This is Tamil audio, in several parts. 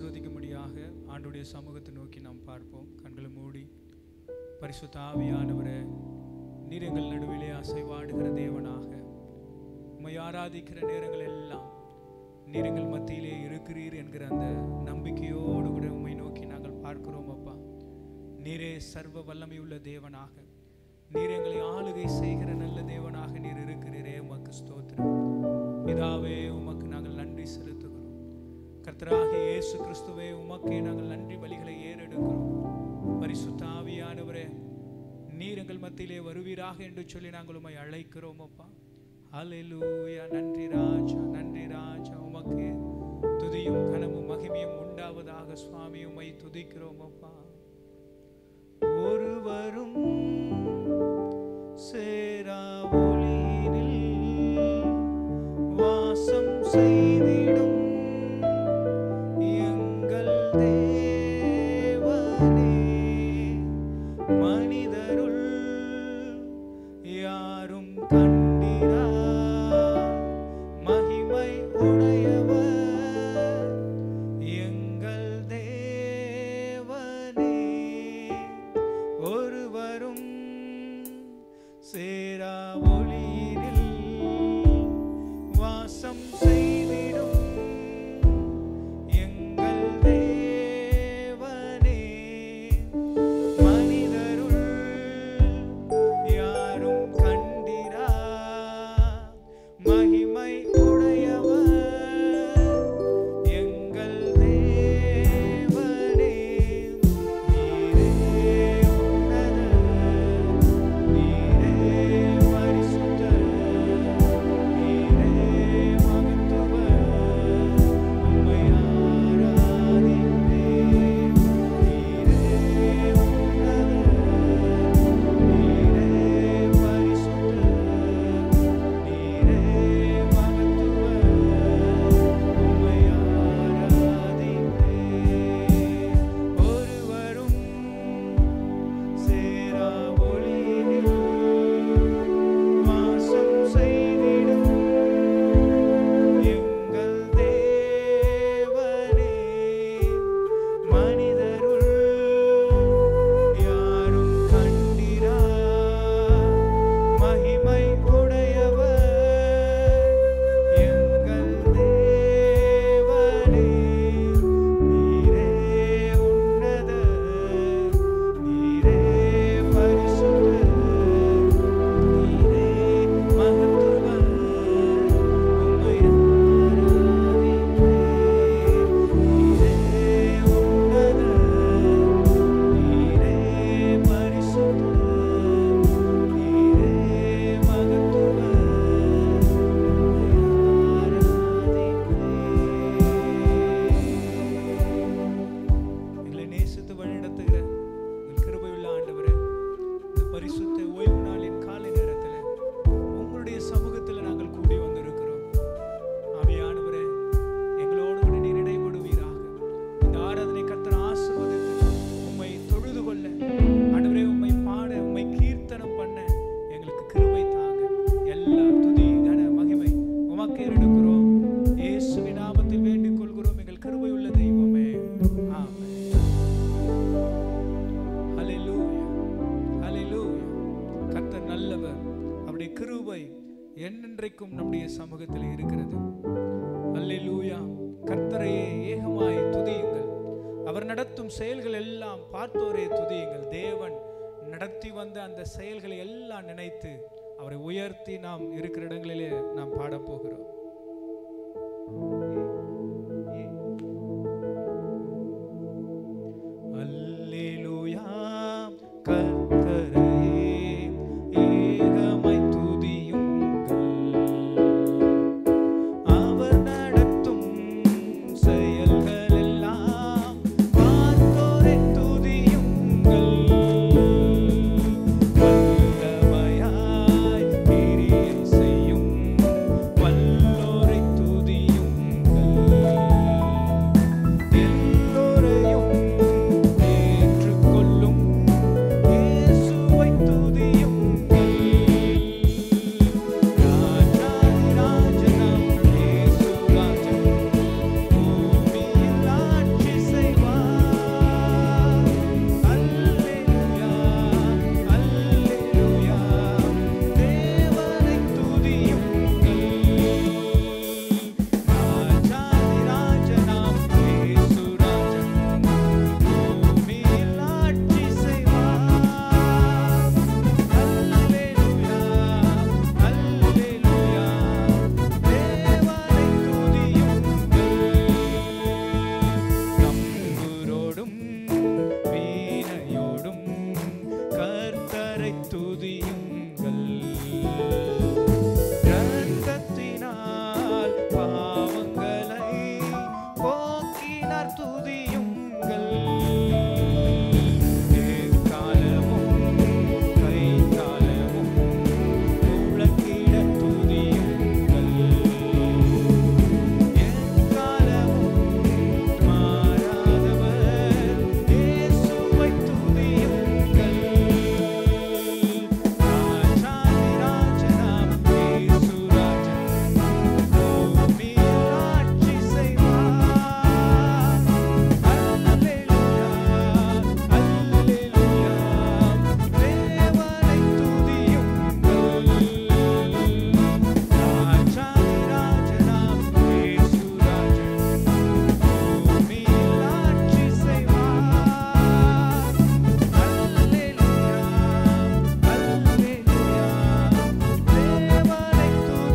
ஆசீர்வதிக்கும்படியாக ஆண்டுடைய சமூகத்தை நோக்கி நாம் பார்ப்போம் கண்களை மூடி பரிசுத்த ஆவியானவரே நீர் எங்கள் நடுவிலே அசைவாடுகிற தேவனாக உம்மை ஆராதிக்கிற நேரங்கள் எல்லாம் நீர் எங்கள் மத்தியிலே இருக்கிறீர் என்கிற அந்த நம்பிக்கையோடு கூட உம்மை நோக்கி நாங்கள் பார்க்கிறோம் அப்பா நீரே சர்வ வல்லமையுள்ள தேவனாக நீர் எங்களை ஆளுகை செய்கிற நல்ல தேவனாக நீர் இருக்கிறீரே உமக்கு ஸ்தோத்திரம் பிதாவே உமக்கு நாங்கள் நன்றி செலுத்துகிறோம் கர்த்தராகிய இயேசு கிறிஸ்துவே உமக்கே நாங்கள் நன்றி பலிகளை ஏறெடுக்கிறோம் பரிசுத்த ஆவியானவரே நீர் எங்கள் மத்தியிலே வருவீராக என்று சொல்லி நாங்கள் உம்மை அழைக்கிறோம் அப்பா ஹalleluya நன்றி ராஜா நன்றி ராஜா உமக்கு துதியும் கனமும் மகிமையும் உண்டாவதாக சுவாமி உம்மை துதிக்கிறோம் அப்பா ஒருவரும் சேரா ஒளியினில் வாசம் செய்திடும் எங்கள் தேவனே மனிதருள் யாரும் கண்டிரா மகிமை உடையவர் எங்கள் தேவனே ஒருவரும் சேரா ஒளியினில் வாசம் செய்திடும் எங்கள் தேவனே மனிதருள் யாரும் கண்டிரா மகிமை உடையவர் எங்கள் தேவனே நீரே உன்னதர் நீரே பரிசுத்தர் நீரே மகத்துவர் உம்மை ஆராதிப்பேன் நீரே உன்னதர் நீரே பரிசுத்தர் நீரே மகத்துவர் உம்மை ஆராதிப்பேன் ஒருவரும் சேரா ஒளியினில் வாசம் செய்திடும் எங்கள் தேவனே மனிதருள் யாரும் கண்டிரா மகிமை உடையவர் எங்கள் தேவனே நீரே உன்னதர் நீரே பரிசுத்தர் நீரே மகத்துவர் உம்மை ஆராதிப்பேன் நீரே உன்னதர் நீரே பரிசுத்தர் நீரே மகத்துவர் எங்களை நேசித்து வழிநடத்துகிற உங்கள் கிருபையுள்ள ஆண்டவரே இந்த பரிசுத்த ஓய்வு நாளின் காலை நேரத்தில் உங்களுடைய சமூகத்தில் நாங்கள் கூடி வந்திருக்கிறோம் ஆவியானவரே எங்களோடு கூட நீர் இடைபடுவீராக இந்த ஆராதனை கர்த்தர் ஆசீர்வதித்து உம்மை தொழுது கொள்ள ஆண்டவரே உம்மை பாட உம்மை கீர்த்தனம் பண்ண எங்களுக்கு கிருபை தாங்க எல்லா துதி கன மகிமை உமக்கு எடுக்கிறோம் இயேசுவின் நாமத்தில் வேண்டிக் கொள்கிறோம் எங்கள் கிருபையுள்ள தெய்வமே ஆமென் ஹalleluya ஹalleluya கர்த்தர் நல்லவர் அவருடைய கிருபை என்னென்றைக்கும் நம்முடைய சமூகத்தில் இருக்கிறது ஹalleluya கர்த்தரையே ஏகமாய் துதியுங்கள் அவர் நடத்தும் செயல்கள் எல்லாம் பார்த்தோரே துதியுங்கள் தேவன் நடத்தி வந்த அந்த செயல்களை எல்லாம் நினைத்து அவரை உயர்த்தி நாம் இருக்கிற இடங்களிலே நாம் பாடப் போகிறோம் அல்லேலூயா கர்த்தரையே ஏகமாய் துதியுங்கள் அவர் நடத்தும் செயல்கள் எல்லாம் பார்த்தோரை துதியுங்கள் வல்லமையாய் கிரியை செய்யும் வல்லோரை தேவனை துதியுங்கள் இரத்தத்தினால் பாவங்களை போக்கினார் துதியுங்கள் எக்காலமும் கைக்காலமும் முழங்கிட துதியுங்கள் எக்காலமும் மாறாதவர் இயேசுவை துதியுங்கள் ராஜாதி ராஜனாம் இயேசு ராஜன் பூமியில் ஆட்சி செய்வார் அல்லேலூயா அல்லேலூயா தேவனை துதியுங்கள் ராஜாதி ராஜனாம் இயேசு ராஜன் பூமியில் ஆட்சி செய்வார் அல்லேலூயா அல்லேலூயா தேவனை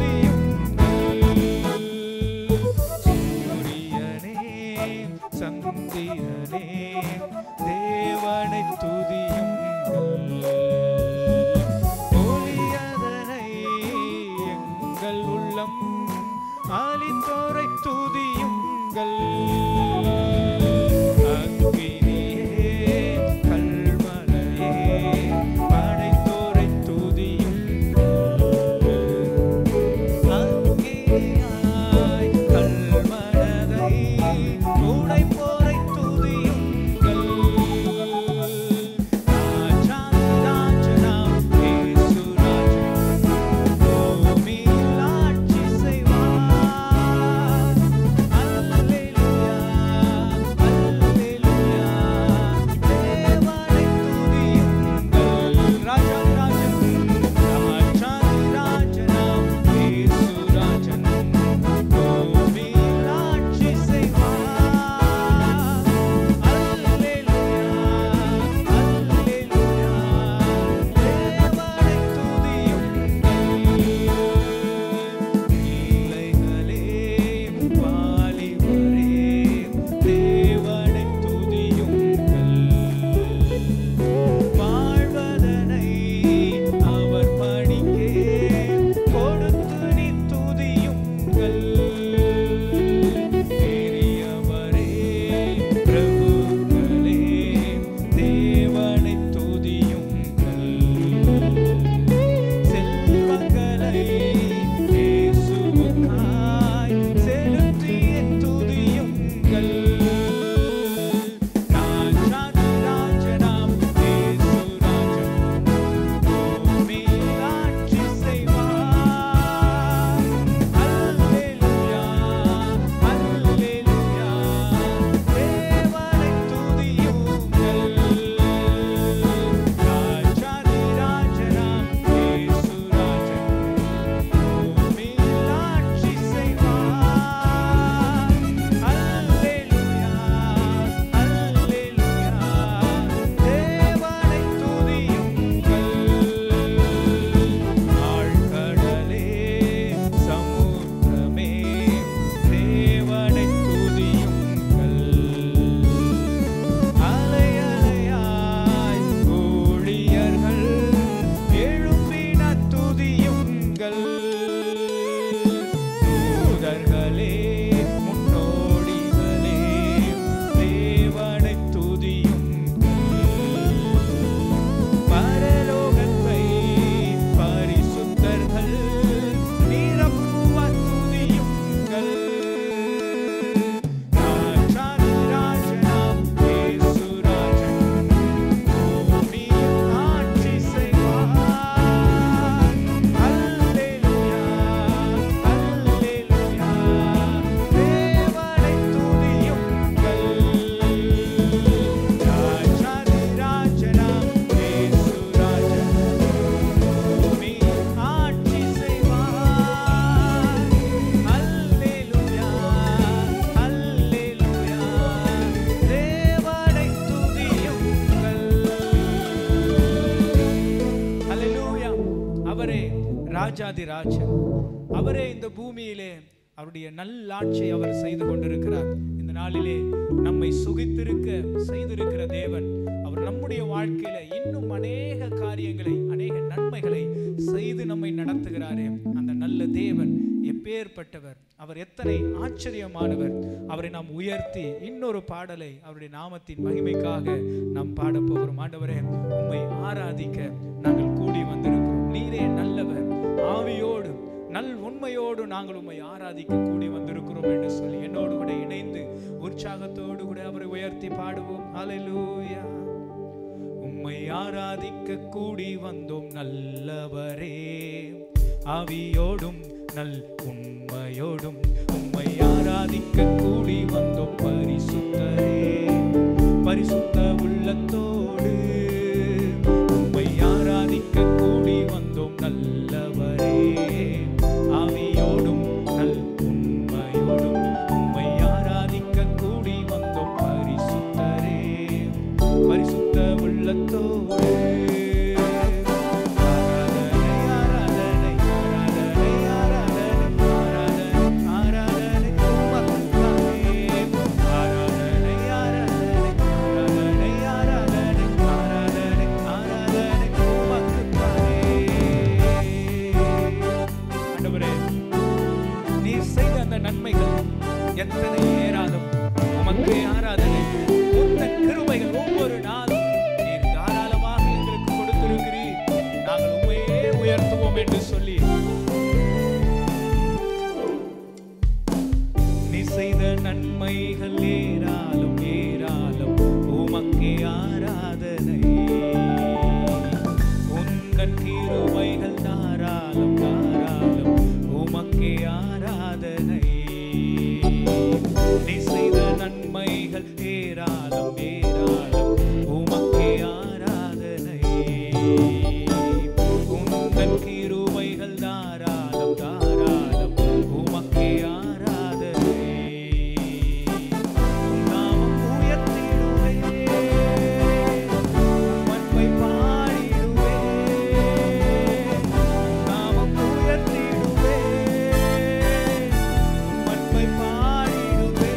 துதியுங்கள் சூரியனே சந்திரனே தேவனை துதியுங்கள் ஒளியதனை எங்கள் உள்ளம் அலித்தோரை துதியுங்கள் அக்கினியே கல்மலையே படைத்தோரை துதியுங்கள் அங்கினியாய் கல்மனதை உடைப்போரை துதியுங்கள் ராஜாதி ராஜனாம் இயேசு ராஜன் பூமியில் ஆட்சி செய்வார் அல்லேலூயா அல்லேலூயா தேவனை துதியுங்கள் ராஜாதி ராஜன் ராஜாதி ராஜனாம் இயேசு ராஜன் பூமியில் ஆட்சி செய்வார் அல்லேலூயா அல்லேலூயா தேவனை துதியுங்கள் இலைகளே வாலிபரே தேவனை துதியுங்கள் வாழ்வதனை அவர் பணிக்கே கொடுத்து நீ துதியுங்கள் பெரியவரே பிரபுக்களே தேவனை துதியுங்கள் செல்வங்களை இயேசுவுக்காய் செலுத்திய துதியுங்கள் ராஜாதி ராஜனாம் இயேசு ராஜன் பூமியில் ஆட்சி செய்வார் அல்லேலூயா அல்லேலூயா தேவனை துதியுங்கள் ராஜாதி ராஜனாம் இயேசு ராஜன் பூமியில் ஆட்சி செய்வார் அல்லேலூயா அல்லேலூயா தேவனை துதியுங்கள் ஆழ்கடலே சமுத்திரமே தேவனை துதியுங்கள் அலை அலையாய் ஊழியர்கள் எழுப்பின துதியுங்கள் தூதர்களே முன்னோடிகளே தேவனை துதியுங்கள் பரலோகத்தை பரிசுத்தர்கள் நிரப்புவ துதியுங்கள் ராஜாதி ராஜனாம் இயேசு ராஜன் பூமியில் ஆட்சி செய்வார் அல்லேலூயா அல்லேலூயா தேவனை துதியுங்கள் ராஜாதி ராஜனாம் இயேசு ராஜன் பூமியில் ஆட்சி செய்வார் அல்லேலூயா அல்லேலூயா தேவனை துதியுங்கள் அல்லேலூயா அவரே ராஜாதி ராஜன் அவரே இந்த பூமியிலே அவருடைய நல்லாட்சியை அவர் செய்து கொண்டிருக்கிறார் இந்த நாளிலே நம்மை சுகித்திருக்க செய்திருக்கிற தேவன் அவர் நம்முடைய வாழ்க்கையில இன்னும் அநேக காரியங்களை அநேக நன்மைகளை செய்து நம்மை நடத்துகிறாரே அந்த நல்ல தேவன் எப்பேற்பட்டவர் அவர் எத்தனை ஆச்சரியமானவர் அவரை நாம் உயர்த்தி இன்னொரு பாடலை அவருடைய நாமத்தின் மகிமைக்காக நாம் பாடப் போகிறோம் ஆண்டவரே உம்மை ஆராதிக்க நாங்கள் கூடி வந்திருக்கிறோம் நீரே நல்லவர் ஆவியோடு நல் உண்மையோடு நாங்கள் உம்மை ஆராதிக்க கூடி வந்திருக்கிறோம் என்று சொல்லி என்னோடு கூட இணைந்து உற்சாகத்தோடு கூட அவரை உயர்த்தி பாடுவோம் ஹalleluya உம்மை ஆராதிக்க கூடி வந்தோம் நல்லவரே ஆவியோடும் நல் உண்மையோடும் உம்மை ஆராதிக்க கூடி வந்தோம் பரிசுத்தரே பரிசுத்த உள்ளத்தோடு உம்மை ஆராதிக்க கூடி வந்தோம் நல்லவரே ஆவியோடும் நல் உண்மையோடும் உம்மை ஆராதிக்க கூடி வந்தோம் பரிசுத்தரே பரிசுத்த உள்ளத்தோடு ஆராதனை ஆராதனை ஆராதனை ஆராதனை ஆராதனை ஆராதனை உமக்குத்தானே ஆராதனை ஆராதனை ஆராதனை ஆராதனை ஆராதனை ஆராதனை உமக்குத்தானே ஆண்டவரே நீர் செய்த அந்த நன்மைகள் எத்தனை ஏராளம் உமக்கு ஆராதனை உந்தன் கிருபைகள் ஒவ்வொரு நாளும் நீர் தாராளமாக எங்களுக்கு கொடுத்திருக்கிறீர் நாங்கள் உண்மையே உயர்த்துவோம் என்று சொல்லி நீ செய்த நன்மைகள் ஏராளம் ஏராளம் உமக்கே ஆராதனை உந்தன் கிருபைகள் தாராளம் தாராளம் உமக்கே ஆராதனை நீ செய்த நன்மைகள் ஏராளம் ஏராளம் உமக்கே ஆராதனை உந்தன் கிருபைகள் தாராளம் தாராளம் உமக்கே ஆராதனை உம் நாமம் உயர்த்திடுவேன் உம் அன்பை பாடிடுவேன் உம் நாமம் உயர்த்திடுவேன் உம் அன்பை பாடிடுவேன்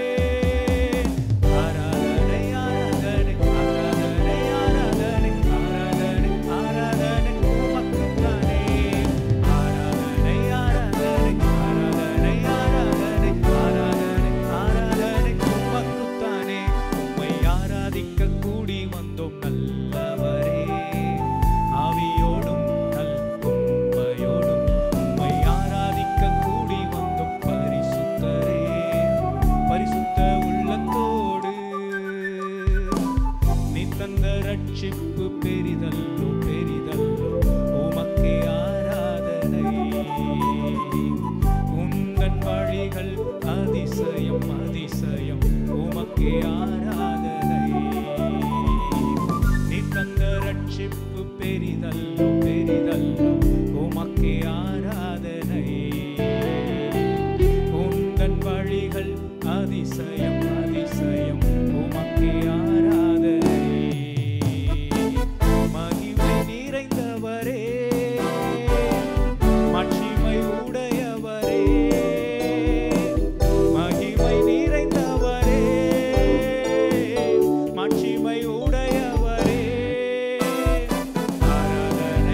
ஆராதனை ஆராதனை ஆராதனை ஆராதனை ஆராதனை ஆராதனை உமக்குத்தானே ஆராதனை ஆராதனை ஆராதனை ஆராதனை ஆராதனை ஆராதனை உமக்குத்தானே உம்மை ஆராதிக்க கூடி வந்தோம் நல்லவரே ஆவியோடும் நல் உண்மையோடும் உம்மை ஆராதிக்க கூடி வந்தோம் பரிசுத்தரே பரிசுத்த உள்ளத்தோடு நீ தந்த ரட்சிப்பு பெரிதல்லோ பெரிதல்லோ உமக்கே ஆராதனை உந்தன் வழிகள் அதிசயம் அதிசயம் உமக்கே ஆராதனை நீ தந்த ரட்சிப்பு பெரிதல்லோ பெரிதல்லோ உமக்கே ஆராதனை உந்தன் வழிகள் அதிசயம் அதிசயம் உமக்கே ஆராதனை மகிமை நிறைந்தவரே மாட்சிமை உடையவரே மகிமை நிறைந்தவரே மாட்சிமை உடையவரே ஆராதனை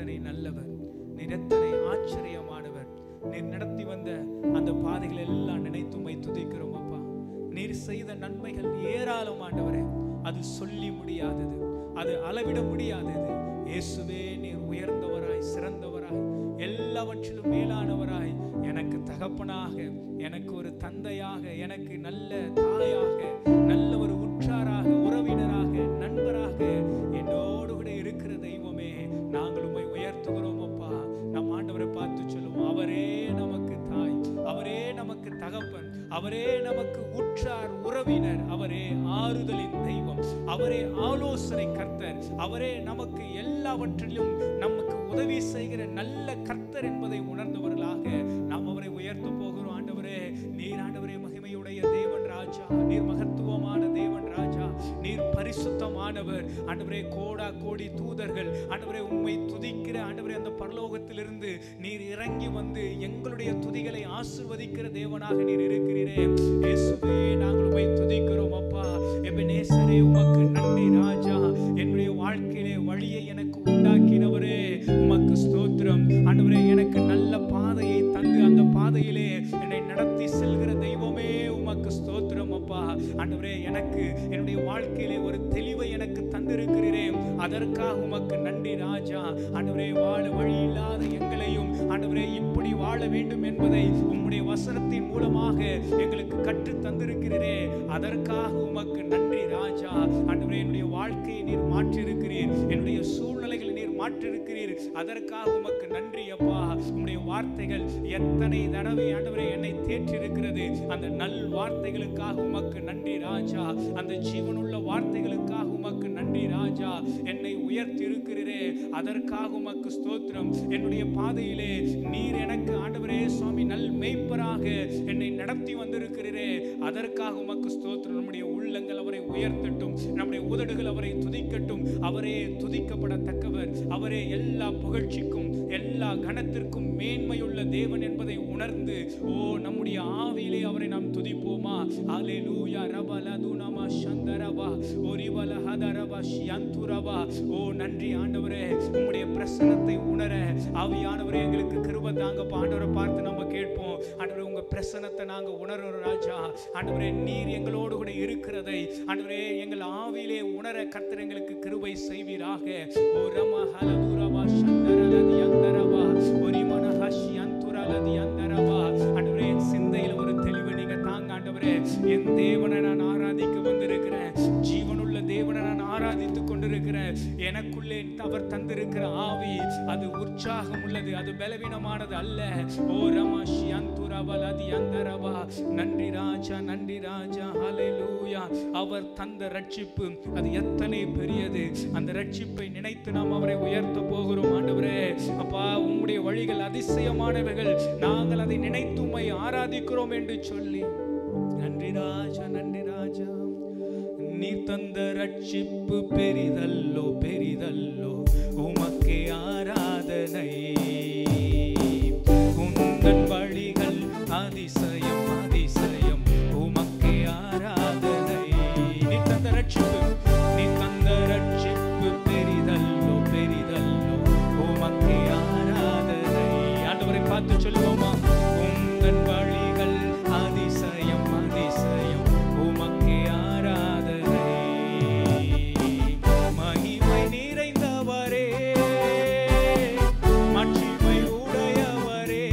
எத்தனை நல்லவர் நீர் எத்தனை ஆச்சரியமானவர் நீர் நடத்தி வந்த அந்த பாதைகள் எல்லாம் நினைத்து உம்மை துதிக்கிறோம் அப்பா நீர் செய்த நன்மைகள் ஏராளமானவரே அது சொல்லி முடியாதது அது அளவிட முடியாதது இயேசுவே நீர் உயர்ந்தவராய் சிறந்தவராய் எல்லாவற்றிலும் மேலானவராய் எனக்கு தகப்பனாக எனக்கு ஒரு தந்தையாக எனக்கு நல்ல தாயாக நல்ல ஒரு உற்றாராக உறவினராக நண்பராக என்னோடு கூட இருக்கிற தெய்வமே நாங்கள் உம்மை உயர்த்துகிறோம் அப்பா நம் ஆண்டவரை பார்த்து சொல்லுவோம் அவரே நமக்கு தாய் அவரே நமக்கு தகப்பன் அவரே நமக்கு உற்றார் உறவினர் அவரே ஆறுதலின் தெய்வம் அவரே ஆலோசனை கர்த்தர் அவரே நமக்கு எல்லாவற்றிலும் நமக்கு உதவி செய்கிற நல்ல கர்த்தர் என்பதை உணர்ந்தவர்களாக நாம் அவரை உயர்த்த போகிறோம் ஆண்டவரே நீர் ஆண்டவரே மகிமையுடைய தேவன் ராஜா நீர் மகத்துவமான தேவன் ராஜா நீர் பரிசுத்தமானவர் ஆண்டவரே கோடா கோடி தூதர்கள் ஆண்டவரே உம்மை துதிக்கிற ஆண்டவரே அந்த பரலோகத்திலிருந்து நீர் இறங்கி வந்து எங்களுடைய துதிகளை ஆசிர்வதிக்கிற தேவனாக நீர் இருக்கிறீரே இயேசுவே நாங்கள் உம்மை துதிக்கிறோம் அப்பா எபனேசரே உமக்கு நன்றி ராஜா என்னுடைய வாழ்க்கையிலே வழியை எனக்கு உண்டாக்கினவரே உமக்கு ஸ்தோத்திரம் ஆண்டவரே எனக்கு நல்ல பாதையை தந்து அந்த பாதையிலே என்னை நடத்தி செல்கிற தெய்வமே உமக்கு ஸ்தோத்திரம் அப்பா ஆண்டவரே எனக்கு என்னுடைய வாழ்க்கையிலே ஒரு தெளிவை எனக்கு தந்திருக்கிறீரே அதற்காக உமக்கு நன்றி ராஜா ஆண்டவரே வாழ வழி இல்லாத எங்களையும் ஆண்டவரே இப்படி வாழ வேண்டும் என்பதை உம்முடைய வசனத்தின் மூலமாக எங்களுக்கு கற்று தந்திருக்கிறீரே அதற்காக உமக்கு நன்றி ராஜா ஆண்டவரே என்னுடைய வாழ்க்கையை நீர் மாற்றிருக்கிறீர் என்னுடைய சூழ்நிலைகளை நீர் மாற்றிருக்கிறீர் அதற்காக உமக்கு நன்றி அப்பா உம்முடைய வார்த்தைகள் எத்தனை தடவை ஆண்டவரே என்னை தேற்றிருக்கிறது அந்த நல் வார்த்தைகளுக்காக உமக்கு நன்றி ராஜா அந்த ஜீவனுள்ள வார்த்தைகளுக்காக உமக்கு நன்றி ராஜா என்னை உயர்த்தி இருக்கிறீரே அதற்காக உமக்கு ஸ்தோத்திரம் என்னுடைய பாதையிலே நீர் எனக்கு ஆண்டவரே சுவாமி நல் மெய்ப்பராக என்னை நடத்தி வந்திருக்கிறீரே அதற்காக உமக்கு ஸ்தோத்திரம் நம்முடைய உள்ளங்கள் அவரை உயர்த்தட்டும் நம்முடைய உதடுகள் அவரை துதிக்கட்டும் அவரே துதிக்கப்படத்தக்கவர் அவரே எல்லா புகழ்ச்சிக்கும் எல்லா கணத்திற்கும் மேன்மையுள்ள தேவன் என்பதை உணர்ந்து ஓ நம்முடைய ஆவியிலே அவரை நாம் துதிப்போமா ஹalleluya ரபலதுனமா சந்தரபா ஒரிவல ஹதரபா ஷியந்துரபா ஓ நன்றி ஆண்டவரே உம்முடைய பிரசன்னத்தை உணர ஆவியானவரே எங்களுக்கு கிருபை தாங்கப்பா ஆண்டவரை பார்த்து நம்ம கேட்போம் ஆண்டவரே உங்க பிரசன்னத்தை நாங்க உணர்றோம் ராஜா ஆண்டவரே நீர் எங்களோடு கூட இருக்கிறதை ஆண்டவரே எங்கள் ஆவியிலே உணர கர்த்தர் எங்களுக்கு கிருபை செய்வீராக ஓ ரம ஹலதுரபா சந்தரலதி அந்தரபா ஒரிமன ஹஷி அந்துரலதி அந்தரபா ஆண்டவரே என் சிந்தையில ஒரு தெளிவு நீங்க தாங்க ஆண்டவரே என் தேவனை நான் ஆராதிக்க வந்திருக்கிறேன் ஜீவனுள்ள தேவனை நான் ஆராதித்துக் கொண்டிருக்கிறேன் எனக்குள்ளே அவர் தந்திருக்கிற ஆவி அது உற்சாகம் உள்ளது அது பலவீனமானது அல்ல ஓ ரமாஷி அந்துரவல் அதி அந்தரவா நன்றி ராஜா நன்றி ராஜா ஹalleluya அவர் தந்த ரட்சிப்பு அது எத்தனை பெரியது அந்த ரட்சிப்பை நினைத்து நாம் அவரை உயர்த்த போகிறோம் ஆண்டவரே அப்பா உம்முடைய வழிகள் அதிசயமானவைகள் நாங்கள் அதை நினைத்து உம்மை ஆராதிக்கிறோம் என்று சொல்லி நன்றி ராஜா நன்றி ராஜா நீ தந்த ரட்சிப்பு பெரிதல்லோ பெரிதல்லோ உமக்கே ஆராதனை உந்தன் வழிகள் அதிசயம் அதிசயம் உமக்கே ஆராதனை நீ தந்த ரட்சிப்பு நீ தந்த ரட்சிப்பு பெரிதல்லோ பெரிதல்லோ உமக்கே ஆராதனை ஆண்டவரை பார்த்து சொல்லுவோமா உந்தன் வழிகள் அதிசயம் அதிசயம் உமக்கே ஆராதனை மகிமை நிறைந்தவரே மகிமை உடையவரே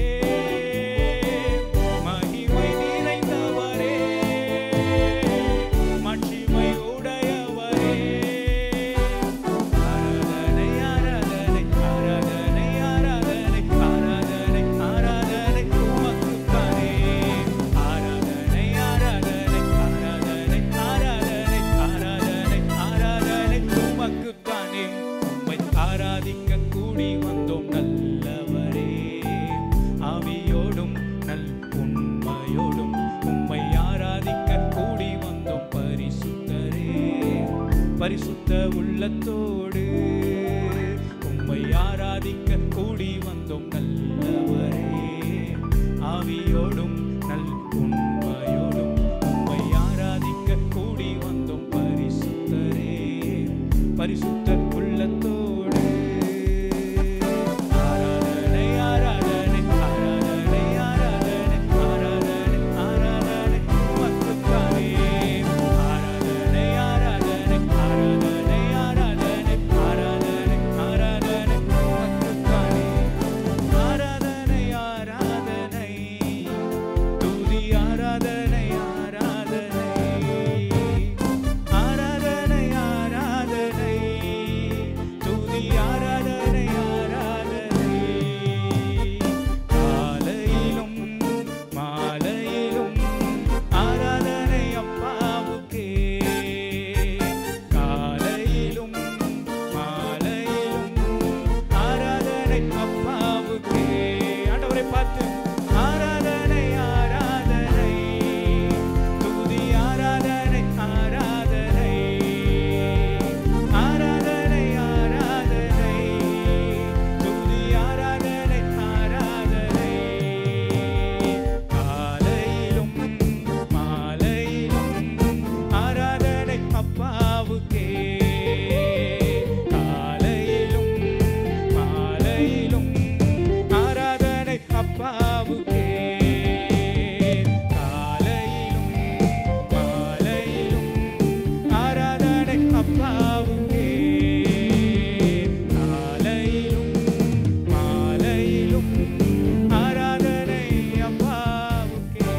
மகிமை நிறைந்தவரே மகிமை உடையவரே ஆராதனை ஆராதனை ஆராதனை ஆராதனை ஆராதனை ஆராதனை உமக்குத்தானே ஆராதனை ஆராதனை ஆராதனை ஆராதனை ஆராதனை ஆராதனை உமக்குத்தானே உம்மை ஆராதிக்க கூடி வந்தோம் நல்லவரே ஆவியோடும் நல் உண்மையோடும் உம்மை ஆராதிக்க கூடி வந்தோம் பரிசுத்தரே பரிசுத்த உள்ளத்தோடு உம்மை ஆராதிக்க கூடி வந்தோம் நல்லவரே ஆவியோடும் நல் உண்மையோடும் உம்மை ஆராதிக்க கூடி வந்தோம் பரிசுத்தரே பரிசுத்த உள்ளத்தோடு ஆராதனை அப்பாவுக்கே ஆண்டவரை பார்த்து ஆராதனை ஆராதனை துதி ஆராதனை ஆராதனை ஆராதனை ஆராதனை துதி ஆராதனை ஆராதனை காலையிலும் மாலையிலும் ஆராதனை அப்பாவுக்கே காலையிலும் மாலையிலும் ஆராதனை அப்பாவுக்கே காலையிலும் மாலையிலும் ஆராதனை அப்பாவுக்கே காலையிலும் மாலையிலும் ஆராதனை அப்பாவுக்கே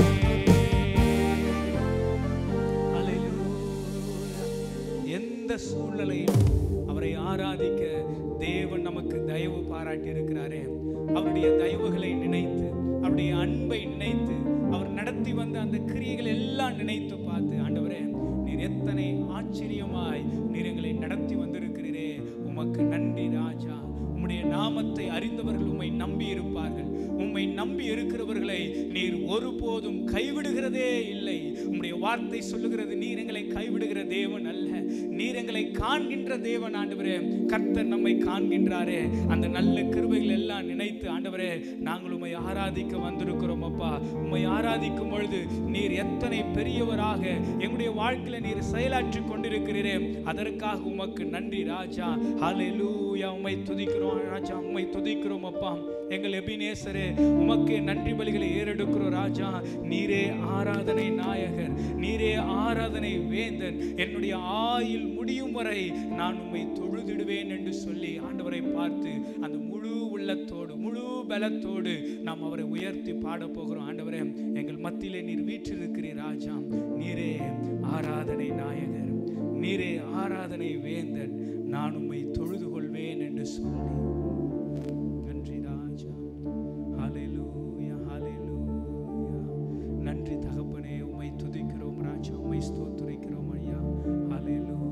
அல்லேலூயா. எந்த சூழ்நிலையில் அவரை ஆராதிக்க தேவன் நமக்கு தயவு பாராட்டி இருக்கிறாரே அவருடைய தயவுகளை நினைத்து அவருடைய அன்பை நினைத்து அவர் நடத்தி வந்த அந்த கிரியைகள் எல்லாம் நினைத்து பார்த்து ஆண்டவரே நீர் எத்தனை ஆச்சரியமாய் நீர் எங்களை நடத்தி வந்திருக்கிறீரே உமக்கு நன்றி ராஜா உம்முடைய நாமத்தை அறிந்தவர்கள் உம்மை நம்பி இருப்பார்கள் உம்மை நம்பி இருக்கிறவர்களை நீர் ஒருபோதும் கைவிடுகிறதே இல்லை உம்முடைய வார்த்தை சொல்லுகிறது நீர் எங்களை கைவிடுகிற தேவன் அல்ல நீர் எங்களை காண்கின்ற தேவன் ஆண்டவரே கர்த்தர் நம்மை காண்கின்றாரே அந்த நல்ல கிருபைகள் எல்லாம் நினைத்து ஆண்டவரே நாங்கள் உம்மை ஆராதிக்க வந்திருக்கிறோம் அப்பா உம்மை ஆராதிக்கும் பொழுது நீர் எத்தனை பெரியவராக எங்களுடைய வாழ்க்கையில நீர் செயலாற்றி கொண்டிருக்கிறீரே அதற்காக உமக்கு நன்றி ராஜா ஹalleluya உம்மை துதிக்கிறோம் ராஜா உம்மை துதிக்கிறோம் அப்பா எங்கள் எபினேசரே உமக்கு நன்றி பலிகளை ஏறெடுக்கிறோம் ராஜா நீரே ஆராதனை நாயகர் நீரே ஆராதனை வேந்தன் என்னுடைய ஆயுள் முடியும் வரை நான் உம்மை தொழுதிடுவேன் என்று சொல்லி ஆண்டவரை பார்த்து அந்த முழு உள்ளத்தோடு முழு பலத்தோடு நாம் அவரை உயர்த்தி பாட போகிறோம் ஆண்டவரே எங்கள் மத்தியிலே நீர் வீற்றிருக்கிறீர் ராஜா நீரே ஆராதனை நாயகர் நீரே ஆராதனை வேந்தன் நான் உம்மை தொழுது கொள்வேன் என்று சொல்லி நன்றி ராஜா ஹalleluya ஹalleluya நன்றி தகப்பனே உம்மை துதிக்கிறோம் ராஜா உம்மை ஸ்தோத்திரிக்கிறோம் ஐயா ஹalleluya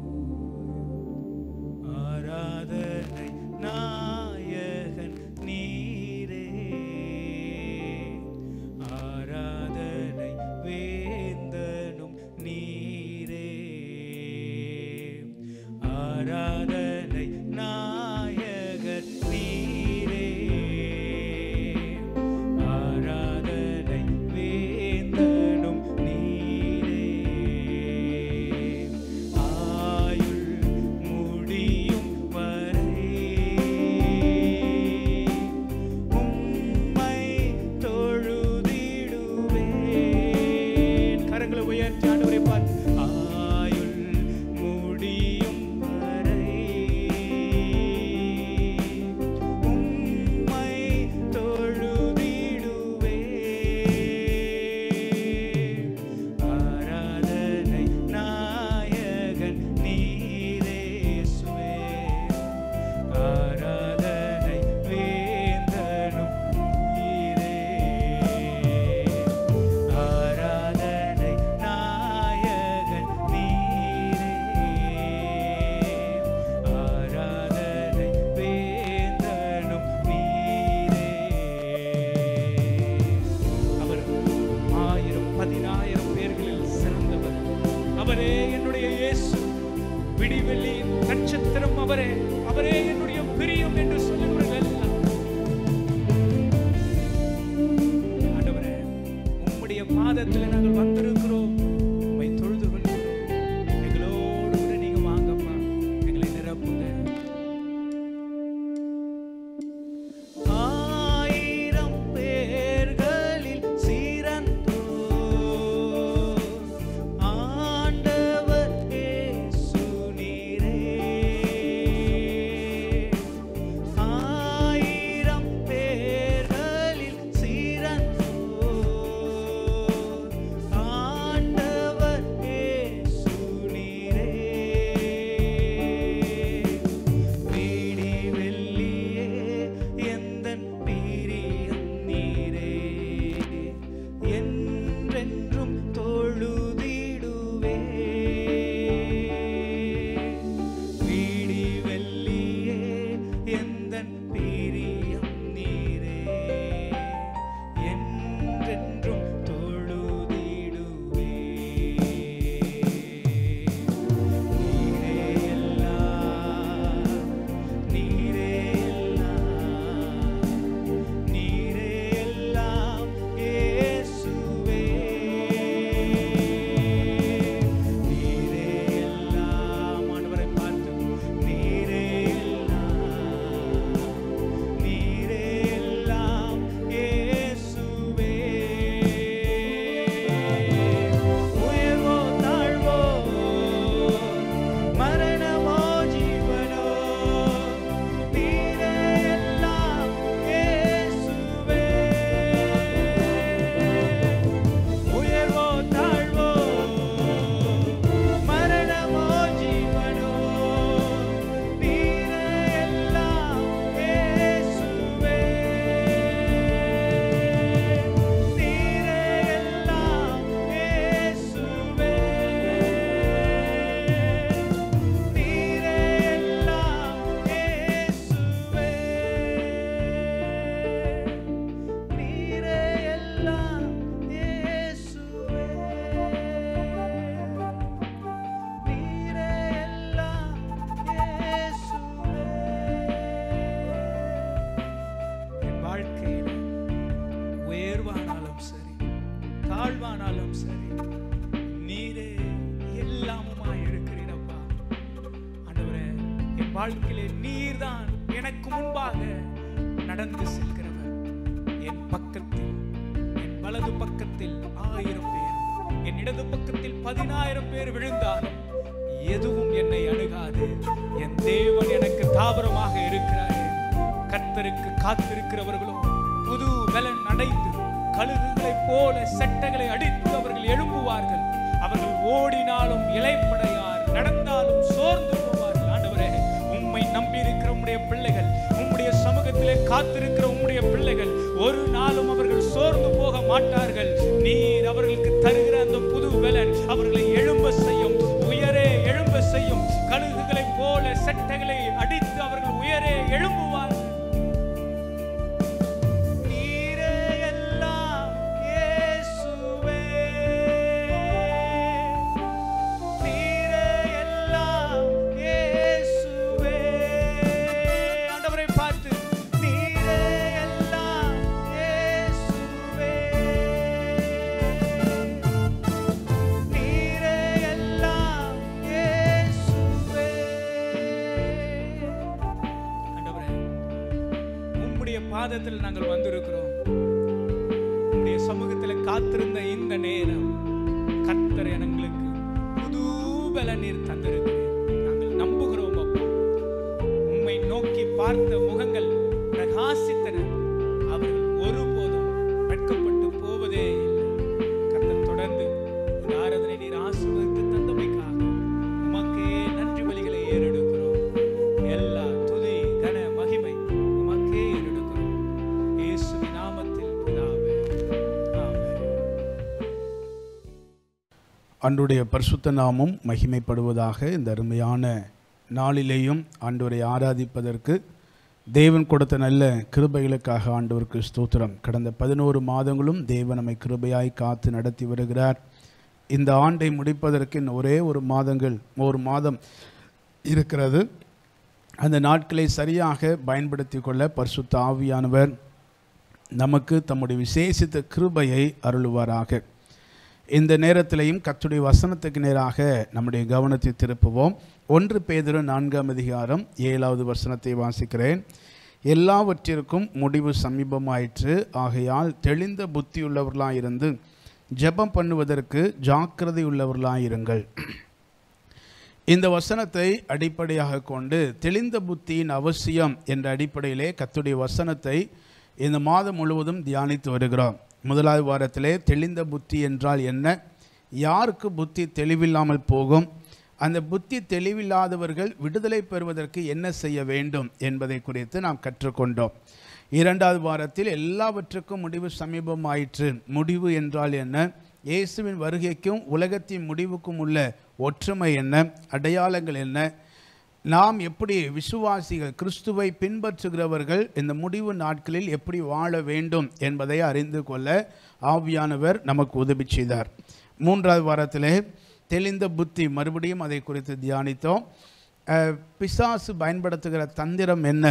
ஆராதனை நாயகன் நீரே ஆராதனை வேந்தனும் நீரே ஆராதனை நாயகர் முன்பாக நடந்து செல்கிறவர் என் பக்கத்தில் என் வலது பக்கத்தில் ஆயிரம் பேர் என் இடது பக்கத்தில் பதினாயிரம் பேர் விழுந்தாலும் எதுவும் என்னை அணுகாது என் தேவன் எனக்கு தாபரமாக இருக்கிறார் கர்த்தருக்கு காத்திருக்கிறவர்களோ புது பலன் அடைந்து கழுகுகளைப் போல செட்டைகளை அடித்து அவர்கள் எழும்புவார்கள் அவர்கள் ஓடினாலும் இலைப்படையார் நடந்தாலும் சோர்ந்து போவார்கள் ஆண்டவரே உம்மை நம்பியிருக்கிற உம்முடைய பிள்ளைகள் உம்முடைய சமூகத்திலே காத்திருக்கிற உம்முடைய பிள்ளைகள் ஒரு நாளும் அவர்கள் சோர்ந்து போக மாட்டார்கள் நீர் அவர்களுக்கு தருகிற அந்த புது பலன் அவர்களை எழும்ப செய்யும் உயரே எழும்ப செய்யும் கழுகுகளைப் போல செட்டைகளை அடித்து அவர்கள் உயரே எழும்புவார்கள் நீரே எல்லாம் இயேசுவே நீரே எல்லாம் இயேசுவே ஆண்டவரை பார்த்து நீரே எல்லாம் இயேசுவே நீரே எல்லாம் இயேசுவே ஆண்டவரே உம்முடைய பாதத்தில் நாங்கள் வந்திருக்கிறோம் உம்முடைய சமூகத்தில் காத்திருந்த இந்த நேரம் கர்த்தர் எங்களுக்கு புது பல நீர் தந்திருக்கிறேன் நாங்கள் நம்புகிறோம் அப்பா உம்மை நோக்கி பார்த்த முகங்கள் பிரகாசித்தன அவர்கள் ஒருபோதும் வெட்கப்பட்டு போவதே இல்லை கர்த்தர் தொடர்ந்து இந்த ஆராதனை நீர் ஆசீர்வதித்து தந்தமைக்காக உமக்கே நன்றி பலிகளை ஏறெடுக்கிறோம் எல்லா துதி கன மகிமை உமக்கே ஏறெடுக்கிறோம் இயேசுவின் நாமத்தில் பிதாவே ஆமென் அன்றுடைய பரிசுத்த நாமம் மகிமைப்படுவதாக இந்த அருமையான நாளிலேயும் ஆண்டவரை ஆராதிப்பதற்கு தேவன் கொடுத்த நல்ல கிருபைகளுக்காக ஆண்டவருக்கு ஸ்தோத்திரம் கடந்த பதினோரு மாதங்களும் தேவன் நம்மை கிருபையாய் காத்து நடத்தி வருகிறார் இந்த ஆண்டை முடிப்பதற்கு இன்னும் ஒரே ஒரு மாதங்கள் ஒரு மாதம் இருக்கிறது அந்த நாட்களை சரியாக பயன்படுத்தி கொள்ள பரிசுத்த ஆவியானவர் நமக்கு தம்முடைய விசேஷித்த கிருபையை அருளுவாராக இந்த நேரத்திலையும் கர்த்தருடைய வசனத்துக்கு நேராக நம்முடைய கவனத்தை திருப்புவோம் ஒன்று பேதுரு நான்காம் அதிகாரம் ஏழாவது வசனத்தை வாசிக்கிறேன் எல்லாவற்றிற்கும் முடிவு சமீபமாயிற்று ஆகையால் தெளிந்த புத்தியுள்ளவர்களாயிருந்து ஜெபம் பண்ணுவதற்கு ஜாக்கிரதை உள்ளவர்களாயிருங்கள் இந்த வசனத்தை அடிப்படையாக கொண்டு தெளிந்த புத்தியின் அவசியம் என்ற அடிப்படையிலே கர்த்தருடைய வசனத்தை இந்த மாதம் முழுவதும் தியானித்து வருகிறோம் முதலாவது வாரத்திலே தெளிந்த புத்தி என்றால் என்ன யாருக்கு புத்தி தெளிவில்லாமல் போகும் அந்த புத்தி தெளிவில்லாதவர்கள் விடுதலை பெறுவதற்கு என்ன செய்ய வேண்டும் என்பதை குறித்து நாம் கற்றுக்கொண்டோம் இரண்டாவது வாரத்தில் எல்லாவற்றுக்கும் முடிவு சமீபமாயிற்று முடிவு என்றால் என்ன இயேசுவின் வருகைக்கும் உலகத்தின் முடிவுக்கும் உள்ள ஒற்றுமை என்ன அடையாளங்கள் என்ன நாம் எப்படி விசுவாசிகள் கிறிஸ்துவை பின்பற்றுகிறவர்கள் இந்த முடிவு நாட்களில் எப்படி வாழ வேண்டும் என்பதை அறிந்து கொள்ள ஆவியானவர் நமக்கு உதவி செய்தார் மூன்றாவது வாரத்திலே தெளிந்த புத்தி மறுபடியும் அதை குறித்து தியானித்தோம் அஹ், பிசாசு பயன்படுத்துகிற தந்திரம் என்ன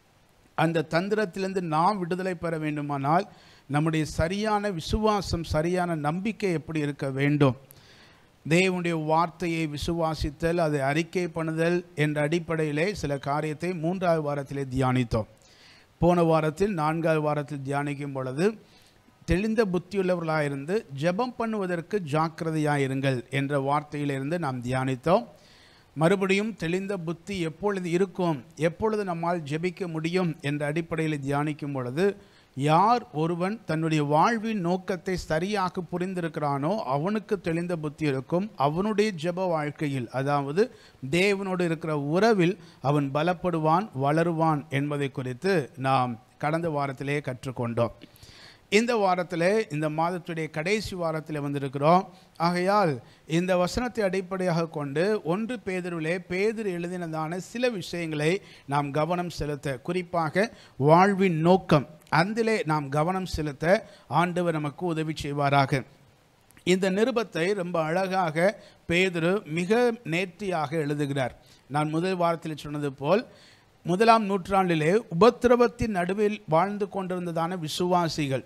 அந்த தந்திரத்திலிருந்து நாம் விடுதலை பெற வேண்டுமானால் நம்முடைய சரியான விசுவாசம் சரியான நம்பிக்கை எப்படி இருக்க வேண்டும் தேவனுடைய வார்த்தையை விசுவாசித்தல் அதை அறிக்கை பண்ணுதல் என்ற அடிப்படையிலே சில காரியத்தை மூன்றாவது வாரத்திலே தியானித்தோம் போன வாரத்தில் நான்காவது வாரத்தில் தியானிக்கும் பொழுது தெளிந்த புத்தியுள்ளவர்களாயிருந்து ஜெபம் பண்ணுவதற்கு ஜாக்கிரதையாயிருங்கள் என்ற வார்த்தையிலிருந்து நாம் தியானித்தோம் மறுபடியும் தெளிந்த புத்தி எப்பொழுது இருக்கும் எப்பொழுது நம்மால் ஜெபிக்க முடியும் என்ற அடிப்படையில் தியானிக்கும் பொழுது யார் ஒருவன் தன்னுடைய வாழ்வின் நோக்கத்தை சரியாக புரிந்திருக்கிறானோ அவனுக்கு தெளிந்த புத்தி இருக்கும் அவனுடைய ஜெப வாழ்க்கையில் அதாவது தேவனோடு இருக்கிற உறவில் அவன் பலப்படுவான் வளருவான் என்பதை குறித்து நாம் கடந்த வாரத்திலே கற்றுக்கொண்டோம் இந்த வாரத்திலே இந்த மாதத்துடைய கடைசி வாரத்தில் வந்திருக்கிறோம் ஆகையால் இந்த வசனத்தை அடிப்படையாக கொண்டு ஒன்று பேதருவிலே பேதர் எழுதினதான சில விஷயங்களை நாம் கவனம் செலுத்த குறிப்பாக வாழ்வின் நோக்கம் அதிலே நாம் கவனம் செலுத்த ஆண்டவர் நமக்கு உதவி செய்வாராக இந்த நிருபத்தை ரொம்ப அழகாக பேதுரு மிக நேர்த்தியாக எழுதுகிறார் நான் முதல் வாரத்தில் சொன்னது போல் முதலாம் நூற்றாண்டிலே உபத்திரவத்தின் நடுவில் வாழ்ந்து கொண்டிருந்ததான விசுவாசிகள்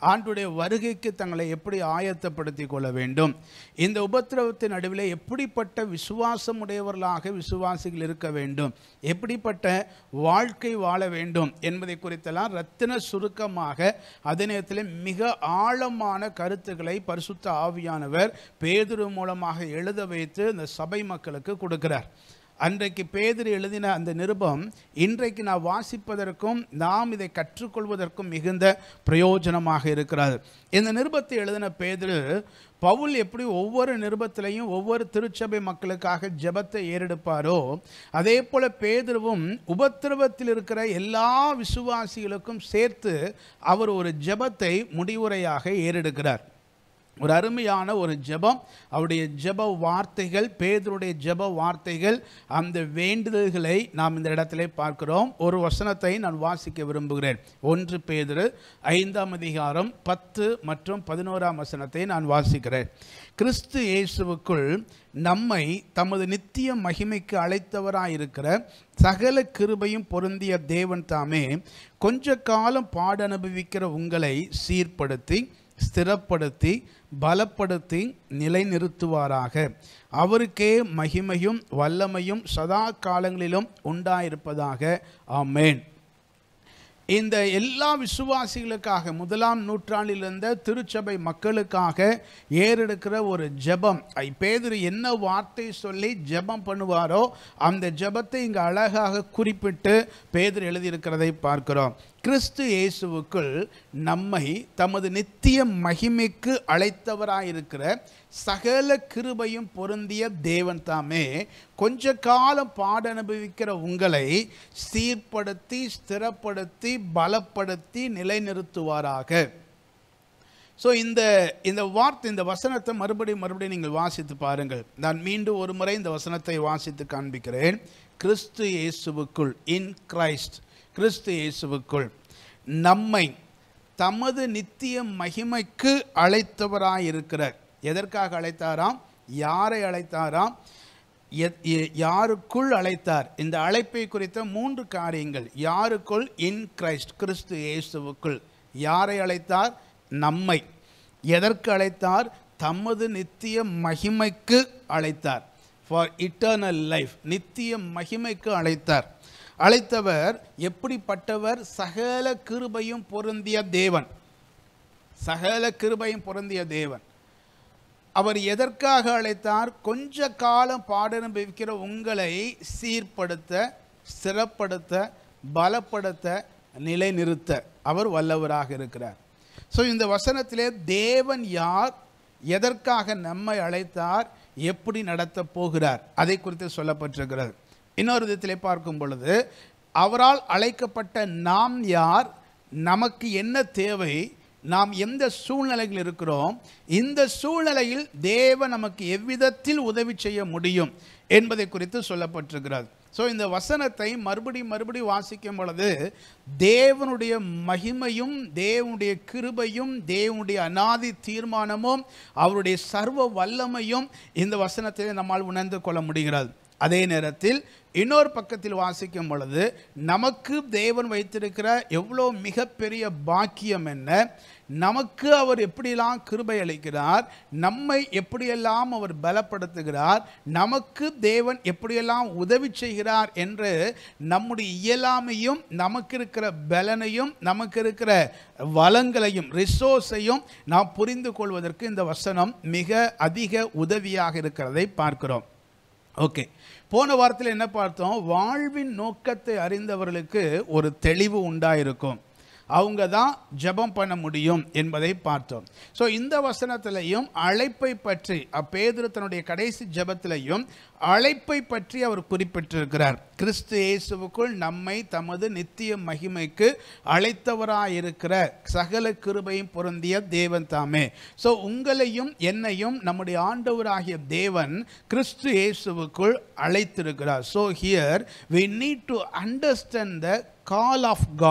ஆண்டுடைய வருகைக்கு தங்களை எப்படி ஆயத்தப்படுத்திக் கொள்ள வேண்டும் இந்த உபத்திரவத்தின் நடுவில் எப்படிப்பட்ட விசுவாசம் உடையவர்களாக விசுவாசிகள் இருக்க வேண்டும் எப்படிப்பட்ட வாழ்க்கை வாழ வேண்டும் என்பதை குறித்தெல்லாம் ரத்தின சுருக்கமாக அதே நேரத்தில் மிக ஆழமான கருத்துக்களை பரிசுத்த ஆவியானவர் பேதுரு மூலமாக எழுத வைத்து இந்த சபை மக்களுக்கு கொடுக்கிறார் அன்றைக்கு பேதுரு எழுதின அந்த நிருபம் இன்றைக்கு நான் வாசிப்பதற்கும் நாம் இதை கற்றுக்கொள்வதற்கும் மிகுந்த பிரயோஜனமாக இருக்கிறது இந்த நிருபத்தை எழுதின பேதுரு பவுல் எப்படி ஒவ்வொரு நிருபத்திலையும் ஒவ்வொரு திருச்சபை மக்களுக்காக ஜெபத்தை ஏறெடுப்பாரோ அதே போல பேதுருவும் உபத்திரவத்தில் இருக்கிற எல்லா விசுவாசிகளுக்கும் சேர்த்து அவர் ஒரு ஜெபத்தை முடிவுரையாக ஏறெடுக்கிறார் ஒரு அருமையான ஒரு ஜெபம் அவருடைய ஜெப வார்த்தைகள் பேதருடைய ஜெப வார்த்தைகள் அந்த வேண்டுதல்களை நாம் இந்த இடத்திலே பார்க்கிறோம் ஒரு வசனத்தை நான் வாசிக்க விரும்புகிறேன் ஒன்று பேதுரு ஐந்தாம் அதிகாரம் பத்து மற்றும் பதினோராம் வசனத்தை நான் வாசிக்கிறேன் கிறிஸ்து இயேசுவுக்குள் நம்மை தமது நித்திய மகிமைக்கு அழைத்தவராயிருக்கிற சகல கிருபையும் பொருந்திய தேவன் தாமே கொஞ்ச காலம் பாட அனுபவிக்கிற உங்களை சீர்படுத்தி ஸ்திரப்படுத்தி பலப்படுத்தி நிலைநிறுத்துவாராக அவருக்கே மகிமையும் வல்லமையும் சதா காலங்களிலும் உண்டாயிருப்பதாக ஆமேன் இந்த எல்லா விசுவாசிகளுக்காக முதலாம் நூற்றாண்டில் இருந்த திருச்சபை மக்களுக்காக ஏறெடுக்கிற ஒரு ஜெபம் ஐ பேதுரு என்ன வார்த்தை சொல்லி ஜெபம் பண்ணுவாரோ அந்த ஜெபத்தை இங்கு அழகாக குறிப்பிட்டு பேதுரு எழுதியிருக்கிறதை பார்க்கிறோம் கிறிஸ்து இயேசுவுக்குள் நம்மை தமது நித்திய மகிமைக்கு அழைத்தவராயிருக்கிற சகல கிருபையும் பொருந்திய தேவன் தாமே கொஞ்ச காலம் பாட அனுபவிக்கிற உங்களை சீர்படுத்தி ஸ்திரப்படுத்தி பலப்படுத்தி நிலைநிறுத்துவாராக ஸோ இந்த இந்த வார்த்தை இந்த வசனத்தை மறுபடியும் மறுபடியும் நீங்கள் வாசித்து பாருங்கள் நான் மீண்டும் ஒரு முறை இந்த வசனத்தை வாசித்து காண்பிக்கிறேன் கிறிஸ்து இயேசுவுக்குள் இன் கிரைஸ்ட் கிறிஸ்து இயேசுவுக்குள் நம்மை தமது நித்திய மகிமைக்கு அழைத்தவராயிருக்கிறார் எதற்காக அழைத்தாராம் யாரை அழைத்தாராம் எத்- எ- யாருக்குள் அழைத்தார் இந்த அழைப்பை குறித்த மூன்று காரியங்கள் யாருக்குள் இன் கிரைஸ்ட் கிறிஸ்து இயேசுவுக்குள் யாரை அழைத்தார் நம்மை எதற்கு அழைத்தார் தமது நித்திய மகிமைக்கு அழைத்தார் ஃபார் இட்டர்னல் லைஃப் நித்திய மகிமைக்கு அழைத்தார் அழைத்தவர் எப்படிப்பட்டவர் சகல கிருபையும் பொருந்திய தேவன் சகல கிருபையும் பொருந்திய தேவன் அவர் எதற்காக அழைத்தார் கொஞ்ச காலம் பாடனுபவிக்கிற உங்களை சீர்படுத்த ஸ்திரப்படுத்த பலப்படுத்த நிலைநிறுத்த அவர் வல்லவராக இருக்கிறார் ஸோ இந்த வசனத்திலே தேவன் யார் எதற்காக நம்மை அழைத்தார் எப்படி நடத்தப் போகிறார் அதை குறித்து சொல்லப்பட்டிருக்கிறது இன்னொரு விதத்திலே பார்க்கும் பொழுது அவரால் அழைக்கப்பட்ட நாம் யார் நமக்கு என்ன தேவை நாம் எந்த சூழ்நிலையில் இருக்கிறோம் இந்த சூழ்நிலையில் தேவன் நமக்கு எவ்விதத்தில் உதவி செய்ய முடியும் என்பதை குறித்து சொல்லப்பட்டிருக்கிறது ஸோ இந்த வசனத்தை மறுபடியும் மறுபடியும் வாசிக்கும் பொழுது தேவனுடைய மகிமையும் தேவனுடைய கிருபையும் தேவனுடைய அனாதி தீர்மானமும் அவருடைய சர்வ வல்லமையும் இந்த வசனத்தில் நம்மால் உணர்ந்து கொள்ள முடிகிறது அதே நேரத்தில் இன்னொரு பக்கத்தில் வாசிக்கும் பொழுது நமக்கு தேவன் வைத்திருக்கிற எவ்வளோ மிகப்பெரிய பாக்கியம் என்ன நமக்கு அவர் எப்படியெல்லாம் கிருபை அளிக்கிறார் நம்மை எப்படியெல்லாம் அவர் பலப்படுத்துகிறார் நமக்கு தேவன் எப்படியெல்லாம் உதவி செய்கிறார் என்று நம்முடைய இயலாமையும் நமக்கு இருக்கிற பலனையும் நமக்கு இருக்கிற வளங்களையும் ரிசோர்ஸையும் நாம் புரிந்து கொள்வதற்கு இந்த வசனம் மிக அதிக உதவியாக இருக்கிறதை பார்க்கிறோம் ஓகே போன வாரத்தில் என்ன பார்த்தோம் வாழ்வின் நோக்கத்தை அறிந்தவர்களுக்கு ஒரு தெளிவு உண்டாயிருக்கும் அவங்க தான் ஜெபம் பண்ண முடியும் என்பதை பார்த்தோம் ஸோ இந்த வசனத்திலையும் அழைப்பை பற்றி அப்பேதுரு தன்னுடைய கடைசி ஜெபத்திலையும் அழைப்பை பற்றி அவர் குறிப்பிட்டிருக்கிறார் கிறிஸ்து இயேசுவுக்குள் நம்மை தமது நித்திய மகிமைக்கு அழைத்தவராயிருக்கிற சகல கிருபையும் பொருந்திய தேவன் தாமே ஸோ உங்களையும் என்னையும் நம்முடைய ஆண்டவராகிய தேவன் கிறிஸ்து இயேசுவுக்குள் அழைத்திருக்கிறார் so here we need to understand the call of God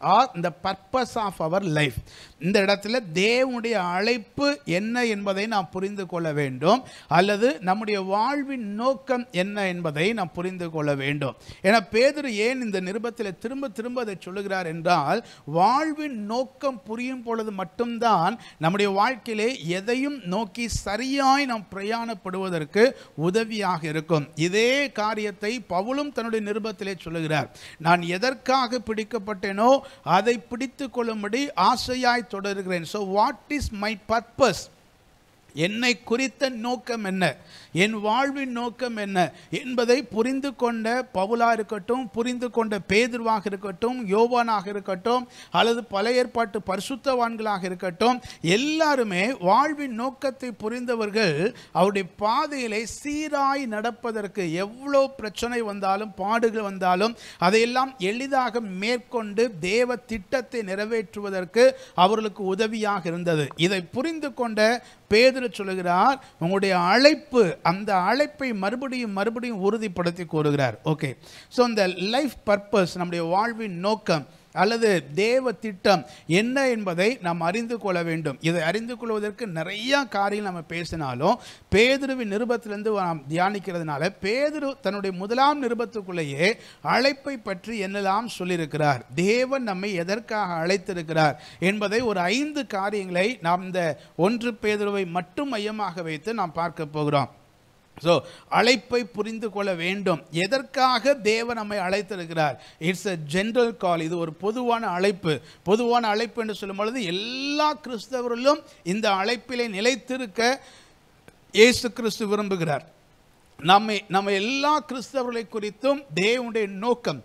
or the purpose of our life இந்த இடத்துல தேவனுடைய அழைப்பு என்ன என்பதை நாம் புரிந்து கொள்ள வேண்டும் அல்லது நம்முடைய வாழ்வின் நோக்கம் என்ன என்பதை நாம் புரிந்து கொள்ள வேண்டும் ஏன்னா பேதுரு ஏன் இந்த நிருபத்தில் திரும்ப திரும்ப அதை சொல்லுகிறார் என்றால் வாழ்வின் நோக்கம் புரியும் பொழுது மட்டும்தான் நம்முடைய வாழ்க்கையிலே எதையும் நோக்கி சரியாய் நாம் பிரயாணப்படுவதற்கு உதவியாக இருக்கும் இதே காரியத்தை பவுலும் தன்னுடைய நிருபத்திலே சொல்லுகிறார் நான் எதற்காக பிடிக்கப்பட்டேனோ அதை பிடித்து கொள்ளும்படி ஆசையாய் தொடர்கிறேன் so what is my purpose என்னை குறித்த நோக்கம் என்ன என் வாழ்வின் நோக்கம் என்ன என்பதை புரிந்து கொண்ட பவுலா இருக்கட்டும் புரிந்து கொண்ட பேதுருவாக இருக்கட்டும் யோவானாக இருக்கட்டும் அல்லது பல ஏற்பாட்டு பரிசுத்தவான்களாக இருக்கட்டும் எல்லாருமே வாழ்வின் நோக்கத்தை புரிந்தவர்கள் அவருடைய பாதையிலே சீராய் நடப்பதற்கு எவ்வளோ பிரச்சனை வந்தாலும் பாடுகள் வந்தாலும் அதையெல்லாம் எளிதாக மேற்கொண்டு தேவ திட்டத்தை நிறைவேற்றுவதற்கு அவர்களுக்கு உதவியாக இருந்தது இதை புரிந்து கொண்ட பேதுரு சொல்லுகிறார் உங்களுடைய அழைப்பு அந்த அழைப்பை மறுபடியும் மறுபடியும் உறுதிப்படுத்தி கூறுகிறார் ஓகே ஸோ இந்த லைஃப் பர்பஸ் நம்முடைய வாழ்வின் நோக்கம் அல்லது தேவ திட்டம் என்ன என்பதை நாம் அறிந்து கொள்ள வேண்டும் இதை அறிந்து கொள்வதற்கு நிறைய காரியம் நம்ம பேசினாலும் பேதுருவின் நிருபத்திலிருந்து நாம் தியானிக்கிறதுனால பேதுரு தன்னுடைய முதலாம் நிருபத்துக்குள்ளேயே அழைப்பை பற்றி என்னெல்லாம் சொல்லியிருக்கிறார் தேவன் நம்மை எதற்காக அழைத்திருக்கிறார் என்பதை ஒரு ஐந்து காரியங்களை நாம் இந்த ஒன்று பேதுருவை மட்டும் மையமாக வைத்து நாம் பார்க்க போகிறோம் ஸோ அழைப்பை புரிந்து கொள்ள வேண்டும் எதற்காக தேவன் நம்மை அழைத்திருக்கிறார் இட்ஸ் a ஜென்ரல் கால் இது ஒரு பொதுவான அழைப்பு பொதுவான அழைப்பு என்று சொல்லும் பொழுது எல்லா கிறிஸ்தவர்களும் இந்த அழைப்பிலே நிலைத்திருக்க இயேசு கிறிஸ்து விரும்புகிறார் நம்மை நம்ம எல்லா கிறிஸ்தவர்களை குறித்தும் தேவனுடைய நோக்கம்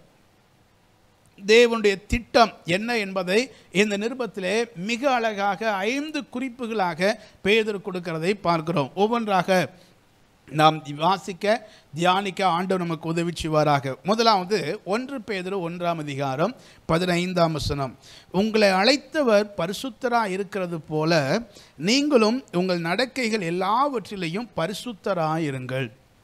தேவனுடைய திட்டம் என்ன என்பதை இந்த நிருபத்திலே மிக அழகாக ஐந்து குறிப்புகளாக பேதர் கொடுக்கிறதை பார்க்கிறோம் ஒவ்வொன்றாக நாம் வாசிக்க தியானிக்க ஆண்டவர் நமக்கு உதவி செய்வாராக முதலாவது ஒன்று பேதரு ஒன்றாம் அதிகாரம் பதினைந்தாம் வசனம் உங்களை அழைத்தவர் பரிசுத்தராக இருக்கிறது போல நீங்களும் உங்கள் நடக்கைகள் எல்லாவற்றிலையும் பரிசுத்தராக இருங்கள்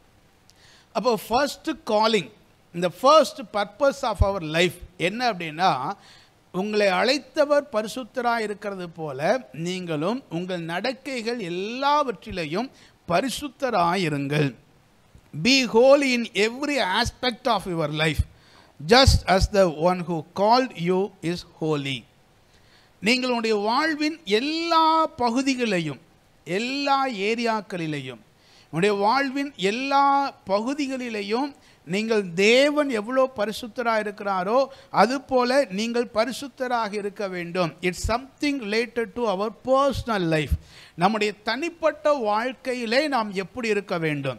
அப்போ ஃபர்ஸ்ட் காலிங் இந்த first purpose of our life என்ன அப்படின்னா உங்களை அழைத்தவர் பரிசுத்தராக இருக்கிறது போல நீங்களும் உங்கள் நடக்கைகள் எல்லாவற்றிலையும் பரிசுத்தராயிருங்கள் be holy in every aspect of your life just as the one who called you is holy நீங்களுடைய வாழ்வின் எல்லா பகுதிகளையும் எல்லா ஏரியாக்களிலேயும் உங்களுடைய வாழ்வின் எல்லா பகுதிகளிலேயும் நீங்கள் தேவன் எவ்வளோ பரிசுத்தராக இருக்கிறாரோ அதுபோல நீங்கள் பரிசுத்தராக இருக்க வேண்டும் it's something related to our personal life நம்முடைய தனிப்பட்ட வாழ்க்கையிலே நாம் எப்படி இருக்க வேண்டும்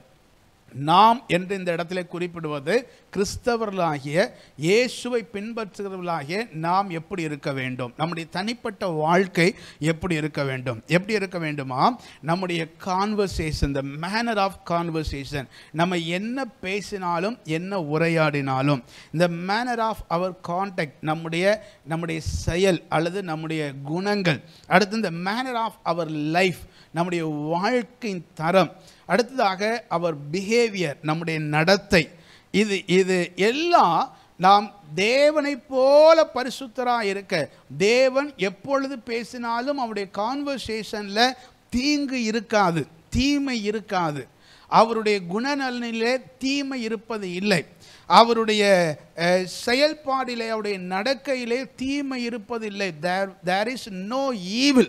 நாம் என்று இந்த இடத்துல குறிப்பிடுவது கிறிஸ்தவர்களாகிய இயேசுவை பின்பற்றுகிறவர்களாகிய நாம் எப்படி இருக்க வேண்டும் நம்முடைய தனிப்பட்ட வாழ்க்கை எப்படி இருக்க வேண்டும் எப்படி இருக்க வேண்டுமா நம்முடைய conversation the manner of conversation நம்ம என்ன பேசினாலும் என்ன உரையாடினாலும் இந்த மேனர் ஆஃப் அவர் கான்டாக்ட் நம்முடைய நம்முடைய செயல் அல்லது நம்முடைய குணங்கள் அடுத்து இந்த மேனர் ஆஃப் அவர் லைஃப் நம்முடைய வாழ்க்கையின் தரம் அடுத்ததாக அவர் பிஹேவியர் நம்முடைய நடத்தை இது இது எல்லாம் நாம் தேவனைப் போல பரிசுத்தராக இருக்க தேவன் எப்பொழுது பேசினாலும் அவருடைய கான்வர்சேஷனில் தீங்கு இருக்காது தீமை இருக்காது அவருடைய குணநலனிலே தீமை இருப்பது இல்லை அவருடைய அஹ், செயல்பாடிலே அவருடைய நடக்கையிலே தீமை இருப்பதில்லை there there is no evil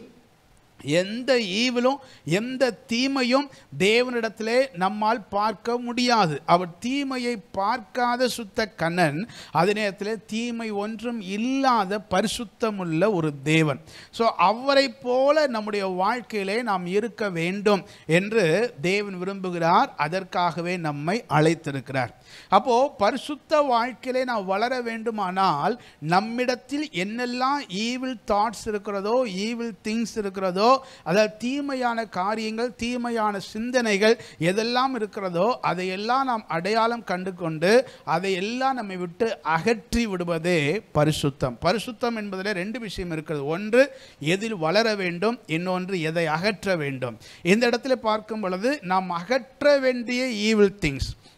எந்த ஈவிலும் எந்த தீமையும் தேவனிடத்திலே நம்மால் பார்க்க முடியாது அவர் தீமையை பார்க்காத சுத்த கண்ணன் அதே நேரத்தில் தீமை ஒன்றும் இல்லாத பரிசுத்தமுள்ள ஒரு தேவன் ஸோ அவரை போல நம்முடைய வாழ்க்கையிலே நாம் இருக்க வேண்டும் என்று தேவன் விரும்புகிறார் அதற்காகவே நம்மை அழைத்திருக்கிறார் அப்போ பரிசுத்த வாழ்க்கையிலே நாம் வளர வேண்டுமானால் நம்மிடத்தில் என்னெல்லாம் ஈவில் தாட்ஸ் இருக்கிறதோ ஈவில் திங்ஸ் இருக்கிறதோ அதாவது தீமையான காரியங்கள் தீமையான சிந்தனைகள் எதெல்லாம் இருக்கிறதோ அதையெல்லாம் நாம் அடையாளம் கண்டு கொண்டு அதையெல்லாம் நம்மை விட்டு அகற்றி விடுவதே பரிசுத்தம் பரிசுத்தம் என்பதில் ரெண்டு விஷயம் இருக்கிறது ஒன்று எதில் வளர வேண்டும் இன்னொன்று எதை அகற்ற வேண்டும் இந்த இடத்துல பார்க்கும் பொழுது நாம் அகற்ற வேண்டிய ஈவில் திங்ஸ்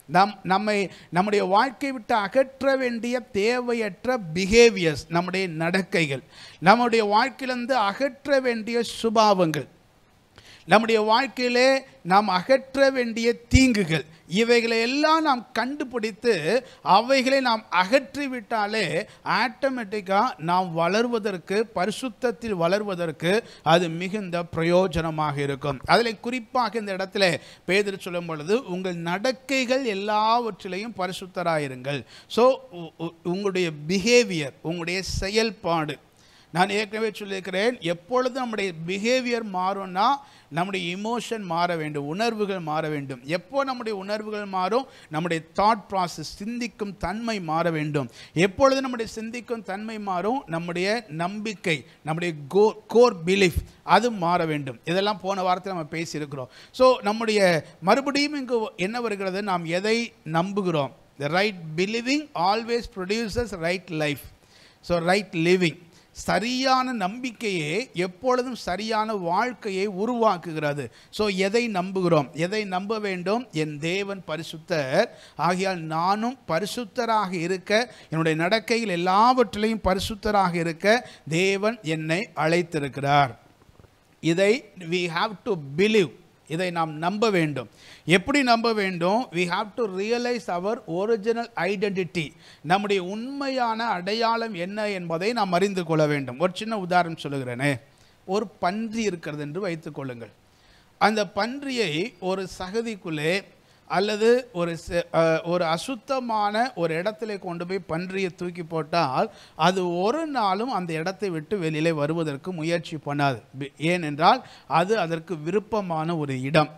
நம் நம்மை நம்முடைய வாழ்க்கை விட்டு அகற்ற வேண்டிய தேவையற்ற பிஹேவியர்ஸ் நம்முடைய நடக்கைகள் நம்முடைய வாழ்க்கையிலிருந்து அகற்ற வேண்டிய சுபாவங்கள் நம்முடைய வாழ்க்கையிலே நாம் அகற்ற வேண்டிய தீங்குகள் இவைகளை எல்லாம் நாம் கண்டுபிடித்து அவைகளை நாம் அகற்றிவிட்டாலே ஆட்டோமேட்டிக்காக நாம் வளர்வதற்கு பரிசுத்தத்தில் வளர்வதற்கு அது மிகுந்த பிரயோஜனமாக இருக்கும் அதில் குறிப்பாக இந்த இடத்துல பேதர் சொல்லும் பொழுது உங்கள் நடக்கைகள் எல்லாவற்றிலையும் பரிசுத்தராயிருங்கள் ஸோ உங்களுடைய பிஹேவியர் உங்களுடைய செயல்பாடு நான் ஏற்கனவே சொல்லியிருக்கிறேன் எப்பொழுது நம்முடைய பிஹேவியர் மாறும்னா நம்முடைய இமோஷன் மாற வேண்டும் உணர்வுகள் மாற வேண்டும் எப்போ நம்முடைய உணர்வுகள் மாறும் நம்முடைய தாட் ப்ராசஸ் சிந்திக்கும் தன்மை மாற வேண்டும் எப்பொழுது நம்முடைய சிந்திக்கும் தன்மை மாறும் நம்முடைய நம்பிக்கை நம்முடைய கோ கோர் பிலீஃப் அது மாற வேண்டும் இதெல்லாம் போன வாரத்தில் நம்ம பேசியிருக்கிறோம் ஸோ நம்முடைய மறுபடியும் இங்கு என்ன வருகிறது நாம் எதை நம்புகிறோம் the right believing always produces right life so right living சரியான நம்பிக்கையே எப்பொழுதும் சரியான வாழ்க்கையை உருவாக்குகிறது ஸோ எதை நம்புகிறோம் எதை நம்ப வேண்டும் என் தேவன் பரிசுத்தர் ஆகையால் நானும் பரிசுத்தராக இருக்க என்னுடைய நடக்கையில் எல்லாவற்றிலையும் பரிசுத்தராக இருக்க தேவன் என்னை அழைத்திருக்கிறார் இதை வி ஹாவ் டு பிலீவ் இதை நாம் நம்ப வேண்டும் எப்படி நம்ப வேண்டும் we have to realise our original identity நம்முடைய உண்மையான அடையாளம் என்ன என்பதை நாம் அறிந்து கொள்ள வேண்டும் ஒரு சின்ன உதாரணம் சொல்லுகிறேனே ஒரு பன்றி இருக்கிறது என்று வைத்துக்கொள்ளுங்கள் அந்த பன்றியை ஒரு சகதிக்குள்ளே அல்லது ஒரு ச- அஹ், ஒரு அசுத்தமான ஒரு இடத்துல கொண்டு போய் பன்றியை தூக்கி போட்டால் அது ஒரு நாளும் அந்த இடத்தை விட்டு வெளியிலே வருவதற்கு முயற்சி பண்ணாது பி- ஏனென்றால் அது அதற்கு விருப்பமான ஒரு இடம்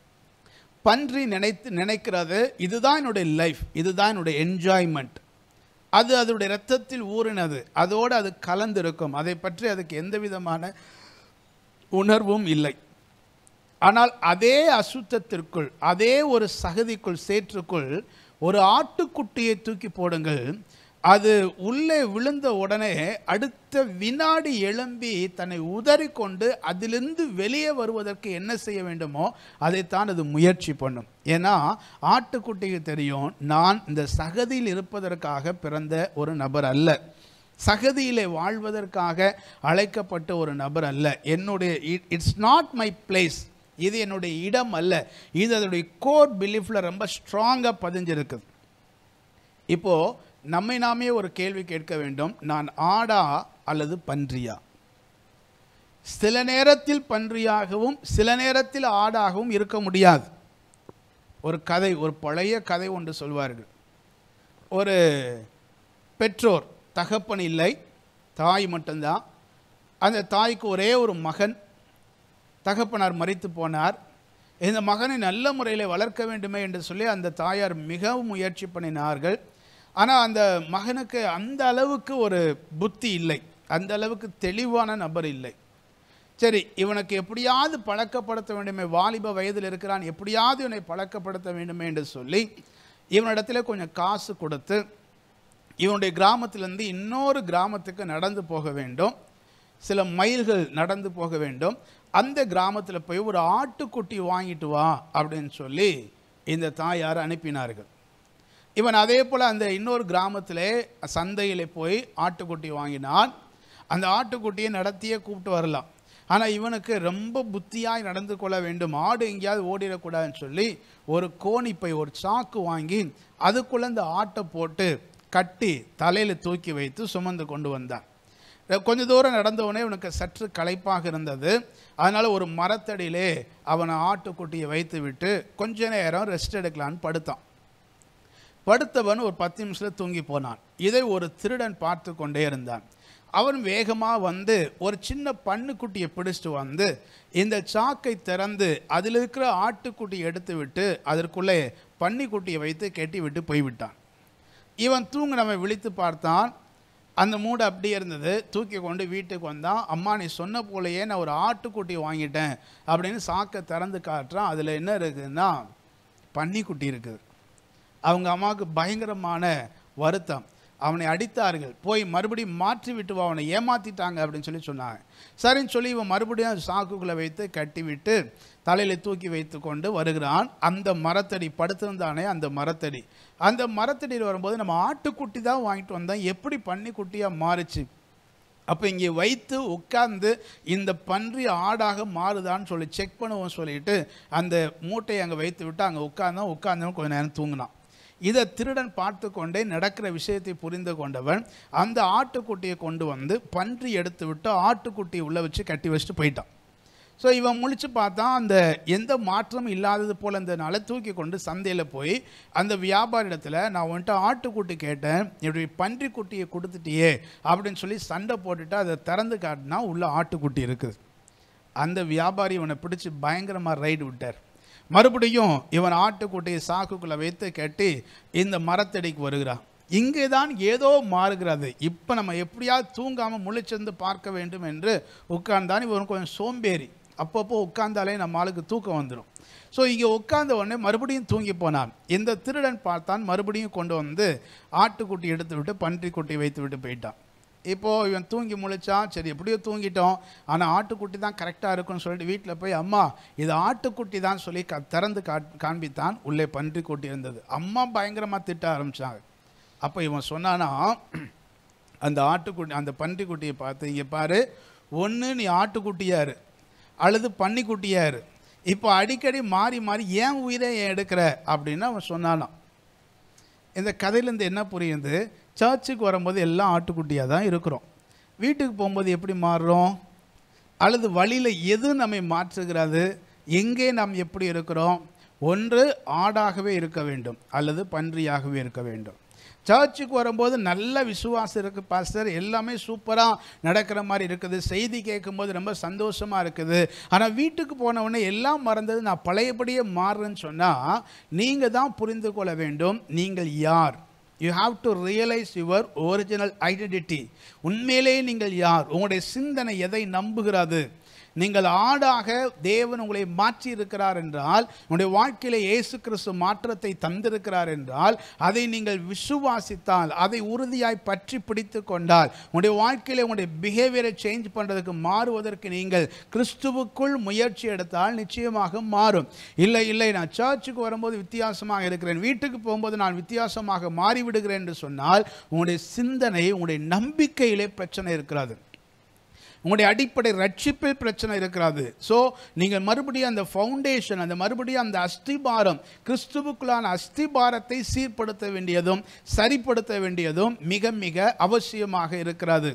பன்றி நினைத்து நினைக்கிறது இதுதான் என்னுடைய லைஃப் இதுதான் என்னுடைய என்ஜாய்மெண்ட் அது அதனுடைய இரத்தத்தில் ஊறினது அதோடு அது கலந்திருக்கும் அதை பற்றி அதுக்கு எந்த விதமான உணர்வும் இல்லை ஆனால் அதே அசுத்தத்திற்குள் அதே ஒரு சகதிக்குள் சேற்றுக்குள் ஒரு ஆட்டுக்குட்டியை தூக்கி போடுங்கள் அது உள்ளே விழுந்த உடனே அடுத்த வினாடி எழும்பி தன்னை உதறிக்கொண்டு அதிலிருந்து வெளியே வருவதற்கு என்ன செய்ய வேண்டுமோ அதைத்தான் அது முயற்சி பண்ணும் ஏன்னா ஆட்டுக்குட்டிக்கு தெரியும் நான் இந்த சகதியில் இருப்பதற்காக பிறந்த ஒரு நபர் அல்ல சகதியிலே வாழ்வதற்காக அழைக்கப்பட்ட ஒரு நபர் அல்ல என்னுடைய இட்ஸ் நாட் மை பிளேஸ் இது என்னுடைய இடம் அல்ல இது அதனுடைய கோர் பிலீஃபில் ரொம்ப ஸ்ட்ராங்காக பதிஞ்சிருக்குது இப்போ நம்மை நாமே ஒரு கேள்வி கேட்க வேண்டும் நான் ஆடா அல்லது பன்றியா சில நேரத்தில் பன்றியாகவும் சில நேரத்தில் ஆடாகவும் இருக்க முடியாது ஒரு கதை ஒரு பழைய கதை ஒன்று சொல்வார்கள் ஒரு பெற்றோர் தகப்பன் இல்லை தாய் மட்டும்தான் அந்த தாய்க்கு ஒரே ஒரு மகன் தகப்பனார் மரித்து போனார் இந்த மகனை நல்ல முறையில் வளர்க்க வேண்டுமே என்று சொல்லி அந்த தாயார் மிகவும் முயற்சி பண்ணினார்கள் ஆனால் அந்த மகனுக்கு அந்த அளவுக்கு ஒரு புத்தி இல்லை அந்த அளவுக்கு தெளிவான நபர் இல்லை சரி இவனுக்கு எப்படியாவது பழக்கப்படுத்த வேண்டுமே வாலிப வயதில் இருக்கிறான் எப்படியாவது இவனை பழக்கப்படுத்த வேண்டுமே என்று சொல்லி இவனிடத்துல கொஞ்சம் காசு கொடுத்து இவனுடைய கிராமத்திலிருந்து இன்னொரு கிராமத்துக்கு நடந்து போக வேண்டும் சில மைல்கள் நடந்து போக வேண்டும் அந்த கிராமத்தில் போய் ஒரு ஆட்டுக்குட்டி வாங்கிட்டு வா அப்படின்னு சொல்லி இந்த தாயார் அனுப்பினார்கள் இவன் அதே போல் அந்த இன்னொரு கிராமத்திலே சந்தையில் போய் ஆட்டுக்குட்டி வாங்கினான் அந்த ஆட்டுக்குட்டியை நடத்தியே கூப்பிட்டு வரலாம் ஆனால் இவனுக்கு ரொம்ப புத்தியாய் நடந்து கொள்ள வேண்டும் ஆடு எங்கேயாவது ஓடிடக்கூடாதுன்னு சொல்லி ஒரு கோணிப்பை ஒரு சாக்கு வாங்கி அதுக்குள்ளே இந்த ஆட்டை போட்டு கட்டி தலையில் தூக்கி வைத்து சுமந்து கொண்டு வந்தான் கொஞ்ச தூரம் நடந்தவனே இவனுக்கு சற்று களைப்பாக இருந்தது அதனால் ஒரு மரத்தடியிலே அவனை ஆட்டுக்குட்டியை வைத்து விட்டு கொஞ்ச நேரம் ரெஸ்ட் எடுக்கலான்னு படுத்தான் படுத்தவன் ஒரு பத்து நிமிஷத்தில் தூங்கி போனான் இதை ஒரு திருடன் பார்த்து கொண்டே இருந்தான் அவன் வேகமாக வந்து ஒரு சின்ன பன்னுக்குட்டியை பிடிச்சிட்டு வந்து இந்த சாக்கை திறந்து அதில் இருக்கிற ஆட்டுக்குட்டி எடுத்து விட்டு அதற்குள்ளே பன்னிக்குட்டியை வைத்து கட்டி விட்டு போய்விட்டான் இவன் தூங்கினவன் விழித்து பார்த்தான் அந்த மூடு அப்படியே இருந்தது தூக்கி கொண்டு வீட்டுக்கு வந்தான் அம்மா நீ சொன்ன போலயே நான் ஒரு ஆட்டுக்குட்டி வாங்கிட்டேன் அப்படின்னு சாக்கை திறந்து காட்டுறான் அதில் என்ன இருக்குதுன்னா பன்னிக்குட்டி இருக்குது அவங்க அம்மாவுக்கு பயங்கரமான வருத்தம் அவனை அடித்தார்கள் போய் மறுபடியும் மாற்றி விட்டு வா, அவனை ஏமாத்திட்டாங்க அப்படின்னு சொல்லி சொன்னாங்க சரின்னு சொல்லி இவன் மறுபடியும் சாக்குக்குள்ளே வைத்து கட்டிவிட்டு தலையில் தூக்கி வைத்து கொண்டு வருகிறான் அந்த மரத்தடி படுத்திருந்தானே அந்த மரத்தடி அந்த மரத்தடியில் வரும்போது நம்ம ஆட்டுக்குட்டி தான் வாங்கிட்டு வந்தோம் எப்படி பன்னி குட்டியாக மாறுச்சு அப்போ இங்கே வைத்து உட்கார்ந்து இந்த பன்றி ஆடாக மாறுதான்னு சொல்லி செக் பண்ணுவோம் சொல்லிட்டு அந்த மூட்டையை அங்கே வைத்து விட்டு அங்கே உட்கார்ந்தோம் உட்கார்ந்தவன் கொஞ்ச நேரம் தூங்கினான் இதை திருடன் பார்த்து கொண்டே நடக்கிற விஷயத்தை புரிந்து கொண்டவன் அந்த ஆட்டுக்குட்டியை கொண்டு வந்து பன்றி எடுத்து விட்டு ஆட்டுக்குட்டியை உள்ளே வச்சு கட்டி வச்சுட்டு போயிட்டான் ஸோ இவன் முழிச்சு பார்த்தா அந்த எந்த மாற்றமும் இல்லாதது போல் இருந்ததுனால தூக்கி கொண்டு சந்தையில் போய் அந்த வியாபாரி இடத்துல நான் வந்துட்டு ஆட்டுக்குட்டி கேட்டேன் இப்படி பன்றி குட்டியை கொடுத்துட்டியே அப்படின்னு சொல்லி சண்டை போட்டுட்டு அதை திறந்து காட்டினா உள்ள ஆட்டுக்குட்டி இருக்குது அந்த வியாபாரி இவனை பிடிச்சி பயங்கரமாக ரைடு விட்டார் மறுபடியும் இவன் ஆட்டுக்குட்டியை சாக்குக்குள்ளே வைத்து கட்டி இந்த மரத்தடிக்கு வருகிறான் இங்கே தான் ஏதோ மாறுகிறது இப்போ நம்ம எப்படியாவது தூங்காமல் முழிச்சிருந்து பார்க்க வேண்டும் என்று உட்கார்ந்தான் இவன் கொஞ்சம் சோம்பேறி அப்பப்போ உட்கார்ந்தாலே நம்ம ஆளுக்கு தூக்கம் வந்துடும் ஸோ இங்கே உட்கார்ந்த உடனே மறுபடியும் தூங்கி போனான் இந்த திருடன் பார்த்தான் மறுபடியும் கொண்டு வந்து ஆட்டுக்குட்டி எடுத்து விட்டு பன்றிக்குட்டி வைத்து விட்டு போயிட்டான் இப்போது இவன் தூங்கி முழிச்சான் சரி எப்படியோ தூங்கிட்டோம் ஆனால் ஆட்டுக்குட்டி தான் கரெக்டாக இருக்கும்னு சொல்லிட்டு வீட்டில் போய் அம்மா இது ஆட்டுக்குட்டி தான் சொல்லி க திறந்து காட் காண்பித்தான் உள்ளே பன்றிக்குட்டி இருந்தது அம்மா பயங்கரமாக திட்ட ஆரம்பித்தாங்க அப்போ இவன் சொன்னானா அந்த ஆட்டுக்குட்டி அந்த பன்றிக்குட்டியை பார்த்து இங்கே பாரு ஒன்று நீ ஆட்டுக்குட்டியாரு அல்லது பன்னிக்குட்டியாரு இப்போ அடிக்கடி மாறி மாறி ஏன் உயிரை ஏன் எடுக்கிற அப்படின்னு அவன் சொன்னானாம் இந்த கதையிலேருந்து என்ன புரியுது சர்ச்சுக்கு வரும்போது எல்லாம் ஆட்டுக்குட்டியாக தான் இருக்கிறோம் வீட்டுக்கு போகும்போது எப்படி மாறுறோம் அல்லது வழியில் எது நம்மை மாற்றுகிறது எங்கே நாம் எப்படி இருக்கிறோம் ஒன்று ஆடாகவே இருக்க வேண்டும் அல்லது பன்றியாகவே இருக்க வேண்டும் சர்ச்சுக்கு வரும்போது நல்ல விசுவாசம் இருக்குது பாஸ்டர் எல்லாமே சூப்பராக நடக்கிற மாதிரி இருக்குது செய்தி கேட்கும்போது ரொம்ப சந்தோஷமாக இருக்குது ஆனால் வீட்டுக்கு போன உடனே எல்லாம் மறந்தது நான் பழையபடியே மாறுறேன்னு சொன்னால் நீங்கள் தான் புரிந்து கொள்ள வேண்டும் நீங்கள் யார் you have to realise your original identity உண்மையிலே நீங்கள் யார் உங்களுடைய சிந்தனை எதை நம்புகிறது நீங்கள் ஆடாக தேவன் உங்களை மாற்றி இருக்கிறார் என்றால் உங்களுடைய வாழ்க்கையில இயேசு கிறிஸ்து மாற்றத்தை தந்திருக்கிறார் என்றால் அதை நீங்கள் விசுவாசித்தால் அதை உறுதியாய் பற்றி பிடித்து கொண்டால் உங்களுடைய வாழ்க்கையில உங்களுடைய பிஹேவியரை சேஞ்ச் பண்ணுறதுக்கு மாறுவதற்கு நீங்கள் கிறிஸ்துவுக்குள் முயற்சி எடுத்தால் நிச்சயமாக மாறும் இல்லை இல்லை நான் சர்ச்சுக்கு வரும்போது வித்தியாசமாக இருக்கிறேன் வீட்டுக்கு போகும்போது நான் வித்தியாசமாக மாறிவிடுகிறேன் என்று சொன்னால் உங்களுடைய சிந்தனை உங்களுடைய நம்பிக்கையிலே பிரச்சனை இருக்கிறது உங்களுடைய அடிப்படை ரட்சிப்பில் பிரச்சனை இருக்கிறது ஸோ நீங்கள் மறுபடியும் அந்த ஃபவுண்டேஷன் அந்த மறுபடியும் அந்த அஸ்திபாரம் கிறிஸ்துவுக்குள்ளான அஸ்திபாரத்தை சீர்படுத்த வேண்டியதும் சரிப்படுத்த வேண்டியதும் மிக மிக அவசியமாக இருக்கிறது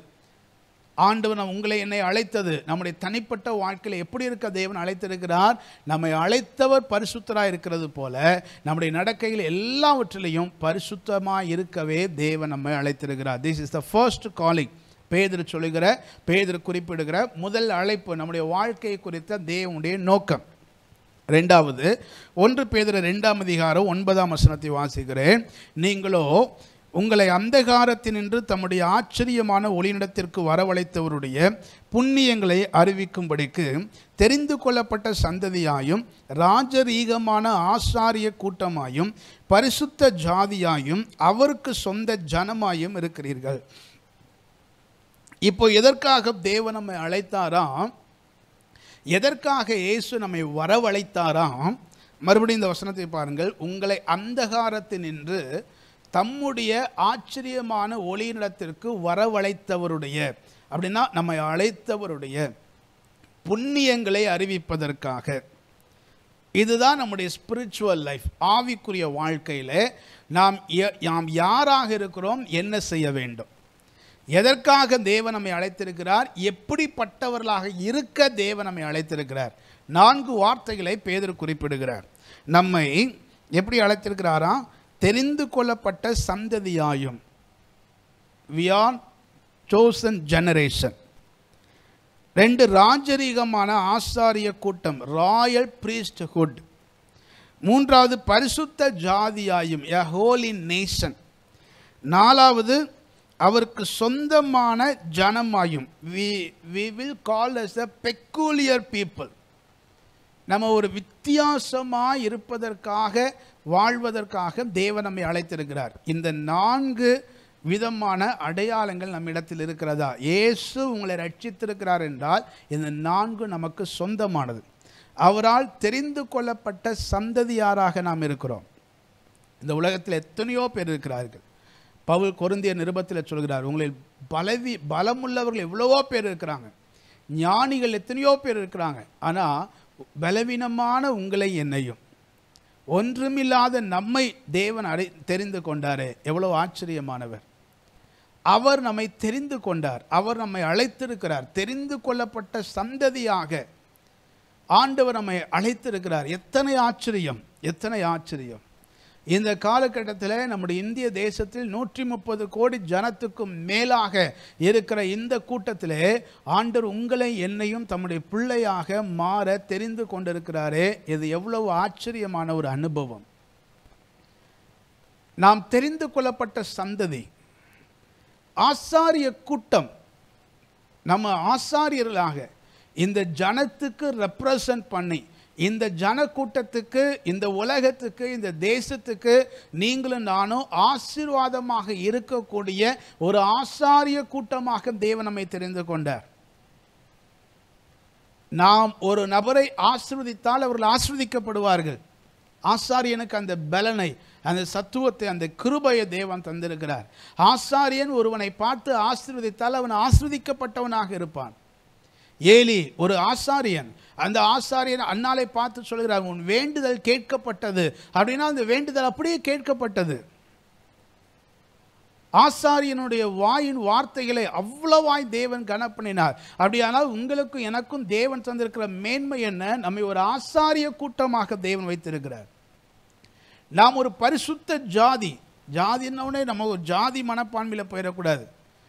ஆண்டவர் நம் உங்களை என்னை அழைத்தது நம்முடைய தனிப்பட்ட வாழ்க்கையில் எப்படி இருக்க தேவன் அழைத்திருக்கிறார் நம்மை அழைத்தவர் பரிசுத்தராக இருக்கிறது போல நம்முடைய நடக்கையில் எல்லாவற்றிலையும் பரிசுத்தமாக இருக்கவே தேவன் நம்மை அழைத்திருக்கிறார் this is the first calling Peter சொல்லுகிற பேதர் குறிப்பிடுகிற முதல் அழைப்பு நம்முடைய வாழ்க்கையை குறித்த தேவனுடைய நோக்கம் ரெண்டாவது ஒன்று பேதர் ரெண்டாம் அதிகாரம் ஒன்பதாம் வசனத்தை வாசிக்கிறேன் நீங்களோ உங்களை அந்தகாரத்தினின்று தம்முடைய ஆச்சரியமான ஒளிநிடத்திற்கு வரவழைத்தவருடைய புண்ணியங்களை அறிவிக்கும்படிக்கு தெரிந்து கொள்ளப்பட்ட சந்ததியாயும் ராஜரீகமான ஆசாரிய கூட்டமாயும் பரிசுத்த ஜாதியாயும் அவருக்கு சொந்த ஜனமாயும் இருக்கிறீர்கள் இப்போ எதற்காக தேவன் நம்மை அழைத்தாராம் எதற்காக இயேசு நம்மை வரவழைத்தாராம் மறுபடியும் இந்த வசனத்தை பாருங்கள் உங்களை அந்தகாரத்தினின்று தம்முடைய ஆச்சரியமான ஒளியினிடத்திற்கு வரவழைத்தவருடைய அப்படின்னா நம்மை அழைத்தவருடைய புண்ணியங்களை அறிவிப்பதற்காக இதுதான் நம்முடைய ஸ்பிரிச்சுவல் லைஃப் ஆவிக்குரிய வாழ்க்கையில் நாம் ய- நாம் யாராக இருக்கிறோம் என்ன செய்ய வேண்டும் எதற்காக தேவன் நம்மை அழைத்திருக்கிறார் எப்படிப்பட்டவர்களாக இருக்க தேவன் நம்மை அழைத்திருக்கிறார் நான்கு வார்த்தைகளை பேதர் குறிப்பிடுகிறார் நம்மை எப்படி அழைத்திருக்கிறாரா தெரிந்து கொள்ளப்பட்ட சந்ததியாயும் வி ஆர் chosen ஜெனரேஷன் ரெண்டு ராஜரீகமான ஆசாரிய கூட்டம் ராயல் priesthood மூன்றாவது பரிசுத்த ஜாதியாயும் எ ஹோலி நேஷன் நாலாவது அவருக்கு சொந்தமான ஜனமாயும் we we will call as a peculiar people நம்ம ஒரு வித்தியாசமாக இருப்பதற்காக வாழ்வதற்காக தேவன் நம்மை அழைத்திருக்கிறார் இந்த நான்கு விதமான அடையாளங்கள் நம்மிடத்தில் இருக்கிறதா இயேசு உங்களை ரட்சித்திருக்கிறார் என்றால் இந்த நான்கு நமக்கு சொந்தமானது அவரால் தெரிந்து கொள்ளப்பட்ட சந்ததியாராக நாம் இருக்கிறோம் இந்த உலகத்தில் எத்தனையோ பேர் இருக்கிறார்கள் பவுல் கொருந்திய நிருபத்தில் சொல்கிறார் உங்களில் பலவி பலமுள்ளவர்கள் எவ்வளவோ பேர் இருக்கிறாங்க ஞானிகள் எத்தனையோ பேர் இருக்கிறாங்க ஆனால் பலவீனமான உங்களை என்னையும் ஒன்றுமில்லாத நம்மை தேவன் அடை தெரிந்து கொண்டாரே எவ்வளவு ஆச்சரியமானவர் அவர் நம்மை தெரிந்து கொண்டார் அவர் நம்மை அழைத்திருக்கிறார் தெரிந்து கொள்ளப்பட்ட சந்ததியாக ஆண்டவர் நம்மை அழைத்திருக்கிறார் எத்தனை ஆச்சரியம் எத்தனை ஆச்சரியம் இந்த காலகட்டத்தில் நம்முடைய இந்திய தேசத்தில் நூற்றி முப்பது கோடி ஜனத்துக்கும் மேலாக இருக்கிற இந்த கூட்டத்திலே ஆண்டவர் உங்களை என்னையும் தம்முடைய பிள்ளையாக மாற தெரிந்து கொண்டிருக்கிறாரே இது எவ்வளவு ஆச்சரியமான ஒரு அனுபவம் நாம் தெரிந்து கொள்ளப்பட்ட சந்ததி ஆசாரிய கூட்டம் நம்ம ஆசாரியர்களாக இந்த ஜனத்துக்கு ரெப்ரசன்ட் பண்ணி இந்த ஜன கூட்டத்துக்கு இந்த உலகத்துக்கு இந்த தேசத்துக்கு நீங்களும் நானும் ஆசீர்வாதமாக இருக்கக்கூடிய ஒரு ஆசாரிய கூட்டமாக தேவன் நம்மை தெரிந்து கொண்டார் நாம் ஒரு நபரை ஆசிர்வதித்தால் அவர்கள் ஆசிர்வதிக்கப்படுவார்கள் ஆசாரியனுக்கு அந்த பலனை அந்த சத்துவத்தை அந்த கிருபையை தேவன் தந்திருக்கிறார் ஆசாரியன் ஒருவனை பார்த்து ஆசீர்வதித்தால் அவன் ஆசிர்வதிக்கப்பட்டவனாக இருப்பான் ஏலி ஒரு ஆசாரியன் அந்த ஆசாரியன் அன்னாலை பார்த்து சொல்கிறார் உன் வேண்டுதல் கேட்கப்பட்டது அப்படின்னா அந்த வேண்டுதல் அப்படியே கேட்கப்பட்டது ஆசாரியனுடைய வாயின் வார்த்தைகளை அவ்வளவாய் தேவன் கனப்பண்ணினார் அப்படியானால் உங்களுக்கும் எனக்கும் தேவன் தந்திருக்கிற மேன்மை என்ன நம்மை ஒரு ஆசாரிய கூட்டமாக தேவன் வைத்திருக்கிறார் நாம் ஒரு பரிசுத்த ஜாதி ஜாதின்னொடனே நம்ம ஒரு ஜாதி மனப்பான்மையில் போயிடக்கூடாது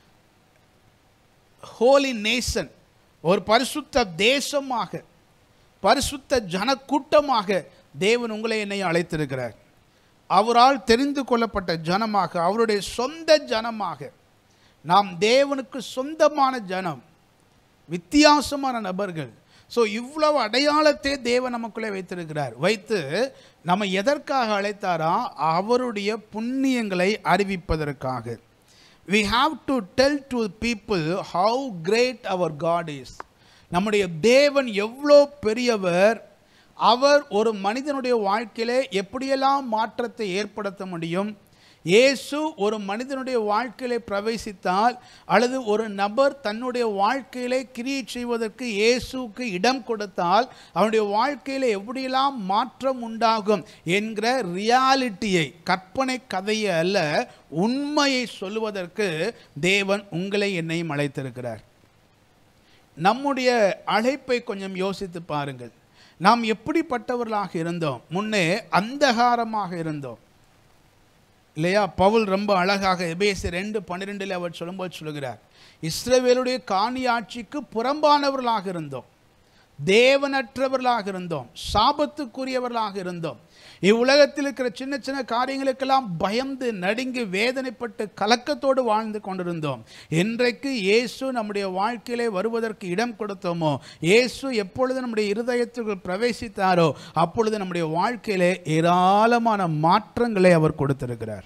ஹோலி நேசன் ஒரு பரிசுத்த தேசமாக பரிசுத்த ஜனக்கூட்டமாக தேவன் உங்களை என்னையும் அழைத்திருக்கிறார் அவரால் தெரிந்து கொள்ளப்பட்ட ஜனமாக அவருடைய சொந்த ஜனமாக நாம் தேவனுக்கு சொந்தமான ஜனம் வித்தியாசமான நபர்கள் ஸோ இவ்வளவு அடையாளத்தை தேவன் நமக்குள்ளே வைத்திருக்கிறார் வைத்து நம்ம எதற்காக அழைத்தாரா அவருடைய புண்ணியங்களை அறிவிப்பதற்காக we have to tell to people how great our God is நம்முடைய தேவன் எவ்வளோ பெரியவர் அவர் ஒரு மனிதனுடைய வாழ்க்கையிலே எப்படியெல்லாம் மாற்றத்தை ஏற்படுத்த முடியும் இயேசு ஒரு மனிதனுடைய வாழ்க்கையிலே பிரவேசித்தால் அல்லது ஒரு நபர் தன்னுடைய வாழ்க்கையிலே கிரியை செய்வதற்கு இயேசுக்கு இடம் கொடுத்தால் அவனுடைய வாழ்க்கையில் எப்படியெல்லாம் மாற்றம் உண்டாகும் என்கிற ரியாலிட்டியை கற்பனை கதையை அல்ல உண்மையை சொல்லுவதற்கு தேவன் உங்களை என்னையும் அழைத்திருக்கிறார் நம்முடைய அழைப்பை கொஞ்சம் யோசித்து பாருங்கள் நாம் எப்படிப்பட்டவர்களாக இருந்தோம் முன்னே அந்தகாரமாக இருந்தோம் இல்லையா பவுல் ரொம்ப அழகாக எபேசி ரெண்டு பன்னிரெண்டில் அவர் சொல்லும்போது சொல்லுகிறார் இஸ்ரவேலுடைய காணி ஆட்சிக்கு புறம்பானவர்களாக இருந்தோம் தேவனற்றவர்களாக இருந்தோம் சாபத்துக்குரியவர்களாக இருந்தோம் இவ்வுலகத்தில் இருக்கிற சின்ன சின்ன காரியங்களுக்கெல்லாம் பயந்து நடுங்கி வேதனைப்பட்டு கலக்கத்தோடு வாழ்ந்து கொண்டிருந்தோம் இன்றைக்கு இயேசு நம்முடைய வாழ்க்கையிலே வருவதற்கு இடம் கொடுத்தோமோ இயேசு எப்பொழுது நம்முடைய இருதயத்துக்குள் பிரவேசித்தாரோ அப்பொழுது நம்முடைய வாழ்க்கையிலே ஏராளமான மாற்றங்களை அவர் கொடுத்திருக்கிறார்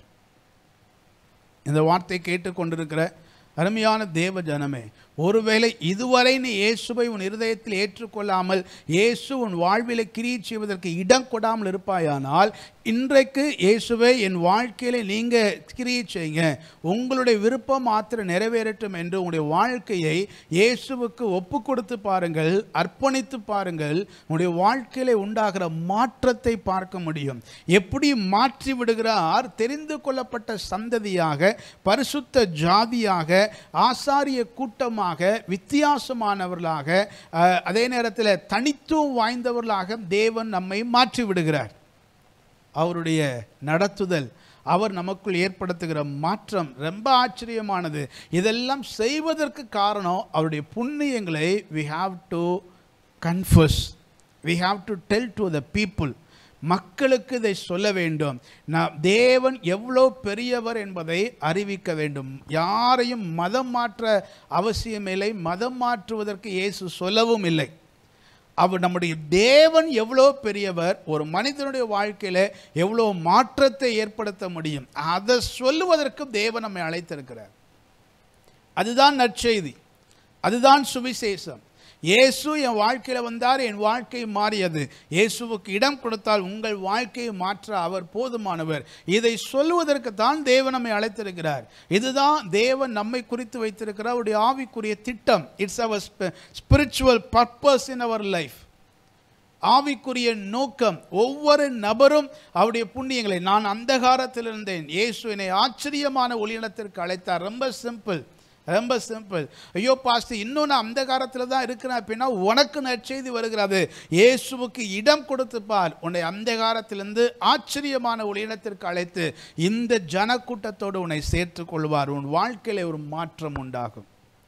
இந்த வார்த்தை கேட்டுக்கொண்டிருக்கிற அருமையான தேவ ஜனமே ஒருவேளை இதுவரை நீ இயேசுவை உன் இருதயத்தில் ஏற்றுக்கொள்ளாமல் இயேசு உன் வாழ்விலை கிரியை செய்வதற்கு இடம் கொடாமல் இருப்பாயானால் இன்றைக்கு இயேசுவை என் வாழ்க்கையில நீங்க கிரியை செய்யுங்க உங்களுடைய விருப்பம் மாத்திரம் நிறைவேறட்டும் என்று உங்களுடைய வாழ்க்கையை இயேசுவுக்கு ஒப்பு கொடுத்து பாருங்கள் அர்ப்பணித்து பாருங்கள் உங்களுடைய வாழ்க்கையில உண்டாகிற மாற்றத்தை பார்க்க முடியும் எப்படி மாற்றி விடுகிறார் தெரிந்து கொள்ளப்பட்ட சந்ததியாக பரிசுத்த ஜாதியாக ஆசாரிய கூட்டமாக வித்தியாசமானவர்களாக அஹ், அதே நேரத்தில் தனித்துவம் வாய்ந்தவர்களாக தேவன் நம்மை மாற்றி விடுகிறார் அவருடைய நடத்துதல் அவர் நமக்குள் ஏற்படுத்துகிற மாற்றம் ரொம்ப ஆச்சரியமானது இதெல்லாம் செய்வதற்கு காரணம் அவருடைய புண்ணியங்களை we have to confess we have to tell to the people மக்களுக்கு இதை சொல்ல வேண்டும் நான் தேவன் எவ்வளோ பெரியவர் என்பதை அறிவிக்க வேண்டும் யாரையும் மதம் மாற்ற அவசியமில்லை மதம் மாற்றுவதற்கு இயேசு சொல்லவும் இல்லை அவர் நம்முடைய தேவன் எவ்வளோ பெரியவர் ஒரு மனிதனுடைய வாழ்க்கையில் எவ்வளோ மாற்றத்தை ஏற்படுத்த முடியும் அதை சொல்லுவதற்கு தேவன் நம்மை அழைத்திருக்கிறார் அதுதான் நற்செய்தி அதுதான் சுவிசேஷம் இயேசு என் வாழ்க்கையில் வந்தார் என் வாழ்க்கை மாறியது இயேசுவுக்கு இடம் கொடுத்தால் உங்கள் வாழ்க்கையை மாற்ற அவர் போதுமானவர் இதை சொல்லுவதற்கு தான் தேவன் நம்மை அழைத்திருக்கிறார் இதுதான் தேவன் நம்மை குறித்து வைத்திருக்கிற அவருடைய ஆவிக்குரிய திட்டம் it's our spiritual purpose in our life ஆவிக்குரிய நோக்கம் ஒவ்வொரு நபரும் அவருடைய புண்ணியங்களை நான் அந்தகாரத்தில் இருந்தேன் இயேசு என்னை ஆச்சரியமான ஒளியினத்திற்கு அழைத்தார் ரொம்ப சிம்பிள் ரொம்ப சிம்பிள் ஐயோ பாஸ்டர் இன்னும் நான் அந்த காலத்தில் தான் இருக்கிறேன் அப்படின்னா உனக்கு நற்செய்தி வருகிறது இயேசுவுக்கு இடம் கொடுத்து பார் உன்னை அந்த காலத்திலிருந்து ஆச்சரியமான ஒளியினத்திற்கு அழைத்து இந்த ஜனக்கூட்டத்தோடு உன்னை சேர்த்துக் கொள்வார் உன் வாழ்க்கையில் ஒரு மாற்றம் உண்டாகும்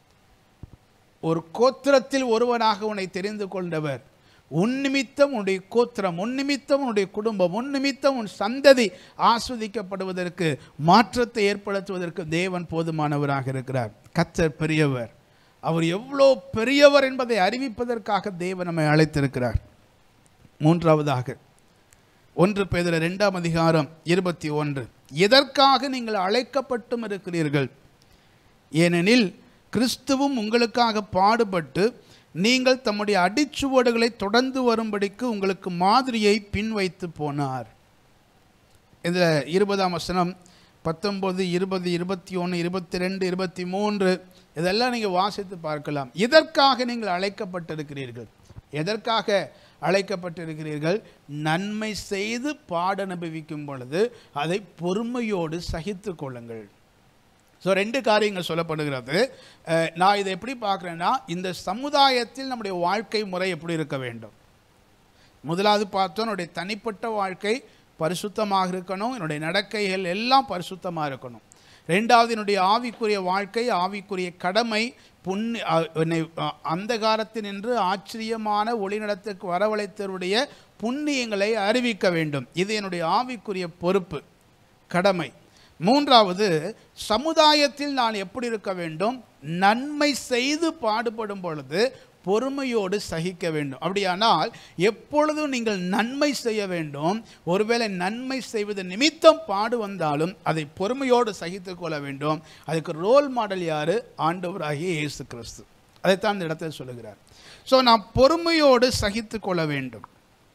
ஒரு கோத்திரத்தில் ஒருவனாக உன்னை தெரிந்து கொண்டவர் உன் நிமித்தம் உன்னுடைய கோத்திரம் உன் நிமித்தம் உன்னுடைய குடும்பம் உன் நிமித்தம் உன் சந்ததி ஆஸ்வதிக்கப்படுவதற்கு மாற்றத்தை ஏற்படுத்துவதற்கு தேவன் போதுமானவராக இருக்கிறார் கத்தர் பெரியவர் அவர் எவ்வளோ பெரியவர் என்பதை அறிவிப்பதற்காக தேவன் நம்மை அழைத்திருக்கிறார் மூன்றாவதாக ஒன்று பேதில் ரெண்டாம் அதிகாரம் இருபத்தி ஒன்று எதற்காக நீங்கள் அழைக்கப்பட்டும் இருக்கிறீர்கள் ஏனெனில் கிறிஸ்துவும் உங்களுக்காக பாடுபட்டு நீங்கள் தம்முடைய அடிச்சுவடுகளை தொடர்ந்து வரும்படிக்கு உங்களுக்கு மாதிரியை பின் வைத்து போனார் இதில் இருபதாம் வசனம் பத்தொம்பது இருபது இருபத்தி ஒன்று இருபத்தி ரெண்டு இருபத்தி மூன்று இதெல்லாம் நீங்கள் வாசித்து பார்க்கலாம் இதற்காக நீங்கள் அழைக்கப்பட்டிருக்கிறீர்கள் எதற்காக அழைக்கப்பட்டிருக்கிறீர்கள் நன்மை செய்து பாட அனுபவிக்கும் பொழுது அதை பொறுமையோடு சகித்து கொள்ளுங்கள் ஸோ ரெண்டு காரியங்கள் சொல்லப்படுகிறது அஹ், நான் இதை எப்படி பார்க்குறேன்னா இந்த சமுதாயத்தில் நம்முடைய வாழ்க்கை முறை எப்படி இருக்க வேண்டும் முதலாவது பார்த்தோம் என்னுடைய தனிப்பட்ட வாழ்க்கை பரிசுத்தமாக இருக்கணும் என்னுடைய நடக்கைகள் எல்லாம் பரிசுத்தமாக இருக்கணும் ரெண்டாவது என்னுடைய ஆவிக்குரிய வாழ்க்கை ஆவிக்குரிய கடமை புண்ணி அ- என்னை அ- அந்தகாரத்தினின்று ஆச்சரியமான ஒளிநடத்துக்கு வரவழைத்தவருடைய புண்ணியங்களை அறிவிக்க வேண்டும் இது என்னுடைய ஆவிக்குரிய பொறுப்பு கடமை மூன்றாவது சமுதாயத்தில் நான் எப்படி இருக்க வேண்டும் நன்மை செய்து பாடுபடும் பொழுது பொறுமையோடு சகிக்க வேண்டும் அப்படியானால் எப்பொழுதும் நீங்கள் நன்மை செய்ய வேண்டும் ஒருவேளை நன்மை செய்வது நிமித்தம் பாடு வந்தாலும் அதை பொறுமையோடு சகித்துக் கொள்ள வேண்டும் அதுக்கு ரோல் மாடல் யாரு ஆண்டவராகிய இயேசு கிறிஸ்து அதைத்தான் இந்த இடத்துல சொல்லுகிறார் ஸோ நாம் பொறுமையோடு சகித்து கொள்ள வேண்டும்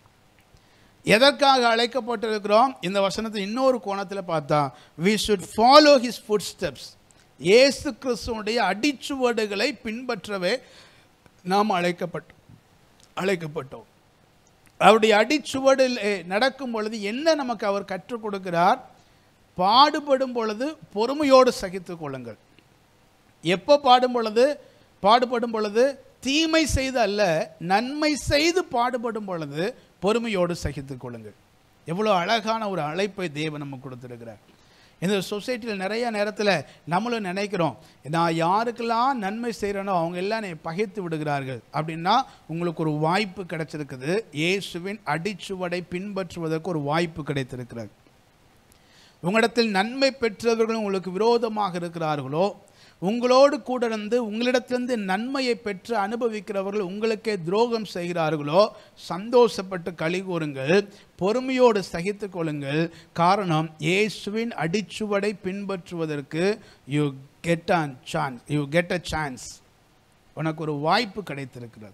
எதற்காக அழைக்கப்பட்டிருக்கிறோம் இந்த வசனத்தை இன்னொரு கோணத்தில் பார்த்தா we should follow his footsteps இயேசு கிறிஸ்துவனுடைய அடிச்சுவடுகளை பின்பற்றவே நாம் அழைக்கப்பட்டோம் அழைக்கப்பட்டோம் அவருடைய அடிச்சுவடில் அஹ், நடக்கும் பொழுது என்ன நமக்கு அவர் கற்றுக் கொடுக்கிறார் பாடுபடும் பொழுது பொறுமையோடு சகித்துக் கொள்ளுங்கள் எப்போ பாடும் பொழுது பாடுபடும் பொழுது தீமை செய்து அல்ல நன்மை செய்து பாடுபடும் பொழுது பொறுமையோடு சகித்துக் கொள்ளுங்கள் எவ்வளோ அழகான ஒரு அழைப்பை தேவன் நமக்கு கொடுத்துருக்கிறார் இந்த சொசைட்டியில் நிறைய நேரத்தில் நம்மளும் நினைக்கிறோம் நான் யாருக்கெல்லாம் நன்மை செய்கிறேனோ அவங்க எல்லாம் என்னை பகைத்து விடுகிறார்கள் அப்படின்னா உங்களுக்கு ஒரு வாய்ப்பு கிடைச்சிருக்குது இயேசுவின் அடிச்சுவடை பின்பற்றுவதற்கு ஒரு வாய்ப்பு கிடைத்திருக்கிறது உங்களிடத்தில் நன்மை பெற்றவர்கள் உங்களுக்கு விரோதமாக இருக்கிறார்களோ உங்களோடு கூட இருந்து உங்களிடத்திலிருந்து நன்மையை பெற்று அனுபவிக்கிறவர்கள் உங்களுக்கே துரோகம் செய்கிறார்களோ சந்தோஷப்பட்டு களி கூறுங்கள் பொறுமையோடு சகித்துக் கொள்ளுங்கள் காரணம் இயேசுவின் அடிச்சுவடை பின்பற்றுவதற்கு you get an chance you get a chance உனக்கு ஒரு வாய்ப்பு கிடைத்திருக்கிறது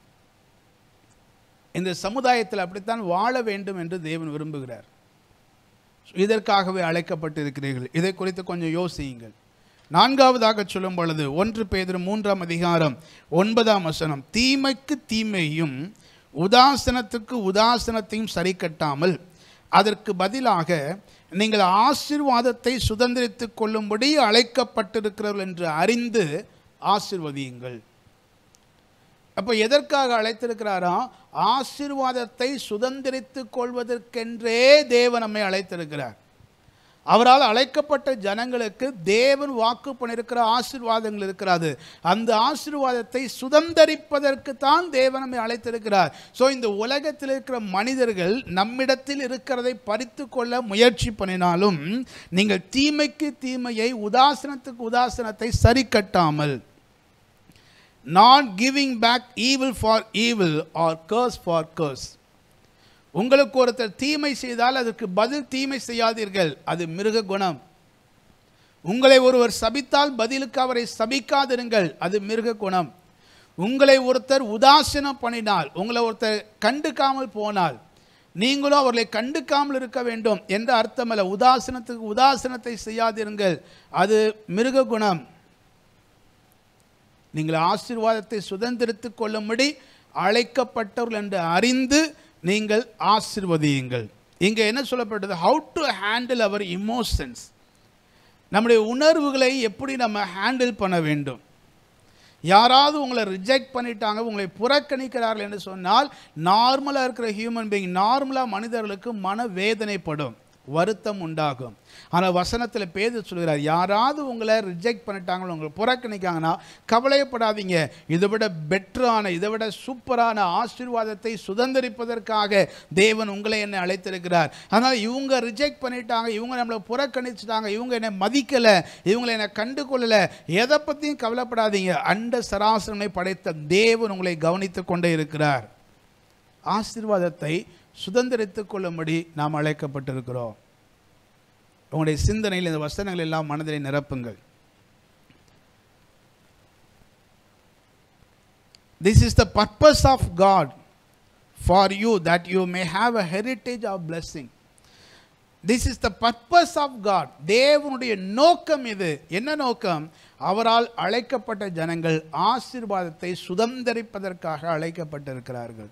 இந்த சமுதாயத்தில் அப்படித்தான் வாழ வேண்டும் என்று தேவன் விரும்புகிறார் இதற்காகவே அழைக்கப்பட்டிருக்கிறீர்கள் இதை குறித்து கொஞ்சம் யோசியுங்கள் நான்காவதாக சொல்லும் பொழுது ஒன்று பேதர் மூன்றாம் அதிகாரம் ஒன்பதாம் வசனம் தீமைக்கு தீமையும் உதாசனத்துக்கு உதாசனத்தையும் சரி கட்டாமல் அதற்கு பதிலாக நீங்கள் ஆசீர்வாதத்தை சுதந்திரித்துக் கொள்ளும்படி அழைக்கப்பட்டிருக்கிறவர்கள் என்று அறிந்து ஆசிர்வதியுங்கள் அப்போ எதற்காக அழைத்திருக்கிறாராம் ஆசீர்வாதத்தை சுதந்திரித்துக் கொள்வதற்கென்றே தேவன் நம்மை அழைத்திருக்கிறார் அவரால் அழைக்கப்பட்ட ஜனங்களுக்கு தேவன் வாக்கு பண்ணியிருக்கிற ஆசீர்வாதங்கள் இருக்கிறது அந்த ஆசீர்வாதத்தை சுதந்தரிப்பதற்கு தான் தேவன் நம்மை அழைத்திருக்கிறார் ஸோ இந்த உலகத்தில் இருக்கிற மனிதர்கள் நம்மிடத்தில் இருக்கிறதை பறித்து கொள்ள முயற்சி பண்ணினாலும் நீங்கள் தீமைக்கு தீமையை உதாசனத்துக்கு உதாசனத்தை சரி கட்டாமல் not giving back evil for evil or curse for curse உங்களுக்கு ஒருத்தர் தீமை செய்தால் அதற்கு பதில் தீமை செய்யாதீர்கள் அது மிருக குணம் உங்களை ஒருவர் சபித்தால் பதிலுக்கு அவரை சபிக்காதிருங்கள் அது மிருக குணம் உங்களை ஒருத்தர் உதாசீனம் பண்ணினால் உங்களை ஒருத்தர் கண்டுக்காமல் போனால் நீங்களும் அவர்களை கண்டுக்காமல் இருக்க வேண்டும் என்ற அர்த்தமல்ல உதாசீனத்துக்கு உதாசீனத்தை செய்யாதிருங்கள் அது மிருக குணம் நீங்கள் ஆசீர்வாதத்தை சுதந்திரித்துக் கொள்ளும்படி அழைக்கப்பட்டவர்கள் என்று அறிந்து நீங்கள் ஆசிர்வதியுங்கள் இங்கே என்ன சொல்லப்பட்டது how to handle our emotions நம்முடைய உணர்வுகளை எப்படி நம்ம ஹேண்டில் பண்ண வேண்டும் யாராவது உங்களை ரிஜெக்ட் பண்ணிட்டாங்க உங்களை புறக்கணிக்கிறார்கள் என்று சொன்னால் நார்மலாக இருக்கிற ஹியூமன் பீயிங் நார்மலாக மனிதர்களுக்கு மன வேதனைப்படும் வருத்தம் உண்டாகும் ஆனால் வசனத்தில் பேது சொல்கிறார் யாராவது உங்களை ரிஜெக்ட் பண்ணிட்டாங்களோ உங்களை புறக்கணிக்காங்கன்னா கவலையப்படாதீங்க இதை விட பெட்டரான இதை விட சூப்பரான ஆசீர்வாதத்தை சுதந்திரிப்பதற்காக தேவன் உங்களை என்னை அழைத்திருக்கிறார் அதனால் இவங்க ரிஜெக்ட் பண்ணிட்டாங்க இவங்க நம்மளை புறக்கணிச்சிட்டாங்க இவங்க என்னை மதிக்கலை இவங்களை என்னை கண்டு கொள்ளலை எதை பற்றியும் கவலைப்படாதீங்க அண்ட சராசரனை படைத்த தேவன் உங்களை கவனித்து கொண்டே இருக்கிறார் ஆசீர்வாதத்தை சுதந்திரித்துக் கொள்ளும்படி நாம் அழைக்கப்பட்டிருக்கிறோம் உங்களுடைய சிந்தனையில் இந்த வசனங்கள் எல்லாம் மனதிலே நிரப்புங்கள் this is the purpose of God for you that you may have a heritage of blessing this is the purpose of God தேவனுடைய நோக்கம் இது என்ன நோக்கம் அவரால் அழைக்கப்பட்ட ஜனங்கள் ஆசீர்வாதத்தை சுதந்திரிப்பதற்காக அழைக்கப்பட்டிருக்கிறார்கள்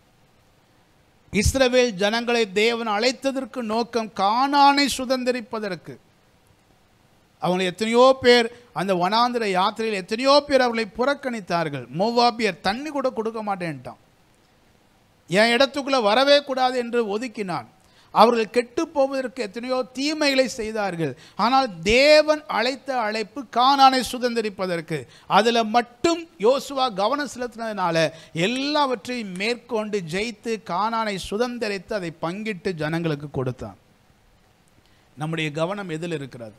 இஸ்ரவேல் ஜனங்களை தேவன் அழைத்ததற்கு நோக்கம் கானானை சுதந்திரிப்பதற்கு அவங்க எத்தனையோ பேர் அந்த வனாந்திர யாத்திரையில் எத்தனையோ பேர் அவர்களை புறக்கணித்தார்கள் மோவாபியர் தண்ணி கூட கொடுக்க மாட்டேன்ட்டான் என் இடத்துக்குள்ளே வரவே கூடாது என்று ஒதுக்கினான் அவர்கள் கெட்டு போவதற்கு எத்தனையோ தீமைகளை செய்தார்கள் ஆனால் தேவன் அழைத்த அழைப்பு கானானை சுதந்திரிப்பதற்கு அதில் மட்டும் யோசுவா கவனம் செலுத்தினதுனால எல்லாவற்றையும் மேற்கொண்டு ஜெயித்து கானானை சுதந்திரித்து அதை பங்கிட்டு ஜனங்களுக்கு கொடுத்தான் நம்முடைய கவனம் எதில் இருக்கிறது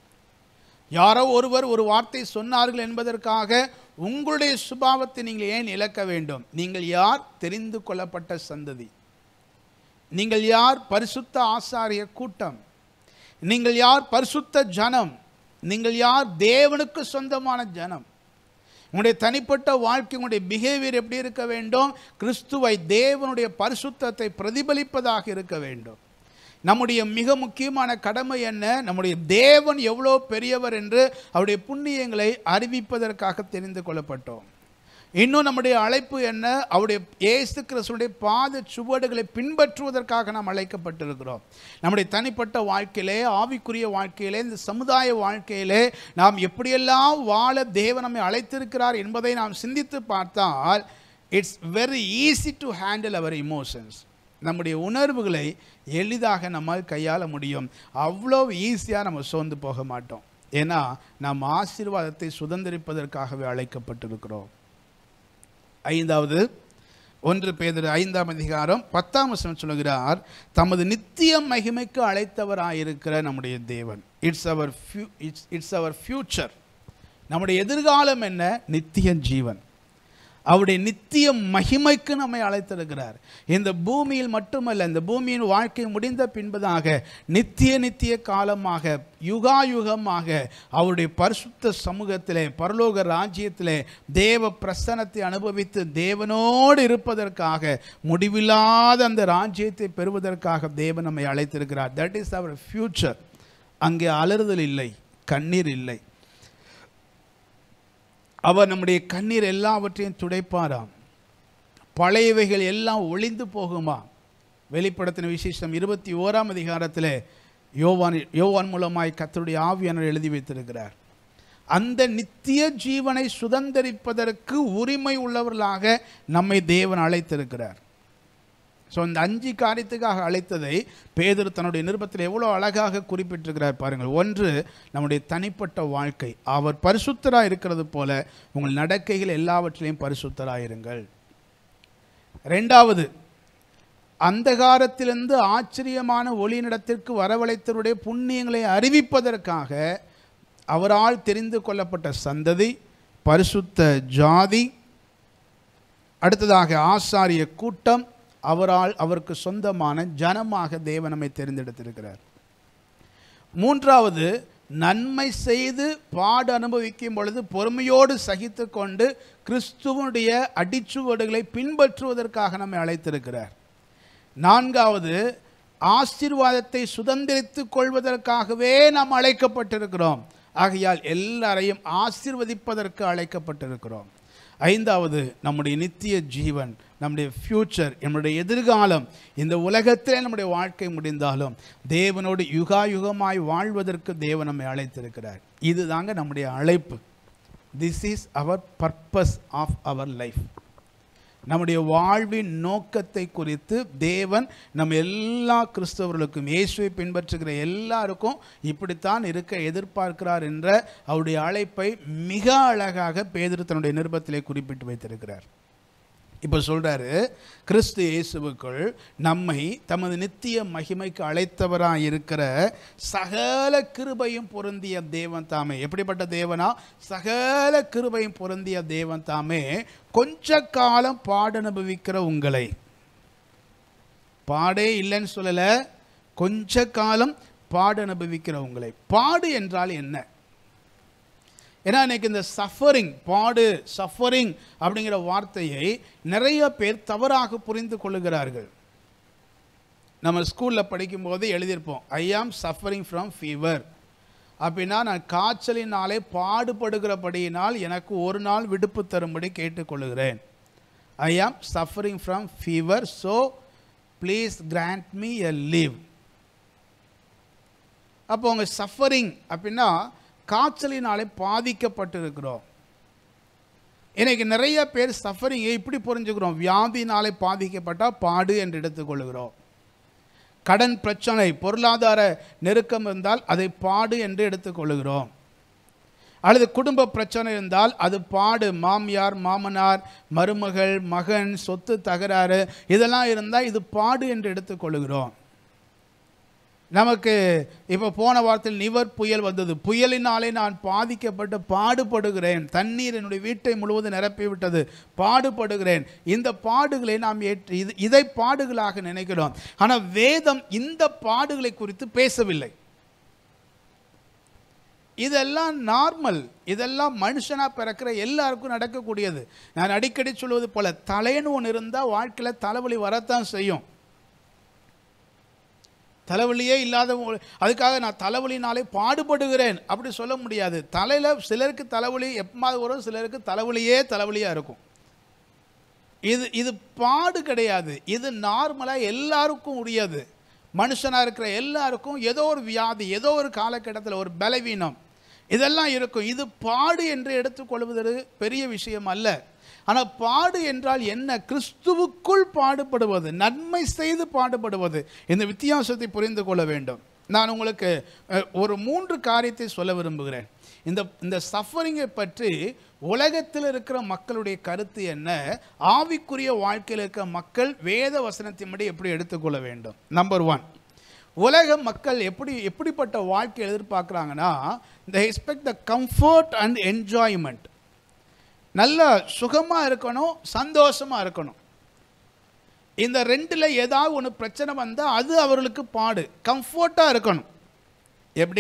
யாரோ ஒருவர் ஒரு வார்த்தை சொன்னார்கள் என்பதற்காக உங்களுடைய சுபாவத்தை நீங்கள் ஏன் இழக்க வேண்டும் நீங்கள் யார் தெரிந்து கொள்ளப்பட்ட சந்ததி நீங்கள் யார் பரிசுத்த ஆசாரிய கூட்டம் நீங்கள் யார் பரிசுத்த ஜனம் நீங்கள் யார் தேவனுக்கு சொந்தமான ஜனம் உங்களுடைய தனிப்பட்ட வாழ்க்கை உங்களுடைய பிஹேவியர் எப்படி இருக்க வேண்டும் கிறிஸ்துவை தேவனுடைய பரிசுத்தத்தை பிரதிபலிப்பதாக இருக்க வேண்டும் நம்முடைய மிக முக்கியமான கடமை என்ன நம்முடைய தேவன் எவ்வளோ பெரியவர் என்று அவருடைய புண்ணியங்களை அறிவிப்பதற்காக தெரிந்து கொள்ளப்பட்டோம் இன்னும் நம்முடைய அழைப்பு என்ன அவருடைய இயேசு கிறிஸ்துடைய பாத சுவடுகளை பின்பற்றுவதற்காக நாம் அழைக்கப்பட்டிருக்கிறோம் நம்முடைய தனிப்பட்ட வாழ்க்கையிலே ஆவிக்குரிய வாழ்க்கையிலே இந்த சமுதாய வாழ்க்கையிலே நாம் எப்படியெல்லாம் வாழ தேவன் நம்மை அழைத்திருக்கிறார் என்பதை நாம் சிந்தித்து பார்த்தால் it's very easy to handle our emotions நம்முடைய உணர்வுகளை எளிதாக நம்மால் கையாள முடியும் அவ்வளோ ஈஸியாக நம்ம சோர்ந்து போக மாட்டோம் ஏன்னா நாம் ஆசீர்வாதத்தை சுதந்திரிப்பதற்காகவே அழைக்கப்பட்டிருக்கிறோம் ஐந்தாவது ஒன்று பேதர் ஐந்தாம் அதிகாரம் பத்தாம் வசனம் சொல்கிறார் தமது நித்திய மகிமைக்கு அழைத்தவராயிருக்கிற நம்முடைய தேவன் it's our it's it's our future நம்முடைய எதிர்காலம் என்ன நித்திய ஜீவன் அவருடைய நித்திய மகிமைக்கு நம்மை அழைத்திருக்கிறார் இந்த பூமியில் மட்டுமல்ல இந்த பூமியின் வாழ்க்கை முடிந்த பின்பதாக நித்திய நித்திய காலமாக யுகா யுகமாக அவருடைய பரிசுத்த சமூகத்திலே பரலோக ராஜ்யத்திலே தேவ பிரசனத்தை அனுபவித்து தேவனோடு இருப்பதற்காக முடிவில்லாத அந்த ராஜ்யத்தை பெறுவதற்காக தேவன் நம்மை அழைத்திருக்கிறார் தட் இஸ் அவர் ஃபியூச்சர் அங்கே அலறுதல் இல்லை கண்ணீர் இல்லை அவர் நம்முடைய கண்ணீர் எல்லாவற்றையும் துடைப்பாராம் பழையவைகள் எல்லாம் ஒளிந்து போகுமா வெளிப்படுத்தின விசேஷம் இருபத்தி ஓராம் அதிகாரத்தில் யோவான் யோவான் மூலமாய் கத்தருடைய ஆவியானர் எழுதி வைத்திருக்கிறார் அந்த நித்திய ஜீவனை சுதந்திரிப்பதற்கு உரிமை உள்ளவர்களாக நம்மை தேவன் அழைத்திருக்கிறார் ஸோ இந்த அஞ்சு காரியத்துக்காக அழைத்ததை பேதர் தன்னுடைய நிருபத்தில் எவ்வளோ அழகாக குறிப்பிட்டிருக்கிறார் பாருங்கள் ஒன்று நம்முடைய தனிப்பட்ட வாழ்க்கை அவர் பரிசுத்தராக இருக்கிறது போல உங்கள் நடக்கைகள் எல்லாவற்றிலையும் பரிசுத்தராக இருங்கள் ரெண்டாவது அந்தகாரத்திலிருந்து ஆச்சரியமான ஒளியினிடத்திற்கு வரவழைத்தவருடைய புண்ணியங்களை அறிவிப்பதற்காக அவரால் தெரிந்து கொள்ளப்பட்ட சந்ததி பரிசுத்த ஜாதி அடுத்ததாக ஆசாரிய கூட்டம் அவரால் அவருக்கு சொந்தமான ஜனமாக தேவன் நம்மை தெரிந்தெடுத்திருக்கிறார் மூன்றாவது நன்மை செய்து பாடு அனுபவிக்கும் பொழுது பொறுமையோடு சகித்து கொண்டு கிறிஸ்துவனுடைய அடிச்சுவடுகளை பின்பற்றுவதற்காக நம்மை அழைத்திருக்கிறார் நான்காவது ஆசீர்வாதத்தை சுதந்திரித்துக் கொள்வதற்காகவே நாம் அழைக்கப்பட்டிருக்கிறோம் ஆகையால் எல்லாரையும் ஆசீர்வதிப்பதற்கு அழைக்கப்பட்டிருக்கிறோம் ஐந்தாவது நம்முடைய நித்திய ஜீவன் நம்முடைய ஃப்யூச்சர் நம்முடைய எதிர்காலம் இந்த உலகத்திலே நம்முடைய வாழ்க்கை முடிந்தாலும் தேவனோடு யுகாயுகமாய் வாழ்வதற்கு தேவன் நம்மை அழைத்திருக்கிறார் இதுதாங்க நம்முடைய அழைப்பு this is our purpose of our life நம்முடைய வாழ்வின் நோக்கத்தை குறித்து தேவன் நம்ம எல்லா கிறிஸ்தவர்களுக்கும் இயேசுவை பின்பற்றுகிற எல்லாருக்கும் இப்படித்தான் இருக்க எதிர்பார்க்கிறார் என்ற அவருடைய அழைப்பை மிக அழகாக பேதர் தன்னுடைய நிருபத்திலே குறிப்பிட்டு வைத்திருக்கிறார் இப்போ சொல்றாரு கிறிஸ்து இயேசுவுக்குள் நம்மை தமது நித்திய மகிமைக்கு அழைத்தவராய் இருக்கிற சகல கிருபையும் பொருந்திய தேவன் தாமே எப்படிப்பட்ட தேவனா சகல கிருபையும் பொருந்திய தேவன் தாமே கொஞ்ச காலம் பாடனுபவிக்கிற உங்களை பாடே இல்லைன்னு சொல்லல கொஞ்ச காலம் பாடு அனுபவிக்கிற உங்களை பாடு என்றால் என்ன ஏன்னா இன்னைக்கு இந்த சஃபரிங் பாடு சஃபரிங் அப்படிங்கிற வார்த்தையை நிறைய பேர் தவறாக புரிந்து கொள்ளுகிறார்கள் நம்ம ஸ்கூலில் படிக்கும்போது எழுதியிருப்போம் ஐ ஆம் சஃபரிங் ஃப்ரம் ஃபீவர் அப்படின்னா நான் காய்ச்சலினாலே பாடுபடுகிறபடியினால் எனக்கு ஒரு நாள் விடுப்பு தரும்படி கேட்டுக்கொள்கிறேன் I am suffering from fever so please grant me a leave அப்போ உங்கள் சஃபரிங் அப்படின்னா காய்ச்சலினாலே பாதிக்கப்பட்டிருக்கிறோம் இன்னைக்கு நிறைய பேர் சஃபரிங்கை இப்படி புரிஞ்சுக்கிறோம் வியாதினாலே பாதிக்கப்பட்டால் பாடு என்று எடுத்துக்கொள்கிறோம் கடன் பிரச்சனை பொருளாதார நெருக்கம் இருந்தால் அதை பாடு என்று எடுத்துக்கொள்கிறோம் அல்லது குடும்ப பிரச்சனை இருந்தால் அது பாடு மாமியார் மாமனார் மருமகள் மகன் சொத்து தகராறு இதெல்லாம் இருந்தால் இது பாடு என்று எடுத்துக்கொள்கிறோம் நமக்கு இப்போ போன வாரத்தில் நிவர் புயல் வந்தது புயலினாலே நான் பாதிக்கப்பட்டு பாடுபடுகிறேன் தண்ணீர் என்னுடைய வீட்டை முழுவதும் நிரப்பி விட்டது பாடுபடுகிறேன் இந்த பாடுகளை நாம் ஏற்று இது இதை பாடுகளாக நினைக்கிறோம் ஆனால் வேதம் இந்த பாடுகளை குறித்து பேசவில்லை இதெல்லாம் நார்மல் இதெல்லாம் மனுஷனாக பிறக்கிற எல்லாருக்கும் நடக்கக்கூடியது நான் அடிக்கடி சொல்வது போல தலைன்னு ஒன்று இருந்தால் வாழ்க்கையில் தலைவலி வரத்தான் செய்யும் தலைவலியே இல்லாத அதுக்காக நான் தலைவலினாலே பாடுபடுகிறேன் அப்படி சொல்ல முடியாது தலையில் சிலருக்கு தலைவலி எப்பமாவது வரும் சிலருக்கு தலைவலியே தலைவலியாக இருக்கும் இது இது பாடு கிடையாது இது நார்மலாக எல்லாருக்கும் உரியது மனுஷனாக இருக்கிற எல்லாருக்கும் ஏதோ ஒரு வியாதி ஏதோ ஒரு காலகட்டத்தில் ஒரு பலவீனம் இதெல்லாம் இருக்கும் இது பாடு என்று எடுத்துக்கொள்வது பெரிய விஷயம் அல்ல ஆனால் பாடு என்றால் என்ன கிறிஸ்துவுக்குள் பாடுபடுவது நன்மை செய்து பாடுபடுவது இந்த வித்தியாசத்தை புரிந்து கொள்ள வேண்டும் நான் உங்களுக்கு அஹ், ஒரு மூன்று காரியத்தை சொல்ல விரும்புகிறேன் இந்த இந்த சஃபரிங்கை பற்றி உலகத்தில் இருக்கிற மக்களுடைய கருத்து என்ன ஆவிக்குரிய வாழ்க்கையில் இருக்கிற மக்கள் வேத வசனத்தின்படி எப்படி எடுத்துக்கொள்ள வேண்டும் நம்பர் ஒன் உலக மக்கள் எப்படி எப்படிப்பட்ட வாழ்க்கை எதிர்பார்க்குறாங்கன்னா இந்த expect the comfort and enjoyment நல்ல சுகமாக இருக்கணும் சந்தோஷமாக இருக்கணும் இந்த ரெண்டில் ஏதாவது ஒன்று பிரச்சனை வந்தால் அது அவர்களுக்கு பாடு கம்ஃபர்ட்டாக இருக்கணும் எப்படி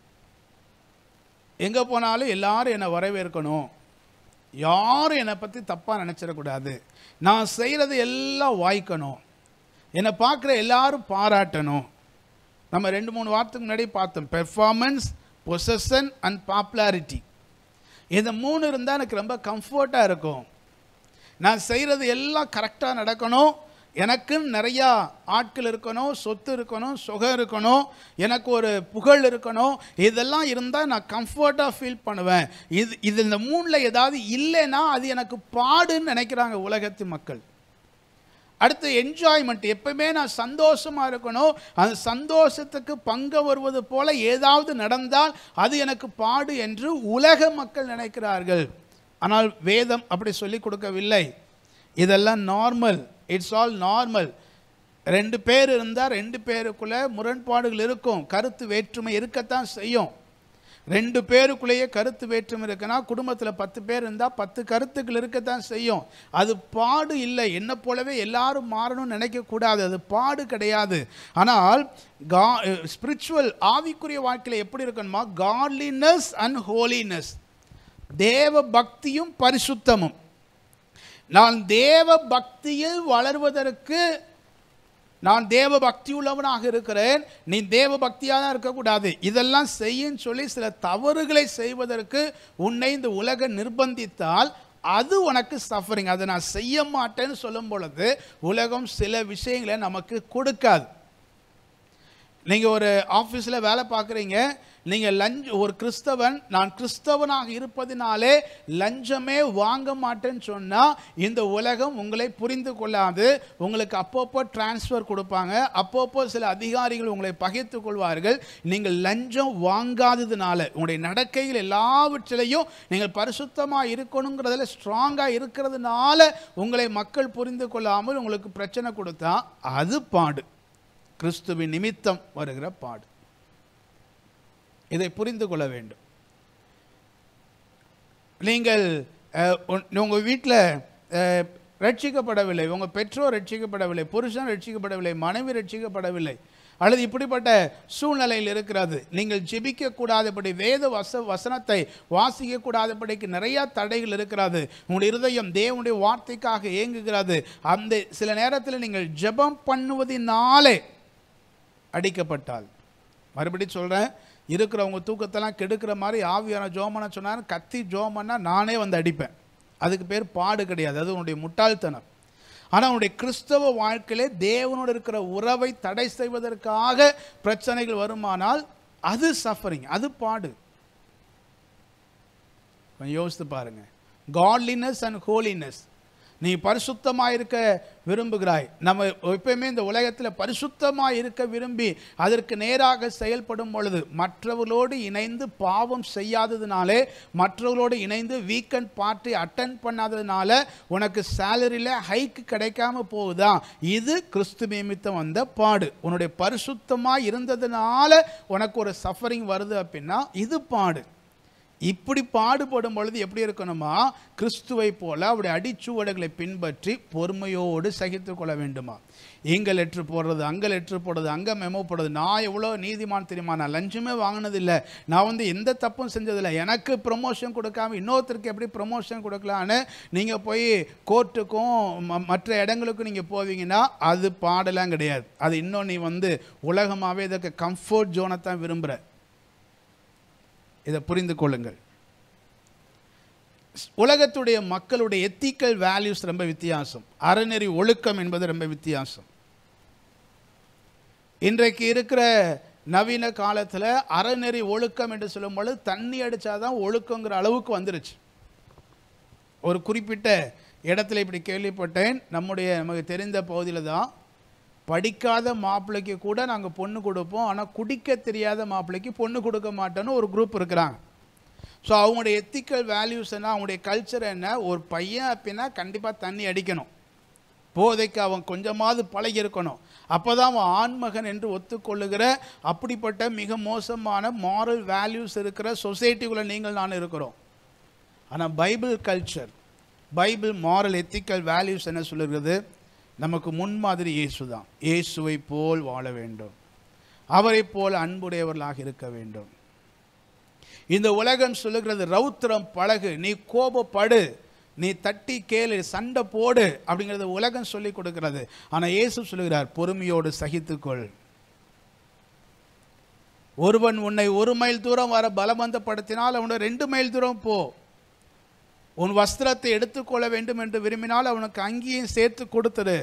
எங்கே போனாலும் எல்லாரும் என்னை வரவேற்கணும் யாரும் என்னை பற்றி தப்பாக நினச்சிடக்கூடாது நான் செய்கிறது எல்லாம் வாய்க்கணும் என்னை பார்க்குற எல்லாரும் பாராட்டணும் நம்ம ரெண்டு மூணு வாரத்துக்கு முன்னாடி பார்த்தோம் பெர்ஃபார்மன்ஸ் பொசஷன் அண்ட் பாப்புலாரிட்டி இந்த மூணு இருந்தால் எனக்கு ரொம்ப கம்ஃபர்ட்டாக இருக்கும் நான் செய்கிறது எல்லாம் கரெக்டாக நடக்கணும் எனக்குன்னு நிறையா ஆட்கள் இருக்கணும் சொத்து இருக்கணும் சுகம் இருக்கணும் எனக்கு ஒரு புகழ் இருக்கணும் இதெல்லாம் இருந்தால் நான் கம்ஃபர்ட்டாக ஃபீல் பண்ணுவேன் இது இது இந்த மூணில் ஏதாவது இல்லைன்னா அது எனக்கு பாடுன்னு நினைக்கிறாங்க உலகத்து மக்கள் அடுத்து என்ஜாய்மெண்ட் எப்பவுமே நான் சந்தோஷமாக இருக்கணும் அந்த சந்தோஷத்துக்கு பங்கு வருவது போல ஏதாவது நடந்தால் அது எனக்கு பாடு என்று உலக மக்கள் நினைக்கிறார்கள் ஆனால் வேதம் அப்படி சொல்லி கொடுக்கவில்லை இதெல்லாம் நார்மல் இட்ஸ் ஆல் நார்மல் ரெண்டு பேர் இருந்தால் ரெண்டு பேருக்குள்ள முரண்பாடுகள் இருக்கும் கருத்து வேற்றுமை இருக்கத்தான் செய்யும் ரெண்டு பேருக்குள்ளேயே கருத்து வேற்றுமை இருக்குன்னா குடும்பத்தில் பத்து பேர் இருந்தால் பத்து கருத்துக்கள் இருக்கத்தான் செய்யும் அது பாடு இல்லை என்ன போலவே எல்லாரும் மாறணும்னு நினைக்கக்கூடாது அது பாடு கிடையாது ஆனால் கா ஸ்பிரிச்சுவல் ஆவிக்குரிய வாழ்க்கையில் எப்படி இருக்கணுமா காட்லினஸ் அண்ட் ஹோலினஸ் தேவ பக்தியும் பரிசுத்தமும் நான் தேவ பக்தியில் வளர்வதற்கு நான் தேவ பக்தி உள்ளவனாக இருக்கிறேன் நீ தேவ பக்தியாக தான் இருக்கக்கூடாது இதெல்லாம் செய்யுன்னு சொல்லி சில தவறுகளை செய்வதற்கு உன்னை இந்த உலகம் நிர்பந்தித்தால் அது உனக்கு சஃபரிங் அதை நான் செய்ய மாட்டேன்னு சொல்லும் பொழுது உலகம் சில விஷயங்களை நமக்கு கொடுக்காது நீங்கள் ஒரு ஆஃபீஸில் வேலை பார்க்குறீங்க நீங்கள் லஞ்ச் ஒரு கிறிஸ்தவன் நான் கிறிஸ்தவனாக இருப்பதினாலே லஞ்சமே வாங்க மாட்டேன்னு சொன்னால் இந்த உலகம் உங்களை புரிந்து கொள்ளாது உங்களுக்கு அப்பப்போ டிரான்ஸ்ஃபர் கொடுப்பாங்க அப்பப்போ சில அதிகாரிகள் உங்களை பகைத்து கொள்வார்கள் நீங்கள் லஞ்சம் வாங்காததுனால உங்களுடைய நடக்கைகள் எல்லாவற்றிலையும் நீங்கள் பரிசுத்தமாக இருக்கணுங்கிறதுல ஸ்ட்ராங்காக இருக்கிறதுனால உங்களை மக்கள் புரிந்து கொள்ளாமல் உங்களுக்கு பிரச்சனை கொடுத்தா அது பாடு கிறிஸ்துவின் நிமித்தம் வருகிற பாடு இதை புரிந்து கொள்ள வேண்டும் நீங்கள் அஹ், உன்- உங்க வீட்டில் ரட்சிக்கப்படவில்லை உங்க பெற்றோர் ரட்சிக்கப்படவில்லை புருஷன் ரட்சிக்கப்படவில்லை மனைவி ரட்சிக்கப்படவில்லை அல்லது இப்படிப்பட்ட சூழ்நிலையில் இருக்கிறது நீங்கள் ஜெபிக்க கூடாதபடி வேத வச வசனத்தை வாசிக்க கூடாதபடிக்கு நிறைய தடைகள் இருக்கிறது உங்களுடைய இருதயம் தேவனுடைய வார்த்தைக்காக ஏங்குகிறது அந்த சில நேரத்தில் நீங்கள் ஜெபம் பண்ணுவதினாலே அடிக்கப்பட்டால் மறுபடி சொல்கிறேன் இருக்கிறவங்க தூக்கத்தெல்லாம் கெடுக்கிற மாதிரி ஆவியான ஜோமனை சொன்னார் கத்தி ஜோமன்னா நானே வந்து அடிப்பேன் அதுக்கு பேர் பாடு கிடையாது அது உன்னுடைய முட்டாள்தனம் ஆனால் உன்னுடைய கிறிஸ்தவ வாழ்க்கையிலே தேவனோடு இருக்கிற உறவை தடை செய்வதற்காக பிரச்சனைகள் வருமானால் அது சஃபரிங் அது பாடு கொஞ்சம் யோசித்து பாருங்க காட்லினஸ் அண்ட் ஹோலினஸ் நீ பரிசுத்தமாக இருக்க விரும்புகிறாய் நம்ம எப்பயுமே இந்த உலகத்தில் பரிசுத்தமாக இருக்க விரும்பி அதற்கு நேராக செயல்படும் பொழுது மற்றவர்களோடு இணைந்து பாவம் செய்யாததுனாலே மற்றவர்களோடு இணைந்து வீக்கெண்ட் பார்ட்டி அட்டன் பண்ணாததுனால உனக்கு சேலரியில் ஹைக் கிடைக்காம போகுதா இது கிறிஸ்து நிமித்தம் வந்த பாடு உன்னுடைய பரிசுத்தமாக இருந்ததுனால உனக்கு ஒரு சஃபரிங் வருது அப்படின்னா இது பாடு இப்படி பாடுபடும் பொழுது எப்படி இருக்கணுமா கிறிஸ்துவை போல அவருடைய அடிச்சுவடுகளை பின்பற்றி பொறுமையோடு சகித்து கொள்ள வேண்டுமா இங்கே லெட்ரு போடுறது அங்கே லெட்ரு போடுறது அங்கே மெமோ போடுறது நான் எவ்வளோ நீதிமான் தெரியுமா நான் லஞ்சமே வாங்கினதில்லை நான் வந்து எந்த தப்பும் செஞ்சதில்லை எனக்கு ப்ரொமோஷன் கொடுக்காம இன்னொருத்தருக்கு எப்படி ப்ரொமோஷன் கொடுக்கலான்னு நீங்கள் போய் கோர்ட்டுக்கும் ம- மற்ற இடங்களுக்கும் நீங்கள் போவீங்கன்னா அது பாடலாம் கிடையாது அது இன்னும் நீ வந்து உலகமாகவே இதற்கு கம்ஃபர்ட் ஜோனை தான் விரும்புகிற இதை புரிந்து கொள்ளுங்கள் உலகத்துடைய மக்களுடைய எத்திக்கல் வேல்யூஸ் ரொம்ப வித்தியாசம் அறநெறி ஒழுக்கம் என்பது ரொம்ப வித்தியாசம் இன்றைக்கு இருக்கிற நவீன காலத்தில் அறநெறி ஒழுக்கம் என்று சொல்லும் பொழுது தண்ணி அடித்தாதான் ஒழுக்கங்கிற அளவுக்கு வந்துருச்சு ஒரு குறிப்பிட்ட இடத்துல இப்படி கேள்விப்பட்டேன் நம்முடைய நமக்கு தெரிந்த பகுதியில் தான் படிக்காத மாப்பிள்ளைக்கு கூட நாங்கள் பொண்ணு கொடுப்போம் ஆனால் குடிக்க தெரியாத மாப்பிள்ளைக்கு பொண்ணு கொடுக்க மாட்டோன்னு ஒரு குரூப் இருக்கிறாங்க ஸோ அவங்களுடைய எத்திக்கல் வேல்யூஸ் என்ன அவங்களுடைய கல்ச்சர் என்ன ஒரு பையன் அப்படின்னா கண்டிப்பாக தண்ணி அடிக்கணும் போதைக்கு அவன் கொஞ்சமாவது பழகி இருக்கணும் அப்போ தான் அவன் ஆண்மகன் என்று ஒத்துக்கொள்ளுகிற அப்படிப்பட்ட மிக மோசமான மாரல் வேல்யூஸ் இருக்கிற சொசைட்டிக்குள்ளே நீங்கள் நான் இருக்கிறோம் ஆனால் Bible culture Bible moral ethical values என்ன சொல்லுகிறது நமக்கு முன்மாதிரி இயேசு தான் இயேசுவை போல் வாழ வேண்டும் அவரைப் போல் அன்புடையவர்களாக இருக்க வேண்டும் இந்த உலகம் சொல்லுகிறது ரௌத்திரம் பழகு நீ கோபப்படு நீ தட்டி கேளு சண்டை போடு அப்படிங்கிறத உலகம் சொல்லி கொடுக்கிறது ஆனால் இயேசு சொல்லுகிறார் பொறுமையோடு சகித்துக்கொள் ஒருவன் உன்னை ஒரு மைல் தூரம் வர பலவந்தப்படுத்தினால் அவனை ரெண்டு மைல் தூரம் போ உன் வஸ்திரத்தை எடுத்துக்கொள்ள வேண்டும் என்று விரும்பினால் அவனுக்கு அங்கேயும் சேர்த்து கொடுத்துரு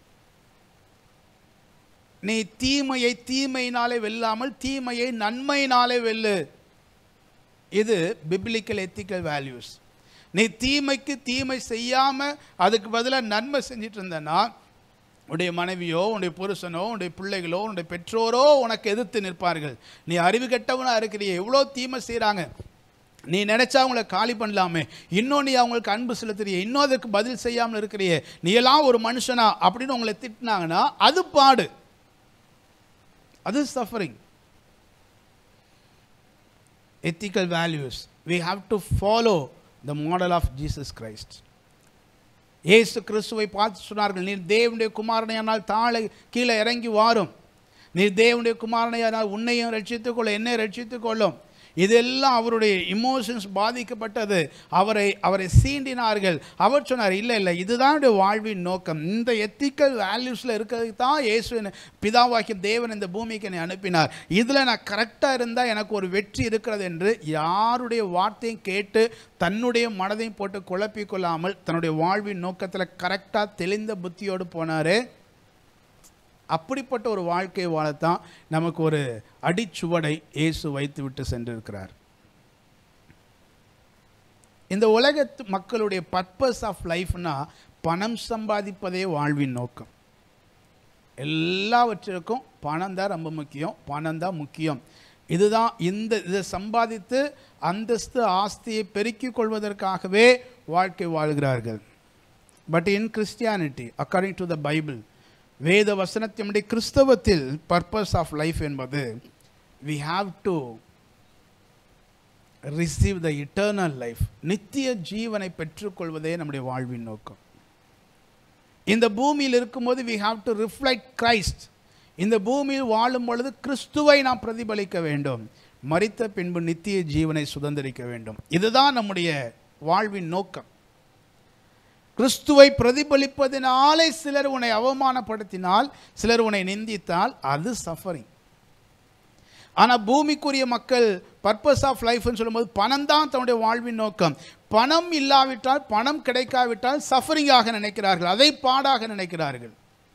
நீ தீமையை தீமையினாலே வெல்லாமல் தீமையை நன்மையினாலே வெல்லு இது பிப்ளிக்கல் எத்திக்கல் வேல்யூஸ் நீ தீமைக்கு தீமை செய்யாம அதுக்கு பதிலாக நன்மை செஞ்சிட்டு இருந்தனா உன்னுடைய மனைவியோ உன்னுடைய புருஷனோ உன்னுடைய பிள்ளைகளோ உன்னுடைய பெற்றோரோ உனக்கு எதிர்த்து நிற்பார்கள் நீ அறிவு கெட்டவனா இருக்கிறியே எவ்வளோ தீமை செய்கிறாங்க நீ நினைச்சா அவங்கள காலி பண்ணலாமே இன்னும் நீ அவங்களுக்கு அன்பு செலுத்துறியே இன்னும் அதுக்கு பதில் செய்யாமல் இருக்கிறியே நீ எல்லாம் ஒரு மனுஷனா அப்படின்னு உங்களை திட்டினாங்கன்னா அது பாடு அது suffering ethical values we have to follow the model of jesus christ இயேசு கிறிஸ்துவை பார்த்து சொன்னார்கள் நீர் தேவனுடைய குமாரனையானால் தாழை கீழே இறங்கி வாரும் நீர் தேவனுடைய குமாரனையானால் உன்னையும் ரட்சித்துக் கொள்ள என்னை ரட்சித்துக் கொள்ளும் இதெல்லாம் அவருடைய இமோஷன்ஸ் பாதிக்கப்பட்டது அவரை அவரை சீண்டினார்கள் அவர் சொன்னார் இல்லை இல்லை இதுதான் என்னுடைய வாழ்வின் நோக்கம் இந்த எத்திக்கல் வேல்யூஸில் இருக்கிறதுக்கு தான் இயேசு என்னை- பிதாவாகிய தேவன் இந்த பூமிக்கு என்னை அனுப்பினார் இதில் நான் கரெக்டாக இருந்தால் எனக்கு ஒரு வெற்றி இருக்கிறது என்று யாருடைய வார்த்தையும் கேட்டு தன்னுடைய மனதையும் போட்டு குழப்பிக் கொள்ளாமல் தன்னுடைய வாழ்வின் நோக்கத்தில் கரெக்டாக தெளிந்த புத்தியோடு போனார் அப்படிப்பட்ட ஒரு வாழ்க்கை வாழத்தான் நமக்கு ஒரு அடிச்சுவடை இயேசு வைத்து விட்டு சென்றிருக்கிறார் இந்த உலகத்து மக்களுடைய பர்பஸ் ஆஃப் லைஃப்னா பணம் சம்பாதிப்பதே வாழ்வின் நோக்கம் எல்லாவற்றிற்கும் பணம் தான் ரொம்ப முக்கியம் பணம் தான் முக்கியம் இதுதான் இந்த இதை சம்பாதித்து அந்தஸ்து ஆஸ்தியை பெருக்கிக் கொள்வதற்காகவே வாழ்க்கை வாழ்கிறார்கள் but in Christianity according to the Bible வேத வசனத்தினுடைய கிறிஸ்தவத்தில் பர்பஸ் ஆஃப் லைஃப் என்பது we have to receive the eternal life நித்திய ஜீவனை பெற்றுக்கொள்வதே நம்முடைய வாழ்வின் நோக்கம் இந்த பூமியில் இருக்கும்போது we have to reflect Christ இந்த பூமியில் வாழும் பொழுது கிறிஸ்துவை நாம் பிரதிபலிக்க வேண்டும் மரித்த பின்பு நித்திய ஜீவனை சுதந்திரிக்க வேண்டும் இதுதான் நம்முடைய வாழ்வின் நோக்கம் கிறிஸ்துவை பிரதிபலிப்பதினாலே சிலர் உன்னை அவமானப்படுத்தினால் சிலர் உன்னை நிந்தித்தால் அது சஃபரிங் ஆனால் பூமிக்குரிய மக்கள் பர்பஸ் ஆஃப் லைஃப்னு சொல்லும்போது பணம் தான் தன்னுடைய வாழ்வின் நோக்கம் பணம் இல்லாவிட்டால் பணம் கிடைக்காவிட்டால் சஃபரிங்காக நினைக்கிறார்கள் அதை பாடாக நினைக்கிறார்கள்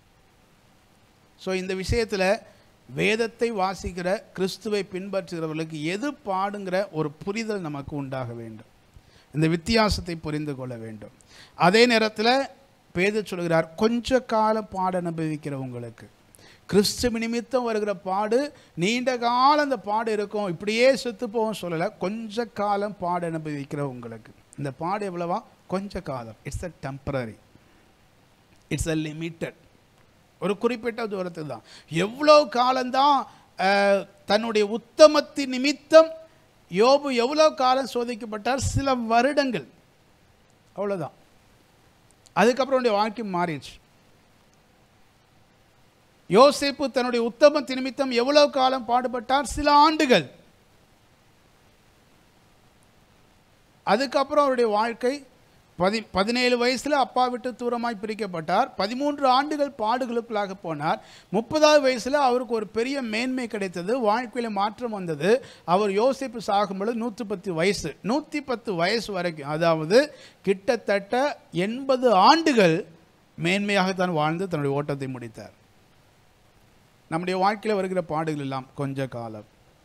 ஸோ இந்த விஷயத்தில் வேதத்தை வாசிக்கிற கிறிஸ்துவை பின்பற்றுகிறவர்களுக்கு எது பாடுங்கிற ஒரு புரிதல் நமக்கு உண்டாக வேண்டும் இந்த வித்தியாசத்தை புரிந்து கொள்ள வேண்டும் அதே நேரத்தில் பேத சொல்கிறார் கொஞ்ச காலம் பாட அனுபவிக்கிற உங்களுக்கு கிறிஸ்துவ நிமித்தம் வருகிற பாடு நீண்ட காலம் அந்த பாடு இருக்கும் இப்படியே செத்து போகும் சொல்லலை கொஞ்ச காலம் பாடு அனுபவிக்கிற உங்களுக்கு இந்த பாடு எவ்வளவா கொஞ்ச காலம் it's a temporary it's a limited ஒரு குறிப்பிட்ட தூரத்துக்கு தான் எவ்வளோ காலம்தான் அஹ், தன்னுடைய உத்தமத்தின் நிமித்தம் யோபு எவ்வளோ காலம் சோதிக்கப்பட்டார் சில வருடங்கள் அவ்வளோதான் அதுக்கப்புறம் அவனுடைய வாழ்க்கை மாறிடுச்சு யோசேப்பு தன்னுடைய உத்தமத்தின் நிமித்தம் எவ்வளவு காலம் பாடுபட்டார் சில ஆண்டுகள் அதுக்கப்புறம் அவருடைய வாழ்க்கை பதி பதினேழு வயசில் அப்பா விட்டு தூரமாய் பிரிக்கப்பட்டார் பதிமூன்று ஆண்டுகள் பாடுகளுக்குள்ளாக போனார் முப்பதாவது வயசில் அவருக்கு ஒரு பெரிய மேன்மை கிடைத்தது வாழ்க்கையில் மாற்றம் வந்தது அவர் யோசிப்பு சாகும்பொழுது நூற்றி பத்து வயசு நூற்றி பத்து வயசு வரைக்கும் அதாவது கிட்டத்தட்ட எண்பது ஆண்டுகள் மேன்மையாகத்தான் வாழ்ந்து தன்னுடைய ஓட்டத்தை முடித்தார் நம்முடைய வாழ்க்கையில் வருகிற பாடுகள் எல்லாம் கொஞ்ச காலம்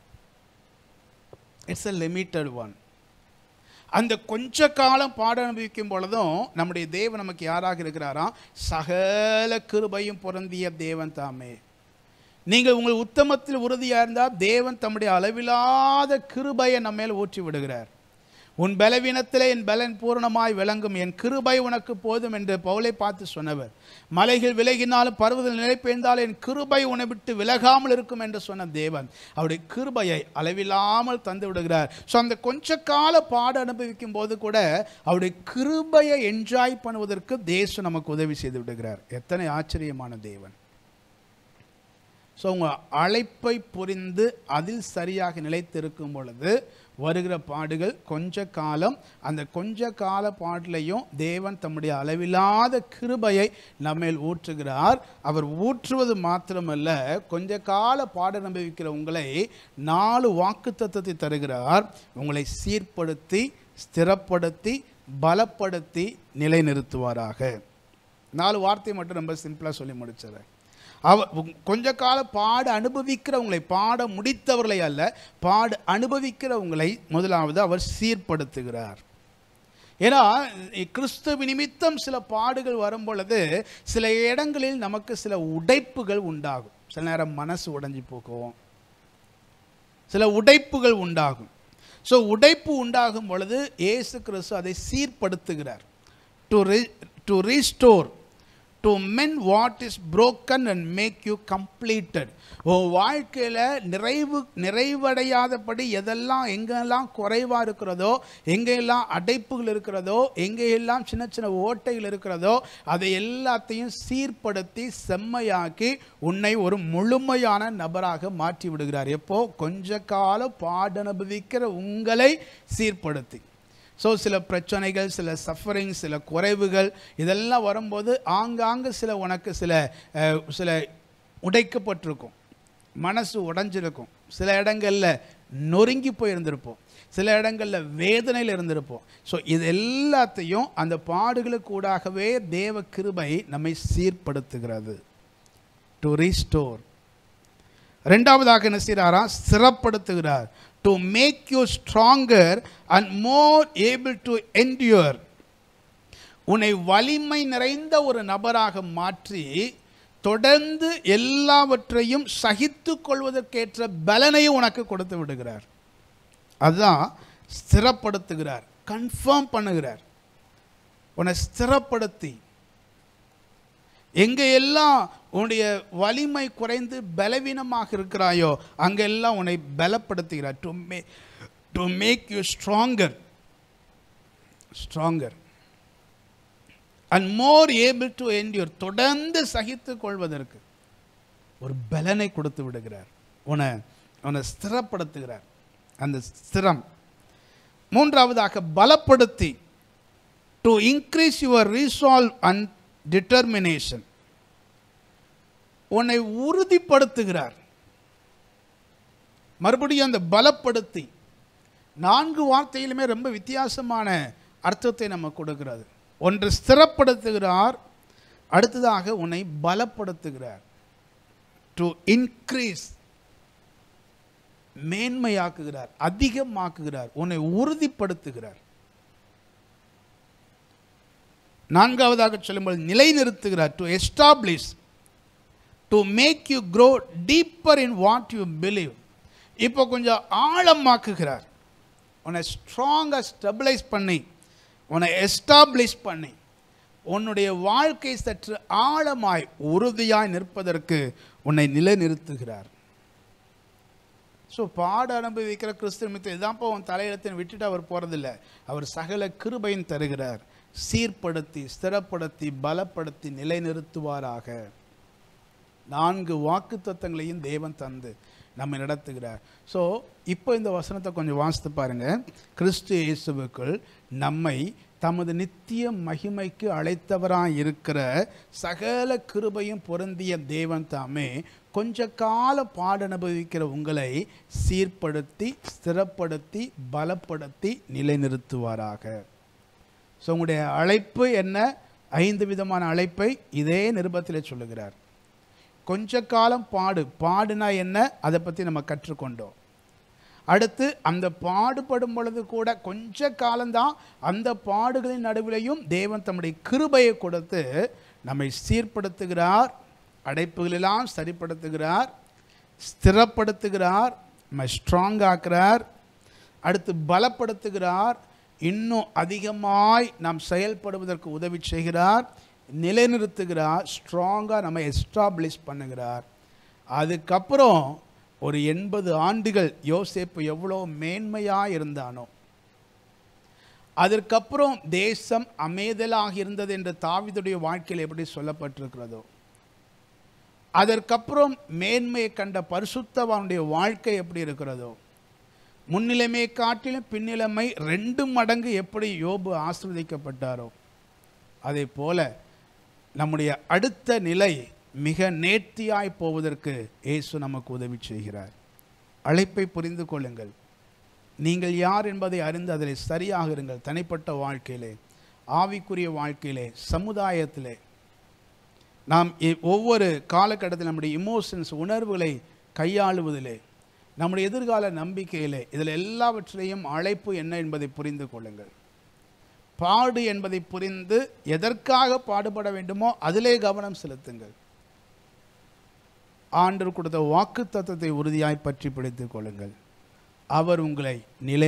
இட்ஸ் a லிமிட்டட் ஒன் அந்த கொஞ்ச காலம் பாட அனுபவிக்கும் பொழுதும் நம்முடைய தேவன் நமக்கு யாராக இருக்கிறாராம் சகல கிருபையும் பொருந்திய தேவன் தாமே நீங்கள் உங்கள் உத்தமத்தில் உறுதியாக இருந்தால் தேவன் தம்முடைய அளவிலாத கிருபையை நம்ம மேல் ஊற்றி விடுகிறார் உன் பலவீனத்திலே என் பலன் பூரணமாய் விளங்கும் என் கிருபை உனக்கு போதும் என்று பவுலை பார்த்து சொன்னவர் மலைகள் விலகினாலும் பருவத்தில் நிலை பெய்ந்தால் என் கிருபை உன்னை விட்டு விலகாமல் இருக்கும் என்று சொன்ன தேவன் அவருடைய கிருபையை அளவில்லாமல் தந்து விடுகிறார் ஸோ அந்த கொஞ்ச கால பாடு அனுபவிக்கும் போது கூட அவருடைய கிருபையை என்ஜாய் பண்ணுவதற்கு தேசம் நமக்கு உதவி செய்து விடுகிறார் எத்தனை ஆச்சரியமான தேவன் ஸோ உங்கள் அழைப்பை புரிந்து அதில் சரியாக நிலைத்திருக்கும் பொழுது வருகிற பாடுகள் கொஞ்ச காலம் அந்த கொஞ்ச கால பாட்டிலையும் தேவன் தம்முடைய அளவில்லாத கிருபையை நம்மேல் ஊற்றுகிறார் அவர் ஊற்றுவது மாத்திரமல்ல கொஞ்ச கால பாட அனுபவிக்கிற உங்களை நாலு வாக்குத்தத்தத்தை தருகிறார் உங்களை சீர்படுத்தி ஸ்திரப்படுத்தி பலப்படுத்தி நிலைநிறுத்துவாராக நாலு வார்த்தை மட்டும் ரொம்ப சிம்பிளாக சொல்லி முடிச்சிடுறேன் அவர் உங்- கொஞ்ச கால பாட அனுபவிக்கிறவங்களை பாட முடித்தவர்களை அல்ல பாட அனுபவிக்கிறவங்களை முதலாவது அவர் சீர்படுத்துகிறார் ஏன்னா இ- கிறிஸ்துவ நிமித்தம் சில பாடுகள் வரும் பொழுது சில இடங்களில் நமக்கு சில உடைப்புகள் உண்டாகும் சில நேரம் மனசு உடைஞ்சு போகும் சில உடைப்புகள் உண்டாகும் ஸோ உடைப்பு உண்டாகும் பொழுது இயேசு கிறிஸ்து அதை சீர்படுத்துகிறார் to re to restore to mend what is broken and make you completed உன் வாழ்க்கையில் நிறைவு நிறைவடையாதபடி எதெல்லாம் எங்கெல்லாம் குறைவாக இருக்கிறதோ எங்கெல்லாம் அடைப்புகள் இருக்கிறதோ எங்கெல்லாம் சின்ன சின்ன ஓட்டைகள் இருக்கிறதோ அதை எல்லாத்தையும் சீர்படுத்தி செம்மையாக்கி உன்னை ஒரு முழுமையான நபராக மாற்றி விடுகிறார் எப்போ கொஞ்ச காலம் பாடனுபவிக்கிற உங்களை சீர்படுத்தி ஸோ சில பிரச்சனைகள் சில சஃபரிங் சில குறைவுகள் இதெல்லாம் வரும்போது ஆங்காங்கு சில உனக்கு சில அஹ், சில உடைக்கப்பட்டிருக்கும் மனசு உடைஞ்சிருக்கும் சில இடங்களில் நொறுங்கி போயிருந்திருப்போம் சில இடங்களில் வேதனையில் இருந்திருப்போம் ஸோ இது எல்லாத்தையும் அந்த பாடுகளுக்கூடாகவே தேவ கிருபை நம்மை சீர்படுத்துகிறது டு ரீஸ்டோர் ரெண்டாவதாக என்ன செய்கிறாரா ஸ்திரப்படுத்துகிறார் to make you stronger and more able to endure உன்னை வலிமை நிறைந்த ஒரு நபராக மாற்றி தொடர்ந்து எல்லாவற்றையும் சகித்து கொள்வதற்கேற்ற பலனையும் உனக்கு கொடுத்து விடுகிறார் அதுதான் ஸ்திரப்படுத்துகிறார் கன்ஃபார்ம் பண்ணுகிறார் உன்னை ஸ்திரப்படுத்தி எங்கே எல்லாம் உன்னுடைய வலிமை குறைந்து பலவீனமாக இருக்கிறாயோ அங்கெல்லாம் உன்னை பலப்படுத்துகிறார் to may to make you stronger stronger and more able to endure தொடர்ந்து சகித்து கொள்வதற்கு ஒரு பலனை கொடுத்து விடுகிறார் உன்னை உன்னை ஸ்திரப்படுத்துகிறார் அந்த ஸ்திரம் மூன்றாவதாக பலப்படுத்தி to increase your resolve and determination உன்னை உறுதிப்படுத்துகிறார் மறுபடியும் அந்த பலப்படுத்தி நான்கு வார்த்தையிலுமே ரொம்ப வித்தியாசமான அர்த்தத்தை நம்ம கொடுக்கிறது ஒன்று ஸ்திரப்படுத்துகிறார் அடுத்ததாக உன்னை பலப்படுத்துகிறார் டு இன்க்ரீஸ் மேன்மையாக்குகிறார் அதிகமாக்குகிறார் உன்னை உறுதிப்படுத்துகிறார் நான்காவதாக சொல்லும்போது நிலைநிறுத்துகிறார் to establish to make you grow deeper in what you believe இப்போ கொஞ்சம் ஆழமாக்குகிறார் உன்னை ஸ்ட்ராங்காக ஸ்டெபிளைஸ் பண்ணி உன்னை எஸ்டாப்ளிஷ் பண்ணி உன்னுடைய வாழ்க்கை சற்று ஆழமாய் உறுதியாய் நிற்பதற்கு உன்னை நிலைநிறுத்துகிறார் ஸோ பாட அனுபவிக்கிற கிறிஸ்துவ மித்த இதான்ப்பா உன் தலையிடத்தின் விட்டுட்டு அவர் போகிறதில்ல அவர் சகல கிருபையும் தருகிறார் சீர்படுத்தி ஸ்திரப்படுத்தி பலப்படுத்தி நிலைநிறுத்துவாராக நான்கு வாக்கு தத்தங்களையும் தேவன் தந்து நம்மை நடத்துகிறார் ஸோ இப்போ இந்த வசனத்தை கொஞ்சம் வாசித்து பாருங்க கிறிஸ்து இயேசுவுக்குள் நம்மை தமது நித்திய மகிமைக்கு அழைத்தவராய் இருக்கிற சகல கிருபையும் பொருந்திய தேவன் தாமே கொஞ்ச கால பாட அனுபவிக்கிற உங்களை சீர்படுத்தி ஸ்திரப்படுத்தி பலப்படுத்தி நிலைநிறுத்துவாராக ஸோ உங்களுடைய அழைப்பு என்ன ஐந்து விதமான அழைப்பை இதே நிருபத்தில் சொல்லுகிறார் கொஞ்ச காலம் பாடு பாடுனா என்ன அதை பற்றி நம்ம கற்றுக்கொண்டோம் அடுத்து அந்த பாடுபடும் பொழுது கூட கொஞ்ச காலம்தான் அந்த பாடுகளின் நடுவிலையும் தேவன் தம்முடைய கிருபையை கொடுத்து நம்மை சீர்படுத்துகிறார் அடைப்புகளெல்லாம் சரிப்படுத்துகிறார் ஸ்திரப்படுத்துகிறார் நம்மை ஸ்ட்ராங் ஆக்குறார் அடுத்து பலப்படுத்துகிறார் இன்னும் அதிகமாய் நாம் செயல்படுவதற்கு உதவி செய்கிறார் நிலைநிறுத்துகிறார் ஸ்ட்ராங்காக நம்ம எஸ்டாப்ளிஷ் பண்ணுகிறார் அதுக்கப்புறம் ஒரு எண்பது ஆண்டுகள் யோசேப்பு எவ்வளோ மேன்மையாக இருந்தானோ அதற்கப்புறம் தேசம் அமைதலாக இருந்தது என்று தாவிதுடைய வாழ்க்கையில் எப்படி சொல்லப்பட்டிருக்கிறதோ அதற்கப்புறம் மேன்மையை கண்ட பரிசுத்தவானுடைய வாழ்க்கை எப்படி இருக்கிறதோ முன்னிலைமையை காட்டிலும் பின்னிலைமை ரெண்டு மடங்கு எப்படி யோபு ஆசிர்வதிக்கப்பட்டாரோ அதே போல நம்முடைய அடுத்த நிலை மிக நேர்த்தியாய் போவதற்கு இயேசு நமக்கு உதவி செய்கிறார் அழைப்பை புரிந்து கொள்ளுங்கள் நீங்கள் யார் என்பதை அறிந்து அதில் சரியாக இருங்கள் தனிப்பட்ட வாழ்க்கையிலே ஆவிக்குரிய வாழ்க்கையிலே சமுதாயத்திலே நாம் இ- ஒவ்வொரு காலகட்டத்தில் நம்முடைய இமோஷன்ஸ் உணர்வுகளை கையாளுவதிலே நம்முடைய எதிர்கால நம்பிக்கையிலே இதில் எல்லாவற்றிலையும் அழைப்பு என்ன என்பதை புரிந்து கொள்ளுங்கள் பாடு என்பதை புரிந்து எதற்காக பாடுபட வேண்டுமோ அதிலே கவனம் செலுத்துங்கள் ஆண்டவர் கொடுத்த வாக்கு தத்துவத்தை உறுதியாய் பற்றி பிடித்துக் கொள்ளுங்கள் அவர் உங்களை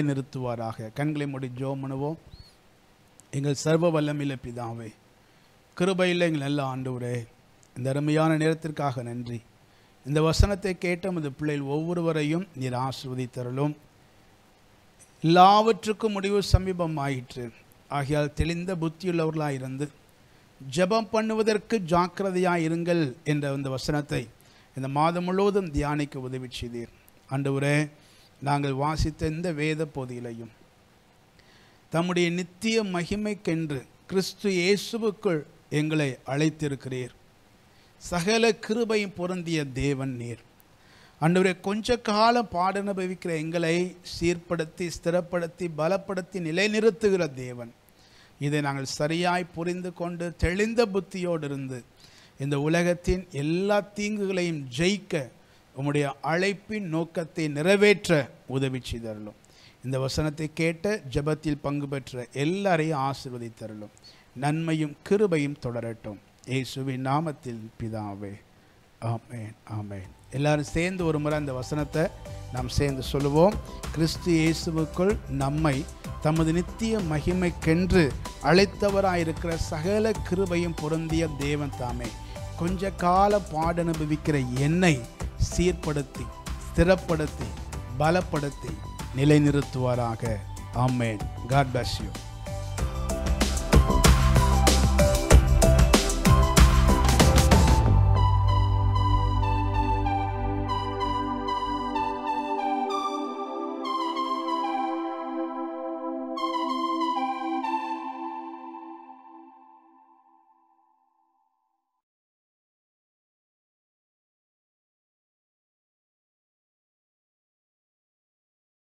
நிலைநிறுத்துவாராக கண்களை மூடி ஜோம் பண்ணுவோம் எங்கள் சர்வ வல்லமில்ல பிதாவே கிருபையில் எங்கள் நல்ல ஆண்டவரே இந்த அருமையான நேரத்திற்காக நன்றி இந்த வசனத்தை கேட்ட நமது பிள்ளைகள் ஒவ்வொருவரையும் நீர் ஆசிர்வதித்தருளும் எல்லாவற்றுக்கும் முடிவு சமீபம் ஆயிற்று ஆகையால் தெளிந்த புத்தியுள்ளவர்களாக இருந்து ஜெபம் பண்ணுவதற்கு ஜாக்கிரதையாக இருங்கள் என்ற அந்த வசனத்தை இந்த மாதம் முழுவதும் தியானிக்க உதவி செய்தீர் ஆண்டவரே நாங்கள் வாசித்த இந்த வேத பொதியிலையும் தம்முடைய நித்திய மகிமைக்கென்று கிறிஸ்து இயேசுவுக்குள் எங்களை அழைத்திருக்கிறீர் சகல கிருபையும் பொருந்திய தேவன் நீர் அன்றுவரே கொஞ்ச காலம் பாடனுபவிக்கிற எங்களை சீர்படுத்தி ஸ்திரப்படுத்தி பலப்படுத்தி நிலைநிறுத்துகிற தேவன் இதை நாங்கள் சரியாய் புரிந்து கொண்டு தெளிந்த புத்தியோடு இருந்து இந்த உலகத்தின் எல்லா தீங்குகளையும் ஜெயிக்க உம்முடைய அழைப்பின் நோக்கத்தை நிறைவேற்ற உதவி செய்தருளும் இந்த வசனத்தை கேட்ட ஜெபத்தில் பங்கு பெற்ற எல்லாரையும் ஆசிர்வதித்தருளும் நன்மையும் கிருபையும் தொடரட்டும் இயேசுவின் நாமத்தில் பிதாவே ஆமேன் ஆமேன் எல்லாரும் சேர்ந்து ஒரு முறை அந்த வசனத்தை நாம் சேர்ந்து சொல்லுவோம் கிறிஸ்து இயேசுவுக்குள் நம்மை தமது நித்திய மகிமைக்கென்று அழைத்தவராயிருக்கிற சகல கிருபையும் பொருந்திய தேவன் தாமே கொஞ்ச கால பாடனுபவிக்கிற என்னை சீர்படுத்தி ஸ்திரப்படுத்தி பலப்படுத்தி நிலைநிறுத்துவாராக ஆமேன் காட் bless you